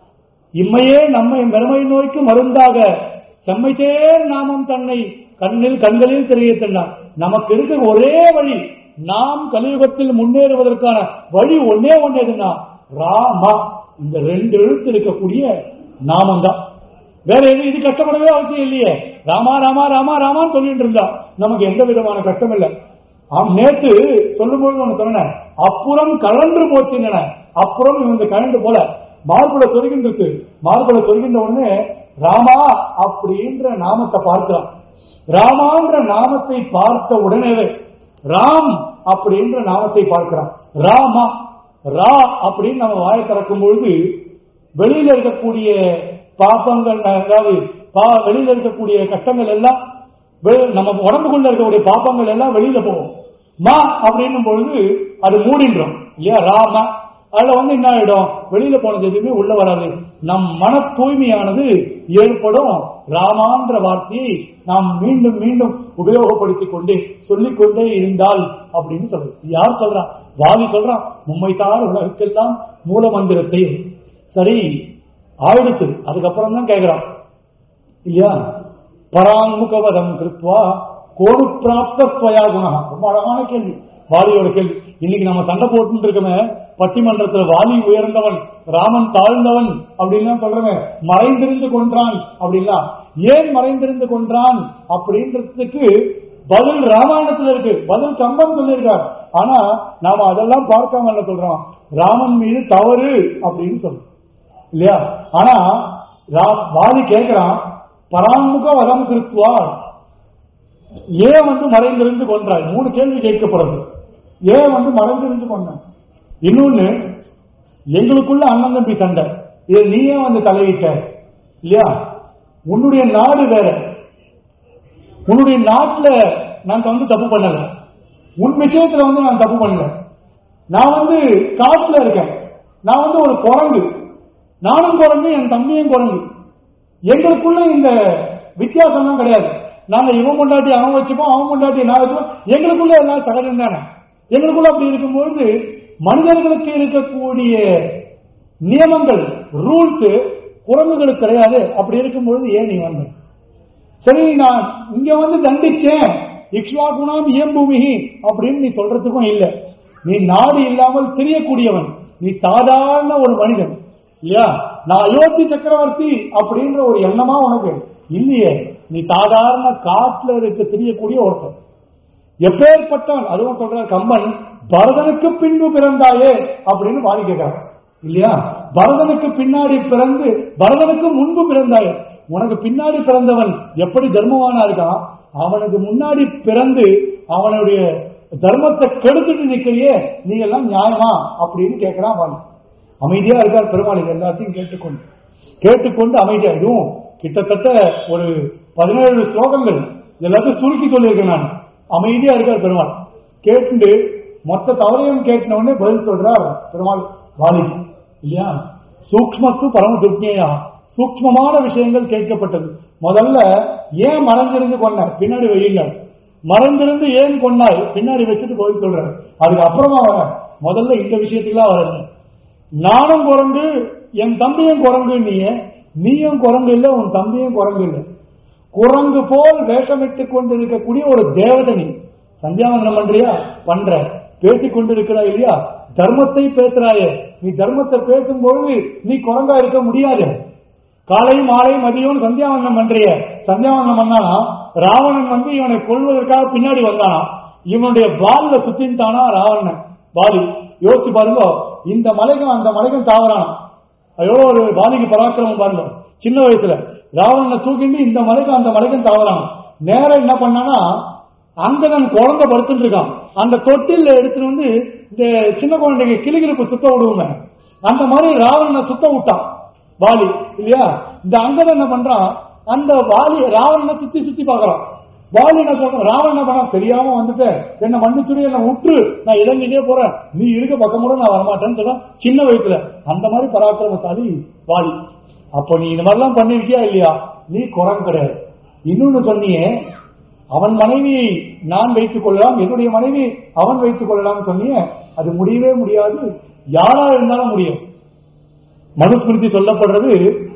இம்மையே நம்மை மெருமை நோய்க்கு மருந்தாக செம்மைத்தேர் நாமம் தன்னை கண்ணில் கண்களில் தெரிய தன்னார் நமக்கு இருக்க ஒரே வழி நாம் கலியுகத்தில் முன்னேறுவதற்கான வழி ஒன்னே ஒண்ணு எதுனா ராமா இந்த ரெண்டு எழுத்து இருக்கக்கூடிய நாமம் தான் வேற எது இது கஷ்டப்படவே அவசியம் இல்லையே ராமா ராமா ராமா ராமான்னு சொல்லிட்டு இருந்தா நமக்கு எந்த விதமான கஷ்டம் இல்லை ஆம் நேத்து சொல்லும்போது ஒண்ணு சொன்னேன் அப்புறம் கலன்று போச்சுங்க அப்புறம் இவங்க கலண்டு போல மார்புல சொருகின்றது மார்புல சொருகின்ற உடனே ராமா அப்படின்ற நாமத்தை பார்க்கிறான் ராமான்ற நாமத்தை பார்த்த உடனேவே ராம் அப்படின்ற நாமத்தை பார்க்கிறான் ராமா ரா அப்படின்னு நம்ம வாயை திறக்கும் பொழுது வெளியில இருக்கக்கூடிய பாப்பங்கள் அதாவது பா- வெளியில இருக்கக்கூடிய கஷ்டங்கள் எல்லாம் வெ- நம்ம உடம்புக்குள்ள இருக்கக்கூடிய பாப்பங்கள் எல்லாம் வெளியில போகும் மா அப்படின்னும் பொழுது அது மூடின்றோம் இல்லையா ராமா அதுல வந்து என்ன ஆயிடும் வெளியில போனது எதுவுமே உள்ள வராது நம் மன தூய்மையானது ஏற்படும் ராமான்ற வார்த்தையை நாம் மீண்டும் மீண்டும் உபயோகப்படுத்திக் கொண்டே சொல்லிக் கொண்டே இருந்தால் அப்படின்னு சொல்றது இது யார் சொல்றா வாலி சொல்றான் மும்மைத்தார் உலகுக்கெல்லாம் மூல மந்திரத்தை சரி ஆயிடுச்சு அதுக்கப்புறம் தான் கேட்கிறான் இல்லையா பராங்முகவதம் கிருத்வா கோடு பிராப்தஸ்வயா குணா ரொம்ப அழகான கேள்வி வாலியோட கேள்வி இன்னைக்கு நம்ம சண்டை போட்டு இருக்கோமே பட்டிமன்றத்துல வாலி உயர்ந்தவன் ராமன் தாழ்ந்தவன் அப்படின்லாம் சொல்றமே மறைந்திருந்து கொன்றான் அப்படின்லாம் ஏன் மறைந்திருந்து கொன்றான் அப்படின்றதுக்கு பதில் ராமாயணத்துல இருக்கு பதில் கம்பன் சொல்லியிருக்கார் ஆனா நாம அதெல்லாம் பார்க்காம என்ன சொல்றோம் ராமன் மீது தவறு அப்படின்னு சொல்றோம் இல்லையா ஆனா ரா- வாலி கேட்கிறான் பராமுக வதம் கிருத்வா ஏன் வந்து மறைந்திருந்து கொன்றாய் மூணு கேள்வி கேட்கப்படுறது ஏன் வந்து மறைந்திருந்து கொண்டான் இன்னொன்னு எங்களுக்குள்ள அண்ணன் தம்பி சண்டை இதை நீயே வந்து தலையிட்ட இல்லையா உன்னுடைய நாடு வேற உன்னுடைய நாட்டுல நான் வந்து தப்பு பண்ணல உன் விஷயத்துல வந்து நான் தப்பு பண்ணல நான் வந்து காட்டுல இருக்கேன் நான் வந்து ஒரு குரங்கு நானும் குரங்கு என் தம்பியும் குரங்கு எங்களுக்குள்ள இந்த வித்தியாசம்லாம் கிடையாது நாங்க இவன் கொண்டாட்டி அவன் வச்சுப்போம் அவன் கொண்டாட்டி நான் வச்சுப்போம் எங்களுக்குள்ள எல்லாம் சகஜம் தானே எங்களுக்குள்ள அப்படி இருக்கும்போது மனிதர்களுக்கு இருக்கக்கூடிய நியமங்கள் ரூல்ஸ் குரங்குகளுக்கு கிடையாது அப்படி இருக்கும்பொழுது ஏன் நீ வந்த சரி நான் இங்க வந்து தண்டிச்சேன் இக்ஷ்வாகுணாம் இயம்பூமிகி அப்படின்னு நீ சொல்றதுக்கும் இல்ல நீ நாடு இல்லாமல் தெரியக்கூடியவன் நீ சாதாரண ஒரு மனிதன் இல்லையா நான் அயோத்தி சக்கரவர்த்தி அப்படின்ற ஒரு எண்ணமா உனக்கு இல்லையே நீ சாதாரண காட்டுல இருக்க தெரியக்கூடிய ஒருத்தன் எப்பேற்பட்டவன் அதுவும் சொல்ற கம்பன் பரதனுக்கு பின்பு பிறந்தாயே அப்படின்னு பாடி கேட்கிறான் இல்லையா பரதனுக்கு பின்னாடி பிறந்து பரதனுக்கு முன்பு பிறந்தாயே உனக்கு பின்னாடி பிறந்தவன் எப்படி தர்மவானா இருக்கான் அவனுக்கு முன்னாடி பிறந்து அவனுடைய தர்மத்தை கெடுத்துட்டு நிக்கிறியே நீ எல்லாம் நியாயமா அப்படின்னு கேட்கிறான் அவன் அமைதியா இருக்கார் பெருமாள் இது எல்லாத்தையும் கேட்டுக்கொண்டு கேட்டுக்கொண்டு அமைதியா இதுவும் கிட்டத்தட்ட ஒரு பதினேழு ஸ்லோகங்கள் இது எல்லாத்தையும் சுருக்கி சொல்லியிருக்கேன் நான் அமைதியா இருக்கார் பெருமாள் கேட்டு மொத்த தவறையும் கேட்டின உடனே பதில் சொல்றார் பெருமாள் வாலி இல்லையா சூக்மத்து பரம துர்ஜையா சூக்மமான விஷயங்கள் கேட்கப்பட்டது முதல்ல ஏன் மறைஞ்சிருந்து கொண்ட பின்னாடி வெயில்ல மறைந்திருந்து ஏன் கொண்டாய் பின்னாடி வச்சுட்டு கோயில் சொல்றாரு அதுக்கு அப்புறமா வர முதல்ல இந்த விஷயத்துக்குலாம் வரல நானும் குரங்கு என் தம்பியும் குரங்கு நீயே நீயும் குரங்கு இல்ல உன் தம்பியும் குரங்கு இல்ல குரங்கு போல் வேஷமிட்டு கொண்டிருக்கக்கூடிய ஒரு தேவதை நீ சந்தியாவந்தனம் பண்றியா பண்ற பேசிக் கொண்டிருக்கிறா இல்லையா தர்மத்தை பேசுறாயே நீ தர்மத்தை பேசும்பொழுது நீ குரங்கா இருக்க முடியாது காலை மாலை மதியம் சந்தியாவந்தனம் பண்றிய சந்தியாவந்தனம் பண்ணானா ராவணன் வந்து இவனை கொள்வதற்காக பின்னாடி வந்தானா இவனுடைய பால்ல சுத்தின்ட்டானா ராவணன் பாலி யோசிச்சு பாருங்க இந்த மலைக்கும் அந்த மலைக்கும் தாவறானா எவ்வளவு ஒரு பாலிக்கு பராக்கிரமம் பாருங்க சின்ன வயசுல ராவணனை தூக்கிட்டு இந்த மலைக்கும் அந்த மலைக்கும் தாவறான் நேரம் என்ன பண்ணானா அங்கதான் குழந்தை படுத்துட்டு இருக்கான் அந்த தொட்டில எடுத்துட்டு வந்து இந்த சின்ன குழந்தைங்க கிளிகிழப்பு சுத்த விடுவோமே அந்த மாதிரி ராவணனை சுத்த விட்டான் வாலி இல்லையா இந்த அங்கதான் என்ன பண்றான் அந்த வாலி ராவணனை சுத்தி சுத்தி பாக்குறான் வாலி என்ன சொல்றான் ராவணன் என்ன பண்ண தெரியாம வந்துட்டு என்ன மன்னிச்சுடு என்ன விட்டு நான் இறங்கிட்டே போறேன் நீ இருக்க பக்கம் கூட நான் வரமாட்டேன்னு சொல்றான் சின்ன வயசுல அந்த மாதிரி பராக்கிரமசாலி வாலி அப்போ நீ இந்த மாதிரிலாம் பண்ணிருக்கியா இல்லையா நீ குரங்கு கிடையாது இன்னொன்னு சொன்னியே அவன் மனைவியை நான் வைத்துக் கொள்ளலாம் என்னுடைய மனைவி அவன் வைத்துக் கொள்ளலாம் சொன்னிய அது முடியவே முடியாது யாரா இருந்தாலும் முடியும் மனுஸ்மிருதி சொல்லப்படுறது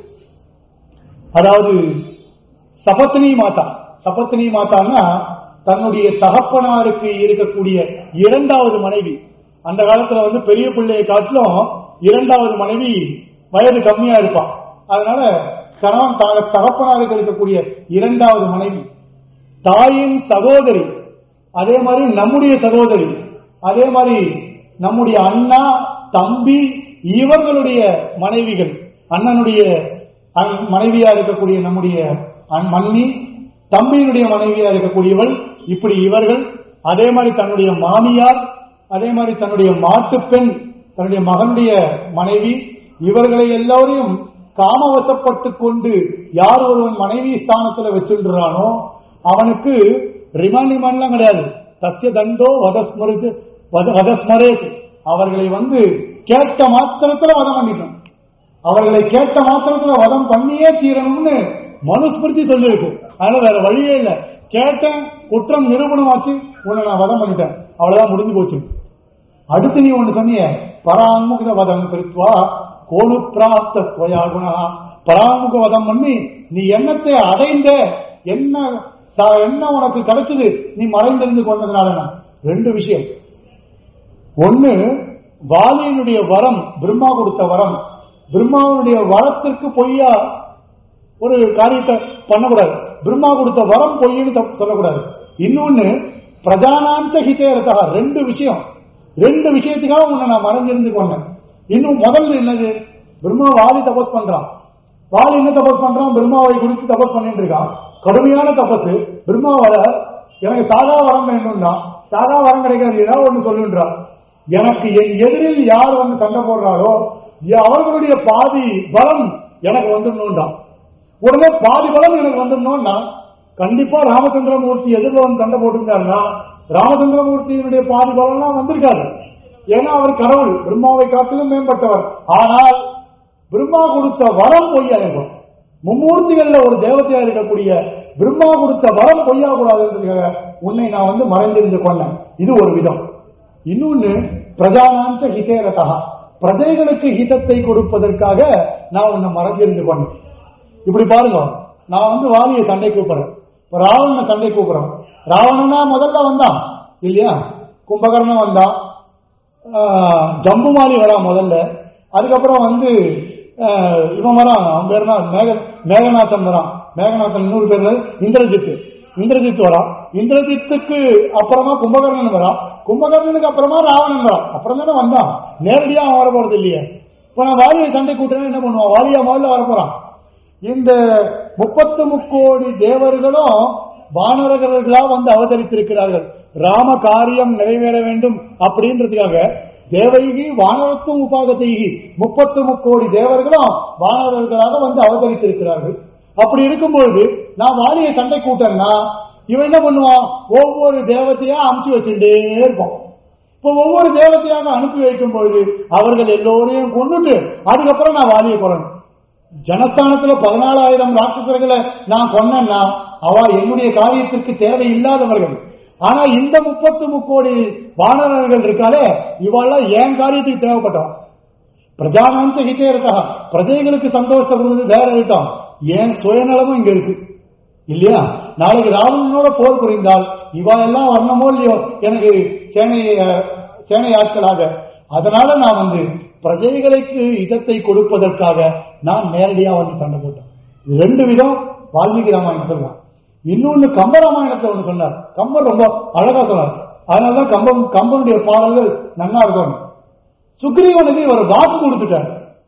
அதாவது சபத்தினி மாதா சபத்தினி மாதான்னா தன்னுடைய தகப்பனாருக்கு இருக்கக்கூடிய இரண்டாவது மனைவி அந்த காலத்துல வந்து பெரிய பிள்ளையை காட்டிலும் இரண்டாவது மனைவி வயது கம்மியா இருப்பான் அதனால கணவன் த- தகப்பனாருக்கு இருக்கக்கூடிய இரண்டாவது மனைவி தாயின் சகோதரி அதே மாதிரி நம்முடைய சகோதரி அதே மாதிரி நம்முடைய அண்ணா தம்பி இவர்களுடைய மனைவிகள் அண்ணனுடைய அண்- மனைவியா இருக்கக்கூடிய நம்முடைய அண்- மன்னி தம்பியினுடைய மனைவியா இருக்கக்கூடியவள் இப்படி இவர்கள் அதே மாதிரி தன்னுடைய மாமியார் அதே மாதிரி தன்னுடைய மாட்டுப்பெண் தன்னுடைய மகனுடைய மனைவி இவர்களை எல்லாரையும் காமவசப்பட்டு கொண்டு யார் ஒருவன் மனைவி ஸ்தானத்துல வச்சிருக்கிறானோ அவனுக்கு ரிமாண்டிமெண்ட்லாம் கிடையாது சத்திய தண்டோ வதஸ்மரித்து வத- வதஸ்மரேத் அவர்களை வந்து கேட்ட மாத்திரத்துல வதம் பண்ணிட்டோம் அவர்களை கேட்ட மாத்திரத்துல வதம் பண்ணியே தீரணும்னு மனுஸ்மிருதி சொல்லியிருக்கு அதனால வேற வழியே இல்ல கேட்டேன் குற்றம் நிரூபணமாச்சு உன்னை நான் வதம் பண்ணிட்டேன் அவ்வளவுதான் முடிஞ்சு போச்சு அடுத்து நீ ஒண்ணு சொன்னிய பராமுக வதம் கிருத்வா கோணு பிராப்த ஸ்வயாகுணா பராமுக வதம் பண்ணி நீ எண்ணத்தை அடைந்த என்ன ச- என்ன உனக்கு கிடைச்சது நீ மறைந்திருந்து கொண்டதுனால ரெண்டு விஷயம் ஒண்ணு வாலியினுடைய வரம் பிரம்மா கொடுத்த வரம் பிரம்மாவுடைய வரத்திற்கு பொய்யா ஒரு காரியத்தை பண்ணக்கூடாது பிரம்மா கொடுத்த வரம் பொய்ன்னு தப்பு சொல்லக்கூடாது இன்னொன்னு பிரஜானாந்த ஹிதேரதா ரெண்டு விஷயம் ரெண்டு விஷயத்துக்காக உன்னை நான் மறைஞ்சிருந்து கொண்டேன் இன்னும் முதல்ல என்னது பிரம்மா வாலி தபஸ் பண்றான் வாலி என்ன தபஸ் பண்றான் பிரம்மாவை குறித்து தபஸ் பண்ணிட்டு இருக்கான் கடுமையான தபஸ் பிரம்மாவால எனக்கு சாதா வரம் வேணும்னா சாதா வரம் கிடைக்காது ஏதாவது ஒண்ணு சொல்லுன்றா எனக்கு என் எதிரில் யார் வந்து சண்டை போடுறாளோ அவர்களுடைய பாதி பலம் எனக்கு வந்துடணும்டா உடனே பாதி பலம் எனக்கு வந்துடணும்னா கண்டிப்பா ராமச்சந்திரமூர்த்தி எதிரில் வந்து சண்டை போட்டிருந்தாருன்னா ராமச்சந்திரமூர்த்தியினுடைய பாதி பலம்லாம் வந்திருக்காது ஏன்னா அவர் கடவுள் பிரம்மாவை காட்டிலும் மேம்பட்டவர் ஆனால் பிரம்மா கொடுத்த வரம் பொய்யா இருக்கும் மும்மூர்த்திகள்ல ஒரு தேவதையா இருக்கக்கூடிய பிரம்மா கொடுத்த வரம் பொய்யா கூடாதுன்றதுக்காக உன்னை நான் வந்து மறைந்திருந்து கொண்டேன் இது ஒரு விதம் இன்னொன்னு பிரஜானாஞ்ச ஹிதேரதா பிரஜைகளுக்கு ஹிதத்தை கொடுப்பதற்காக நான் உன்னை மறைஞ்சிருந்து கொண்டேன் இப்படி பாருங்க நான் வந்து வாலியை சண்டை கூப்பிடுறேன் இப்ப ராவணனை சண்டை கூப்பிடுறேன் ராவணனா முதல்ல வந்தான் இல்லையா கும்பகர்ணன் வந்தான் ஆஹ், ஜம்புமாலி வரான் முதல்ல அதுக்கப்புறம் வந்து ஆஹ், இவன் வரான் அவன் பேர் என்ன? மேக மேகநாதன் வரான் மேகநாதன் இன்னொரு பேர் என்னது? இந்திரஜித் இந்திரஜித் வரான் இந்திரஜித்துக்கு அப்புறமா கும்பகர்ணன் வரான் கும்பகர்ணனுக்கு அப்புறமா ராவணன் வரான் அப்புறம் தானே வந்தான் நேரடியா அவன் வர போறது இல்லையே இப்ப நான் வாலியை சண்டை கூட்டுறேன்னு என்ன பண்ணுவான் வாலியா முதல்ல வர போறான் இந்த முப்பத்து முக்கோடி தேவர்களும் வானரர்களா வந்து அவதரித்திருக்கிறார்கள் ராம காரியம் நிறைவேற வேண்டும் அப்படின்றதுக்காக தேவைகி வானரத்தும் உபாகத்தைகி முப்பத்து முக்கோடி தேவர்களும் வானரர்களாக வந்து அவதரித்திருக்கிறார்கள் அப்படி இருக்கும்பொழுது நான் வாலியை சண்டை கூட்டேன்னா இவன் என்ன பண்ணுவான் ஒவ்வொரு தேவத்தையா அமுச்சு வச்சுட்டே இருப்பான் இப்ப ஒவ்வொரு தேவத்தையாக அனுப்பி வைக்கும் பொழுது அவர்கள் எல்லோரையும் கொண்டுட்டு அதுக்கப்புறம் நான் வாலியை கொள்ளணும் ஜனஸ்தானத்துல பதினாலாயிரம் ராட்சசர்களை நான் கொன்னேன்னா அவ என்னுடைய காரியத்திற்கு தேவை இல்லாதவர்கள் ஆனா இந்த முப்பத்து முக்கோடி வானரர்கள் இருக்காலே இவெல்லாம் என் காரியத்துக்கு தேவைப்பட்டவன் பிரஜானாந்த ஹிதே இருக்கா பிரஜைகளுக்கு சந்தோஷத்தை கொடுத்தது வேற இருக்கட்டும் ஏன் சுயநலமும் இங்க இருக்கு இல்லையா நாளைக்கு ராவணனோட போர் புரிந்தால் இவா எல்லாம் வரணுமோ இல்லையோ எனக்கு சேனை சேனை ஆட்களாக அதனால நான் வந்து பிரஜைகளுக்கு இதத்தை கொடுப்பதற்காக நான் நேரடியா வந்து சண்டை போட்டேன் இது ரெண்டு விதம் வால்மீகி ராமாயணம் சொல்லலாம் இன்னொன்னு கம்ப ராமாயணத்தை ஒன்று சொன்னார் கம்பர் ரொம்ப அழகா சொன்னார் அதனாலதான் கம்பம் கம்பனுடைய பாடல்கள் நன்னா இருக்கும் சுக்ரீவனுக்கு இவர் வாக்கு கொடுத்துட்டார்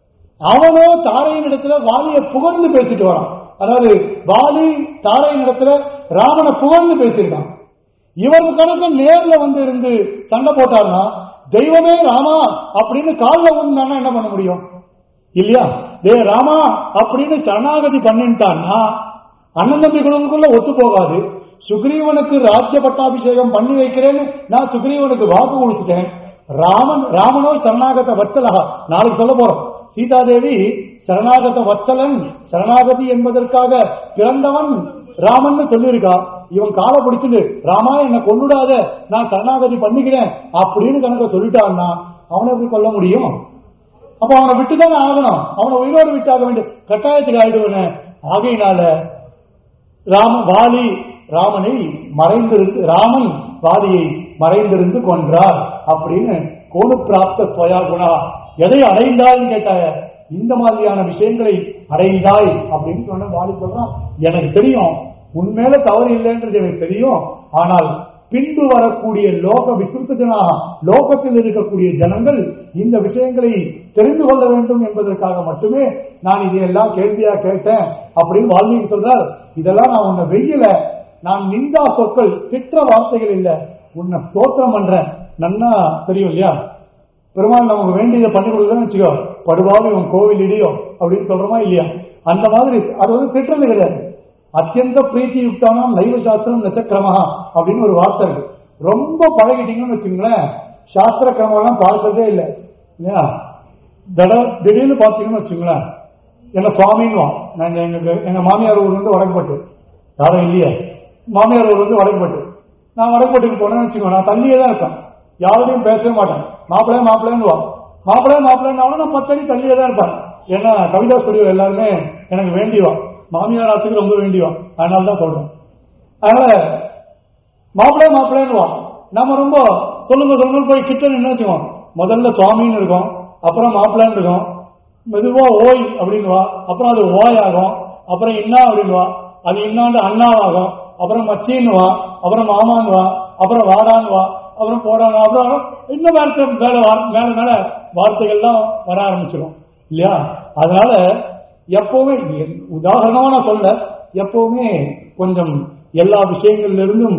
அவனோ தாரையின் இடத்துல வாலியை புகழ்ந்து பேசிட்டு வரான் அதாவது வாலி தாரையின் இடத்துல ராமனை புகழ்ந்து பேசியிருக்கான் இவர் கணக்கு நேர்ல வந்து இருந்து சண்டை போட்டார்னா தெய்வமே ராமா அப்படின்னு காலில் விழுந்தானா என்ன பண்ண முடியும் இல்லையா டே ராமா அப்படின்னு சரணாகதி பண்ணிட்டான்னா அண்ணன் தம்பிகளுக்குள்ள ஒத்து போகாது சுக்ரீவனுக்கு ராஜ்ய பட்டாபிஷேகம் பண்ணி வைக்கிறேன்னு நான் சுக்ரீவனுக்கு வாக்கு கொடுத்துட்டேன் ராமன் ராமனோ சரணாகத வத்சலகா நாளைக்கு சொல்ல போறோம் சீதாதேவி சரணாகத வத்சலன் சரணாகதி என்பதற்காக பிறந்தவன் ராமன் சொல்லியிருக்கா இவன் காலை பிடிச்சிட்டு ராமா என்ன கொண்டுடாத நான் சரணாகதி பண்ணிக்கிறேன் அப்படின்னு கணக்க சொல்லிட்டான்னா அவனை எப்படி கொல்ல முடியும் அப்ப அவனை விட்டுதானே ஆகணும் அவனை உயிரோடு விட்டாக வேண்டிய கட்டாயத்துக்கு ஆயிடுவன ஆகையினால ராம வாலி ராமனை மறைந்திருந்து ராமன் வாலியை மறைந்திருந்து கொன்றார் அப்படின்னு கோணு பிராப்த ஸ்வயா குணா எதை அடைந்தாய்ன்னு கேட்டாய இந்த மாதிரியான விஷயங்களை அடைந்தாய் அப்படின்னு சொன்ன வாலி சொல்றான் எனக்கு தெரியும் உண்மையில தவறு இல்லைன்றது எனக்கு தெரியும் ஆனால் பின்பு வரக்கூடிய லோக விசுத்தஜனாக லோகத்தில் இருக்கக்கூடிய ஜனங்கள் இந்த விஷயங்களை தெரிந்து கொள்ள வேண்டும் என்பதற்காக மட்டுமே நான் இதையெல்லாம் கேள்வியா கேட்டேன் அப்படின்னு வால்மீகி சொல்றார் இதெல்லாம் நான் உன்னை வெய்யல நான் நிந்தா சொற்கள் திட்ட வார்த்தைகள் இல்ல உன்னை ஸ்தோத்திரம் பண்றேன் நன்னா தெரியும் இல்லையா பெருமாள் நமக்கு வேண்டியதை பண்ணி கொடுக்கலன்னு வச்சுக்கோ படுவாவி உன் கோவில் இடியோ அப்படின்னு சொல்றோமா இல்லையா அந்த மாதிரி அது வந்து திட்டுறது கிடையாது அத்தியந்த பிரீத்தி யுக்தானாம் லைவ சாஸ்திரம் நச்சக்கிரமஹா அப்படின்னு ஒரு வார்த்தை இருக்கு ரொம்ப பழகிட்டீங்கன்னு வச்சுங்களேன் சாஸ்திர கிரமெல்லாம் பார்க்கறதே இல்லை இல்லையா தட திடீர்னு பார்த்தீங்கன்னு வச்சுங்களேன் என்ன சுவாமின்னு நாங்க எங்க எங்க மாமியார் ஊர் வந்து வடக்குப்பட்டு யாரும் இல்லையே மாமியார் ஊர் வந்து வடக்குப்பட்டு நான் வடக்குப்பட்டுக்கு போனேன்னு வச்சுக்கோ நான் தள்ளியே தான் இருப்பேன் யாரோடையும் பேசவே மாட்டேன் மாப்பிள்ளை மாப்பிள்ளைன்னு வா மாப்பிள்ளை மாப்பிள்ளைன்னு நான் பத்தடி தள்ளியே தான் இருப்பேன் ஏன்னா கவிதா ஸ்டுடியோ எல்லாருமே எனக்கு வேண்டியவா மாமியார் ஆத்துக்கு ரொம்ப வேண்டியவா அதனால தான் சொல்றேன் அதனால மாப்பிள்ளை மாப்பிள்ளைன்னு வா நம்ம ரொம்ப சொல்லுங்க சொல்லுங்க போய் கிட்ட நின்று வச்சுக்கோம் முதல்ல சுவாமின்னு இருக்கும் அப்புறம் மாப்பிள்ளைன்னு இருக்கும் மெதுவா ஓய் அப்படின்னு வா அப்புறம் அது ஓய் ஆகும் அப்புறம் இன்னா அப்படின்னு வா அது இன்னாண்டு அண்ணாவாகும் அப்புறம் மச்சின்னு வா அப்புறம் மாமான்னு வா அப்புறம் வாடான்னு வா அப்புறம் போடான்னு வா. அப்புறம் இன்னும் வார்த்தை மேல வா- மேல மேல வார்த்தைகள்லாம் வர ஆரம்பிச்சிடும் இல்லையா அதனால எப்பவுமே உதாரணமா நான் சொல்ல எப்பவுமே கொஞ்சம் எல்லா விஷயங்கள்ல இருந்தும்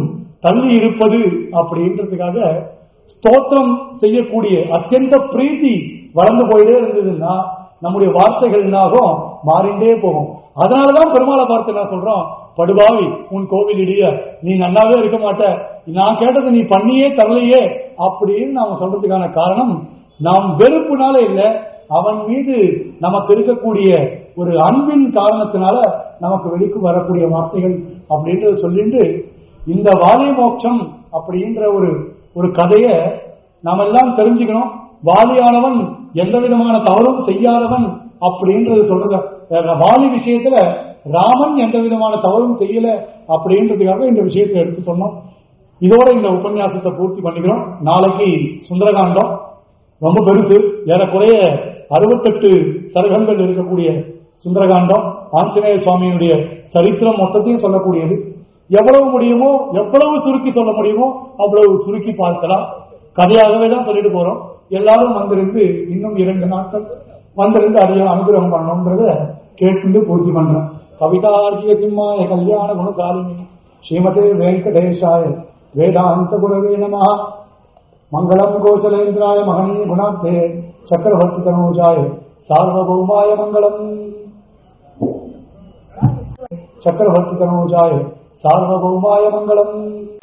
தள்ளி இருப்பது அப்படின்றதுக்காக ஸ்தோத்திரம் செய்யக்கூடிய அத்தியந்த பிரீத்தி வளர்ந்து போயிட்டே இருந்ததுன்னா நம்முடைய வார்த்தைகள்னாகும் மாறிண்டே போகும் அதனாலதான் பெருமாளை பார்த்து நான் சொல்றோம் படுபாவி உன் கோவில் இடிய நீ நல்லாவே இருக்க மாட்ட நான் கேட்டதை நீ பண்ணியே தரலையே அப்படின்னு நாம சொல்றதுக்கான காரணம் நாம் வெறுப்புனால இல்ல அவன் மீது நமக்கு இருக்கக்கூடிய ஒரு அன்பின் காரணத்தினால நமக்கு வெளிக்கு வரக்கூடிய வார்த்தைகள் அப்படின்றத சொல்லிட்டு இந்த வாலி மோட்சம் அப்படின்ற ஒரு ஒரு கதைய நாம எல்லாம் தெரிஞ்சுக்கணும் வாலியானவன் எந்த விதமான தவறும் செய்யாதவன் அப்படின்றது சொல்றது வேற வாலி விஷயத்துல ராமன் எந்த விதமான தவறும் செய்யல அப்படின்றதுக்காக இந்த விஷயத்தை எடுத்து சொன்னோம் இதோட இந்த உபன்யாசத்தை பூர்த்தி பண்ணிக்கிறோம் நாளைக்கு சுந்தரகாண்டம் ரொம்ப பெருசு ஏறக்குறைய அறுபத்தெட்டு சருகங்கள் இருக்கக்கூடிய சுந்தரகாண்டம் ஆஞ்சநேய சுவாமியினுடைய சரித்திரம் மொத்தத்தையும் சொல்லக்கூடியது எவ்வளவு முடியுமோ எவ்வளவு சுருக்கி சொல்ல முடியுமோ அவ்வளவு சுருக்கி பார்க்கலாம் கதையாகவே தான் சொல்லிட்டு போறோம் எல்லாரும் வந்திருந்து இன்னும் இரண்டு நாட்கள் வந்திருந்து அதையும் அனுகிரகம் பண்ணணும்ன்றத கேட்டு பூர்த்தி பண்றேன் கவிதார்க்கிய சிம்மாய கல்யாண குணசாலினி ஸ்ரீமதே வெங்கடேஷாய வேதாந்த குரவே நமஹ மங்களம் கோசலேந்திராய மகனீய குணாப்தே சக்கரவர்த்தி தனோஜாய சார்வபௌமாய மங்களம் சக்கரவர்த்தி தனோஜாய சார்வபௌமாய மங்களம்